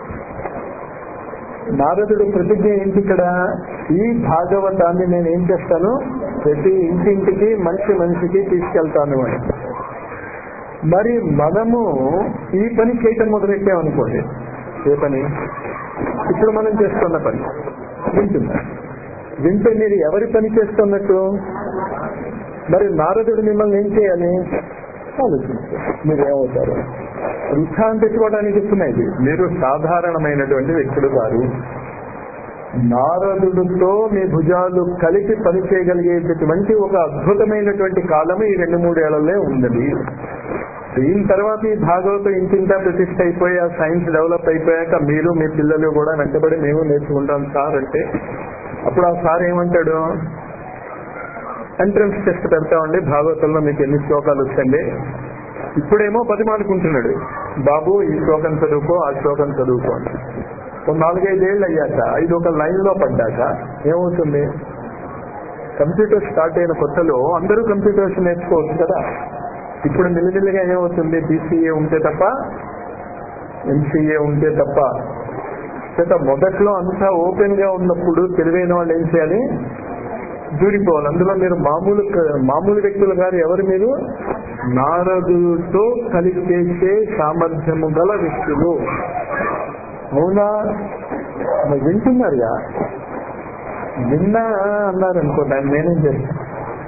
నారదుడు ప్రతిజ్ఞ ఏంటి ఇక్కడ ఈ భాగవతాన్ని నేను ఏం చేస్తాను ప్రతి ఇంటింటికి మనిషి మనిషికి తీసుకెళ్తాను అని మరి మనము ఈ పని చేయటం మొదలెట్టామనుకోండి ఏ పని ఇప్పుడు మనం చేస్తున్న పని వింటున్నా వింటే మీరు ఎవరి పని చేస్తున్నట్టు మరి నారదుడు మిమ్మల్ని ఏం చేయాలి ఆలోచించారు మీరు ఏమవుతారు ఉత్సాహం తెచ్చుకోవడానికి చెప్తున్నాయి ఇది మీరు సాధారణమైనటువంటి వ్యక్తులు కాదు నారదుడితో మీ భుజాలు కలిపి పని చేయగలిగేటటువంటి ఒక అద్భుతమైనటువంటి కాలం ఈ రెండు మూడేళ్లలో ఉన్నది దీని తర్వాత ఈ భాగవతం ఇంటింటా ప్రతిష్ట అయిపోయి ఆ సైన్స్ డెవలప్ అయిపోయాక మీరు మీ పిల్లలు కూడా వెంటబడి మేము నేర్చుకుంటాం సార్ అంటే అప్పుడు ఆ సార్ ఏమంటాడు ఎంట్రన్స్ టెస్ట్ పెడతామండి భాగవతంలో మీకు ఎన్ని శ్లోకాలు వచ్చండి ఇప్పుడేమో బతిమాలుకుంటున్నాడు బాబు ఈ శ్లోకం చదువుకో ఆ శ్లోకం చదువుకో అని ఒక నాలుగైదేళ్ళు అయ్యాక ఇది ఒక లైన్ లో పడ్డాక ఏమవుతుంది కంప్యూటర్ స్టార్ట్ అయిన కొత్తలో అందరూ కంప్యూటర్స్ నేర్చుకోవచ్చు కదా ఇప్పుడు మెల్లిమెల్లిగా ఏమవుతుంది బీసీఏ ఉంటే తప్ప ఎంసీఏ ఉంటే తప్ప చేత మొదట్లో అంతా ఓపెన్ గా ఉన్నప్పుడు తెలివైన వాళ్ళు ఏం చేయాలి దూరిపోవాలి అందులో మీరు మామూలు మామూలు వ్యక్తులు గారు ఎవరు మీరు నారదుతో కలిసి చేసే సామర్థ్యము గల వ్యక్తులు అవునా మరి వింటున్నారుగా విన్నా అన్నారు అనుకో దాన్ని నేనేం చేస్తాను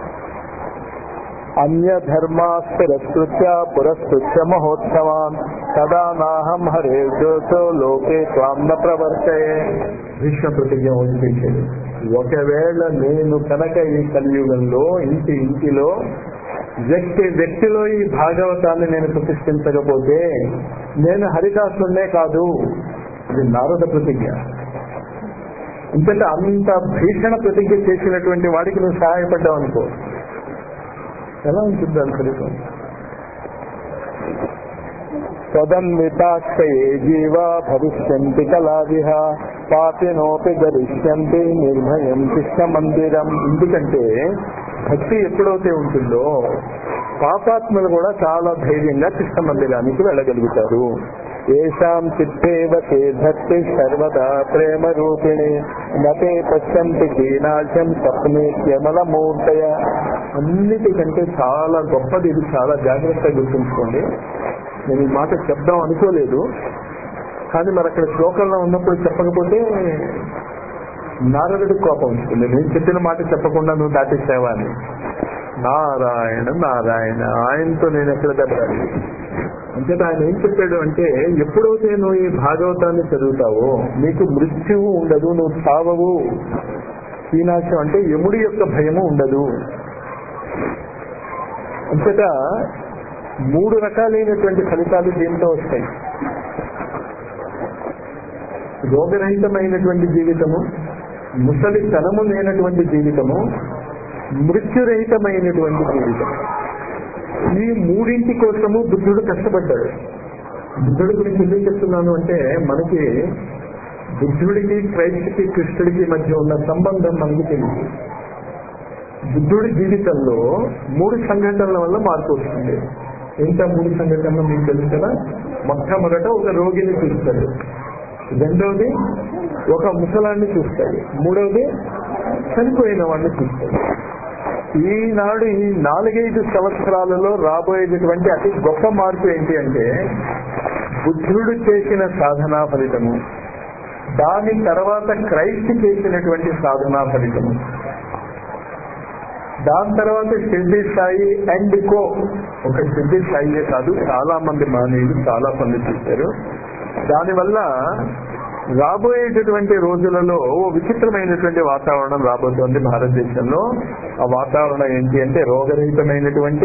అన్య ధర్మాస్తిరస్కృత్య పురస్కృత్య మహోత్సవాన్ తదా నాహం హరే జ్యోతో లోకే త్వాం న ప్రవర్తయే భీష్మ ప్రతిజ్ఞ వదిలించేది ఒకవేళ నేను కనుక ఈ కలియుగంలో ఇంటి ఇంటిలో వ్యక్తి వ్యక్తిలో ఈ భాగవతాన్ని నేను ప్రతిష్ఠించకపోతే నేను హరిదాసునే కాదు ఇది నారద ప్రతిజ్ఞ ఇంతట అంత భీషణ ప్రతిజ్ఞ చేసినటువంటి వాడికి నువ్వు సహాయపడ్డావు అనుకో ఎలా ఉంటుంది దాని ఫలితం తదన్వితాక్షయే జీవ భవిష్యంతి కళావిహ పాపినోపి గరిష్యంతి నిర్భయం కృష్ణ మందిరం ఎందుకంటే భక్తి ఎప్పుడైతే ఉంటుందో పాపాత్మలు కూడా చాలా ధైర్యంగా కృష్ణ మందిరానికి వెళ్ళగలుగుతారు ఏషాం చిత్తేవ తే భక్తి సర్వదా ప్రేమ రూపిణి నతే పశ్యంతి కీనాశం స్వప్నే కేవల మూర్తయ అన్నిటికంటే చాలా గొప్పది ఇది చాలా జాగ్రత్తగా గుర్తుంచుకోండి నేను ఈ మాట చెప్దాం అనుకోలేదు కానీ మరి అక్కడ శ్లోకంలో ఉన్నప్పుడు చెప్పకపోతే నారదుడి కోపం వస్తుంది నేను చెప్పిన మాట చెప్పకుండా నువ్వు దాటేసావా అని నారాయణ నారాయణ ఆయనతో నేను ఎక్కడ దెబ్బతాను అంచేత ఆయన ఏం చెప్పాడు అంటే ఎప్పుడైతే నువ్వు ఈ భాగవతాన్ని చదువుతావో నీకు మృత్యువు ఉండదు నువ్వు చావవు ఈనాశం అంటే యముడి యొక్క భయము ఉండదు అంచేత మూడు రకాలైనటువంటి ఫలితాలు దీంతో వస్తాయి రోగరహితమైనటువంటి జీవితము ముసలితనము లేనటువంటి జీవితము మృత్యురహితమైనటువంటి జీవితం ఈ మూడింటి కోసము బుద్ధుడు కష్టపడ్డాడు బుద్ధుడి గురించి ఎందుకు చెప్తున్నాను అంటే మనకి బుద్ధుడికి క్రైస్తుకి కృష్ణుడికి మధ్య ఉన్న సంబంధం మనకి తెలియదు బుద్ధుడి జీవితంలో మూడు సంఘటనల వల్ల మార్పు వస్తుంది ఏంటా మూడు సంఘటనలు మీకు తెలుసు కదా మొట్టమొదట ఒక రోగిని చూస్తాడు రెండవది ఒక ముసలాన్ని చూస్తాడు మూడవది చనిపోయిన వాడిని చూస్తాడు ఈనాడు ఈ నాలుగైదు సంవత్సరాలలో రాబోయేటటువంటి అతి గొప్ప మార్పు ఏంటి అంటే బుద్ధుడు చేసిన సాధనా ఫలితము దాని తర్వాత క్రైస్ట్ చేసినటువంటి సాధనా ఫలితము దాని తర్వాత సిద్ధి సాయి అండ్ కో ఒక సిద్ధి సాయియే కాదు చాలా మంది మానవులు చాలా పనులు చేశారు దానివల్ల రాబోయేటటువంటి రోజులలో ఓ విచిత్రమైనటువంటి వాతావరణం రాబోతోంది భారతదేశంలో ఆ వాతావరణం ఏంటి అంటే రోగరహితమైనటువంటి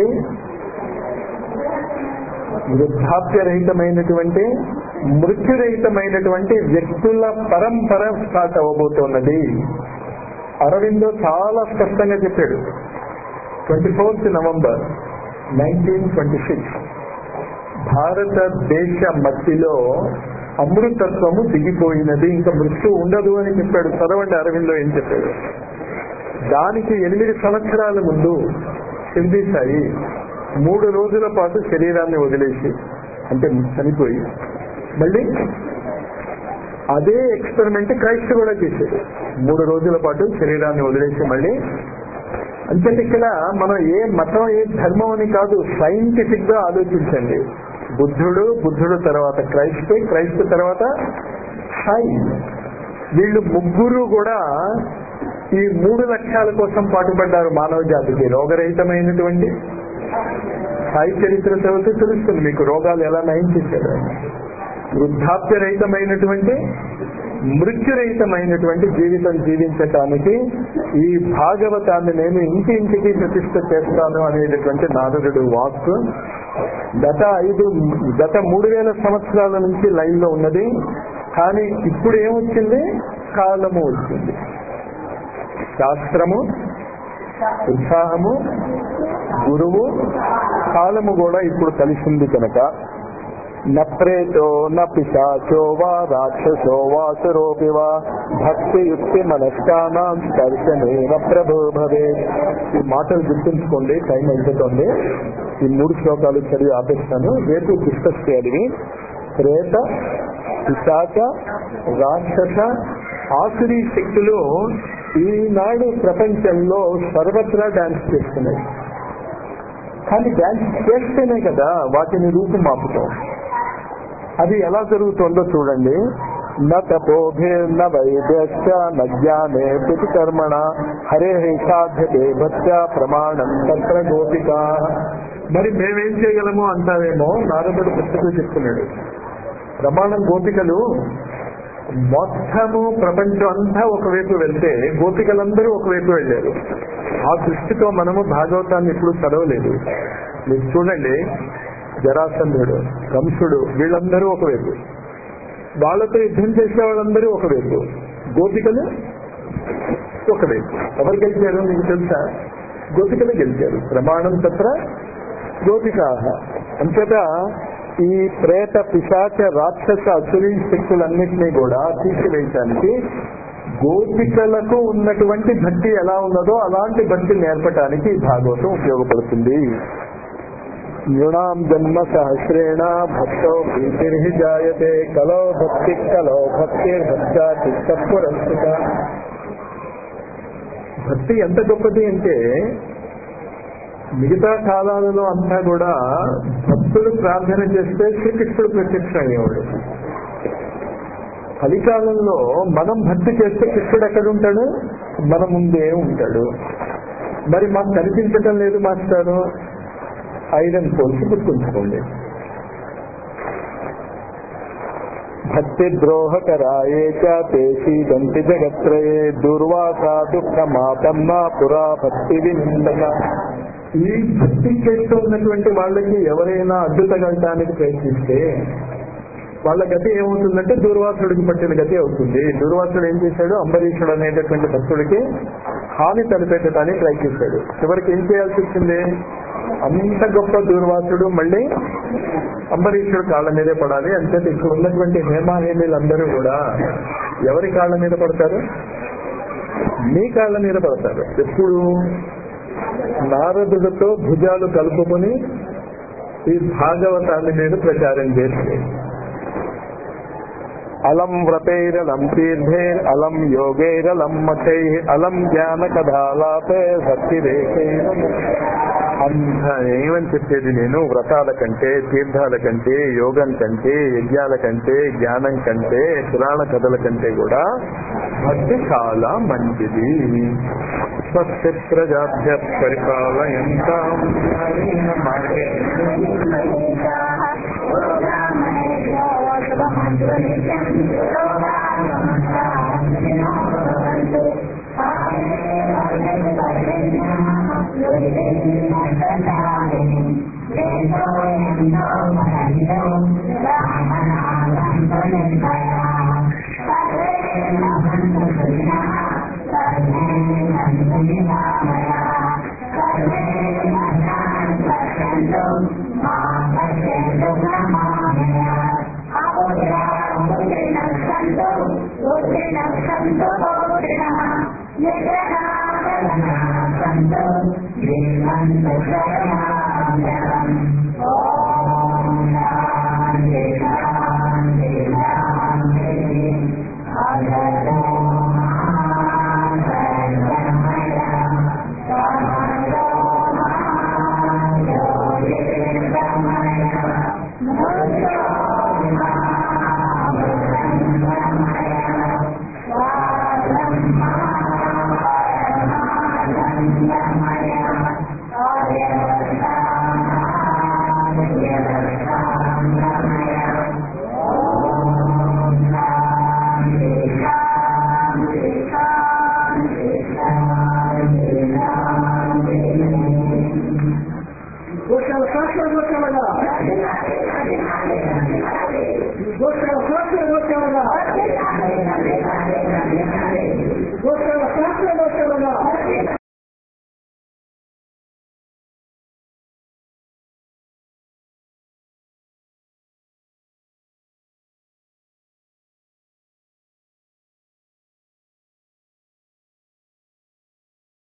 వృద్ధాప్యరహితమైనటువంటి మృత్యురహితమైనటువంటి వ్యక్తుల పరంపర స్టార్ట్ అవ్వబోతున్నది అరవిందో చాలా స్పష్టంగా చెప్పాడు twenty fourth November nineteen twenty six భారతదేశ మట్టిలో అమృతత్వము దిగిపోయినది ఇంకా మృత్యు ఉండదు అని చెప్పాడు చదవండి అరవిందో ఏం చెప్పాడు దానికి ఎనిమిది సంవత్సరాల ముందు సిద్ధి సాయి మూడు రోజుల పాటు శరీరాన్ని వదిలేసి అంటే చనిపోయి మళ్ళీ అదే ఎక్స్పెరిమెంట్ క్రైస్ట్ కూడా చేశాడు మూడు రోజుల పాటు శరీరాన్ని వదిలేసి మళ్ళీ అంటే ఇక్కడ మనం ఏ మతం ఏ ధర్మం అని కాదు సైంటిఫిక్ గా ఆలోచించండి బుద్ధుడు బుద్ధుడు తర్వాత క్రైస్ట్ క్రైస్ట్ తర్వాత సాయి వీళ్ళు ముగ్గురు కూడా ఈ మూడు లక్ష్యాల కోసం పాటుపడ్డారు మానవ జాతికి రోగరహితమైనటువంటి సాయి చరిత్ర చదివితే తెలుస్తుంది మీకు రోగాలు ఎలా నయం చేశారు వృద్ధాప్యరహితమైనటువంటి మృత్యురహితమైనటువంటి జీవితం జీవించటానికి ఈ భాగవతాన్ని నేను ఇంటి ఇంటికి ప్రతిష్ట చేస్తాను అనేటటువంటి నారదుడు వాక్ గత ఐదు గత మూడు వేల సంవత్సరాల నుంచి లైన్ లో ఉన్నది కానీ ఇప్పుడు ఏమొచ్చింది కాలము వచ్చింది శాస్త్రము ఉత్సాహము గురువు కాలము కూడా ఇప్పుడు కలిసింది కనుక న ప్రేతో న పిశాచో వా రాక్షసో వాసురోపి వా భక్తియుక్తి మనస్కానాం దర్శనేన ప్రభో భవే ఈ మాటలు గుర్తుంచుకోండి టైం అయిపోతుంది ఈ మూడు శ్లోకాలు చదివి ఆపేస్తాను రేపు డిస్కస్ చేయాలి ప్రేత పిశాచ రాక్షస ఆసురీ శక్తులు ఈనాడు ప్రపంచంలో సర్వత్రా డాన్స్ చేస్తున్నాయి కానీ డాన్స్ చేస్తేనే కదా వాటిని రూపుమాపుతాం అది ఎలా జరుగుతుందో చూడండి న తపోభిర్న వైద్యశ్చ న జ్ఞానే ప్రతికర్మణ హరే సాధ్యతే భక్త్య ప్రమాణం తత్ర గోపిక మరి మేమేం చేయగలము అంటావేమో నారదుడు పుస్తకం చెప్తున్నాడు ప్రమాణం గోపికలు మొత్తము ప్రపంచం అంతా ఒకవైపు వెళ్తే గోపికలందరూ ఒకవైపు వెళ్ళారు ఆ దృష్టితో మనము భాగవతాన్ని ఇప్పుడు చదవలేదు మీరు చూడండి జరాసంధుడు కంసుడు వీళ్ళందరూ ఒకవైపు వాళ్ళతో యుద్ధం చేసే వాళ్ళందరూ ఒకవైపు గోపికలు ఒకవైపు ఎవరు గెలిచారు మీకు తెలుసా గోపికలు గెలిచారు ప్రమాణం తత్ర గోపికా అంతేత ఈ ప్రేత పిశాచ రాక్షస అసురీ శక్తులన్నింటినీ కూడా తీసివేయటానికి గోపికలకు ఉన్నటువంటి భక్తి ఎలా ఉన్నదో అలాంటి భక్తి నేర్పటానికి ఈ భాగవతం ఉపయోగపడుతుంది నృణాం జన్మ సహస్రేణ భక్తో ప్రీతిర్హి జాయతే కలో భక్తి కలో భక్తి భక్త్యా చిత్త పురస్కృత భక్తి ఎంత గొప్పది అంటే మిగతా కాలాలలో అంతా కూడా భక్తులు ప్రార్థన చేస్తే శ్రీకృష్ణుడు ప్రత్యక్షం అయ్యేవాడు కలికాలంలో మనం భక్తి చేస్తే కృష్ణుడు ఎక్కడ ఉంటాడు మన ముందే ఉంటాడు మరి మాకు కనిపించటం లేదు మాస్టారు ఐరన్ పోల్స్ గుర్తుంచుకోండి భక్తి ద్రోహకరాయే చేసి దంతి జగత్రయే దుర్వాసా దుఃఖమాపన్న పురా భక్తి వినిందక ఈ భక్తి చేస్తూ ఉన్నటువంటి వాళ్ళకి ఎవరైనా అడ్డు తగలటానికి ప్రయత్నిస్తే వాళ్ళ గతి ఏమవుతుందంటే దూర్వాసుడికి పట్టిన గతి అవుతుంది దూర్వాసుడు ఏం చేశాడు అంబరీషుడు అనేటటువంటి భక్తుడికి హాని తలపెట్టడానికి ప్రయత్నిస్తాడు చివరికి ఏం చేయాల్సి వచ్చింది అంత గొప్ప దూర్వాసుడు మళ్ళీ అంబరీషుడు కాళ్ళ మీదే పడాలి అంటే ఇక్కడ ఉన్నటువంటి హేమాహేమీలందరూ కూడా ఎవరి కాళ్ళ మీద పడతారు మీ కాళ్ళ మీద పడతారు ఎప్పుడు నారదుడితో భుజాలు కలుపుకొని ఈ భాగవతాన్ని మీద ప్రచారం చేస్తే అలం వ్రతైరలం తీర్థైర్ అలం యోగైరలం మఠై అలం జ్ఞాన కథాలాపే భక్తి అంత ఏమని చెప్పేది నేను వ్రతాల కంటే తీర్థాల కంటే యోగం కంటే యజ్ఞాల కంటే జ్ఞానం కంటే పురాణ కథల కంటే కూడా భక్తి చాలా మంచిది స్వస్తి ప్రజాభ్య పరిపాలయంతాం Gostar fácil ou gostar legal? Gostar fácil ou gostar legal?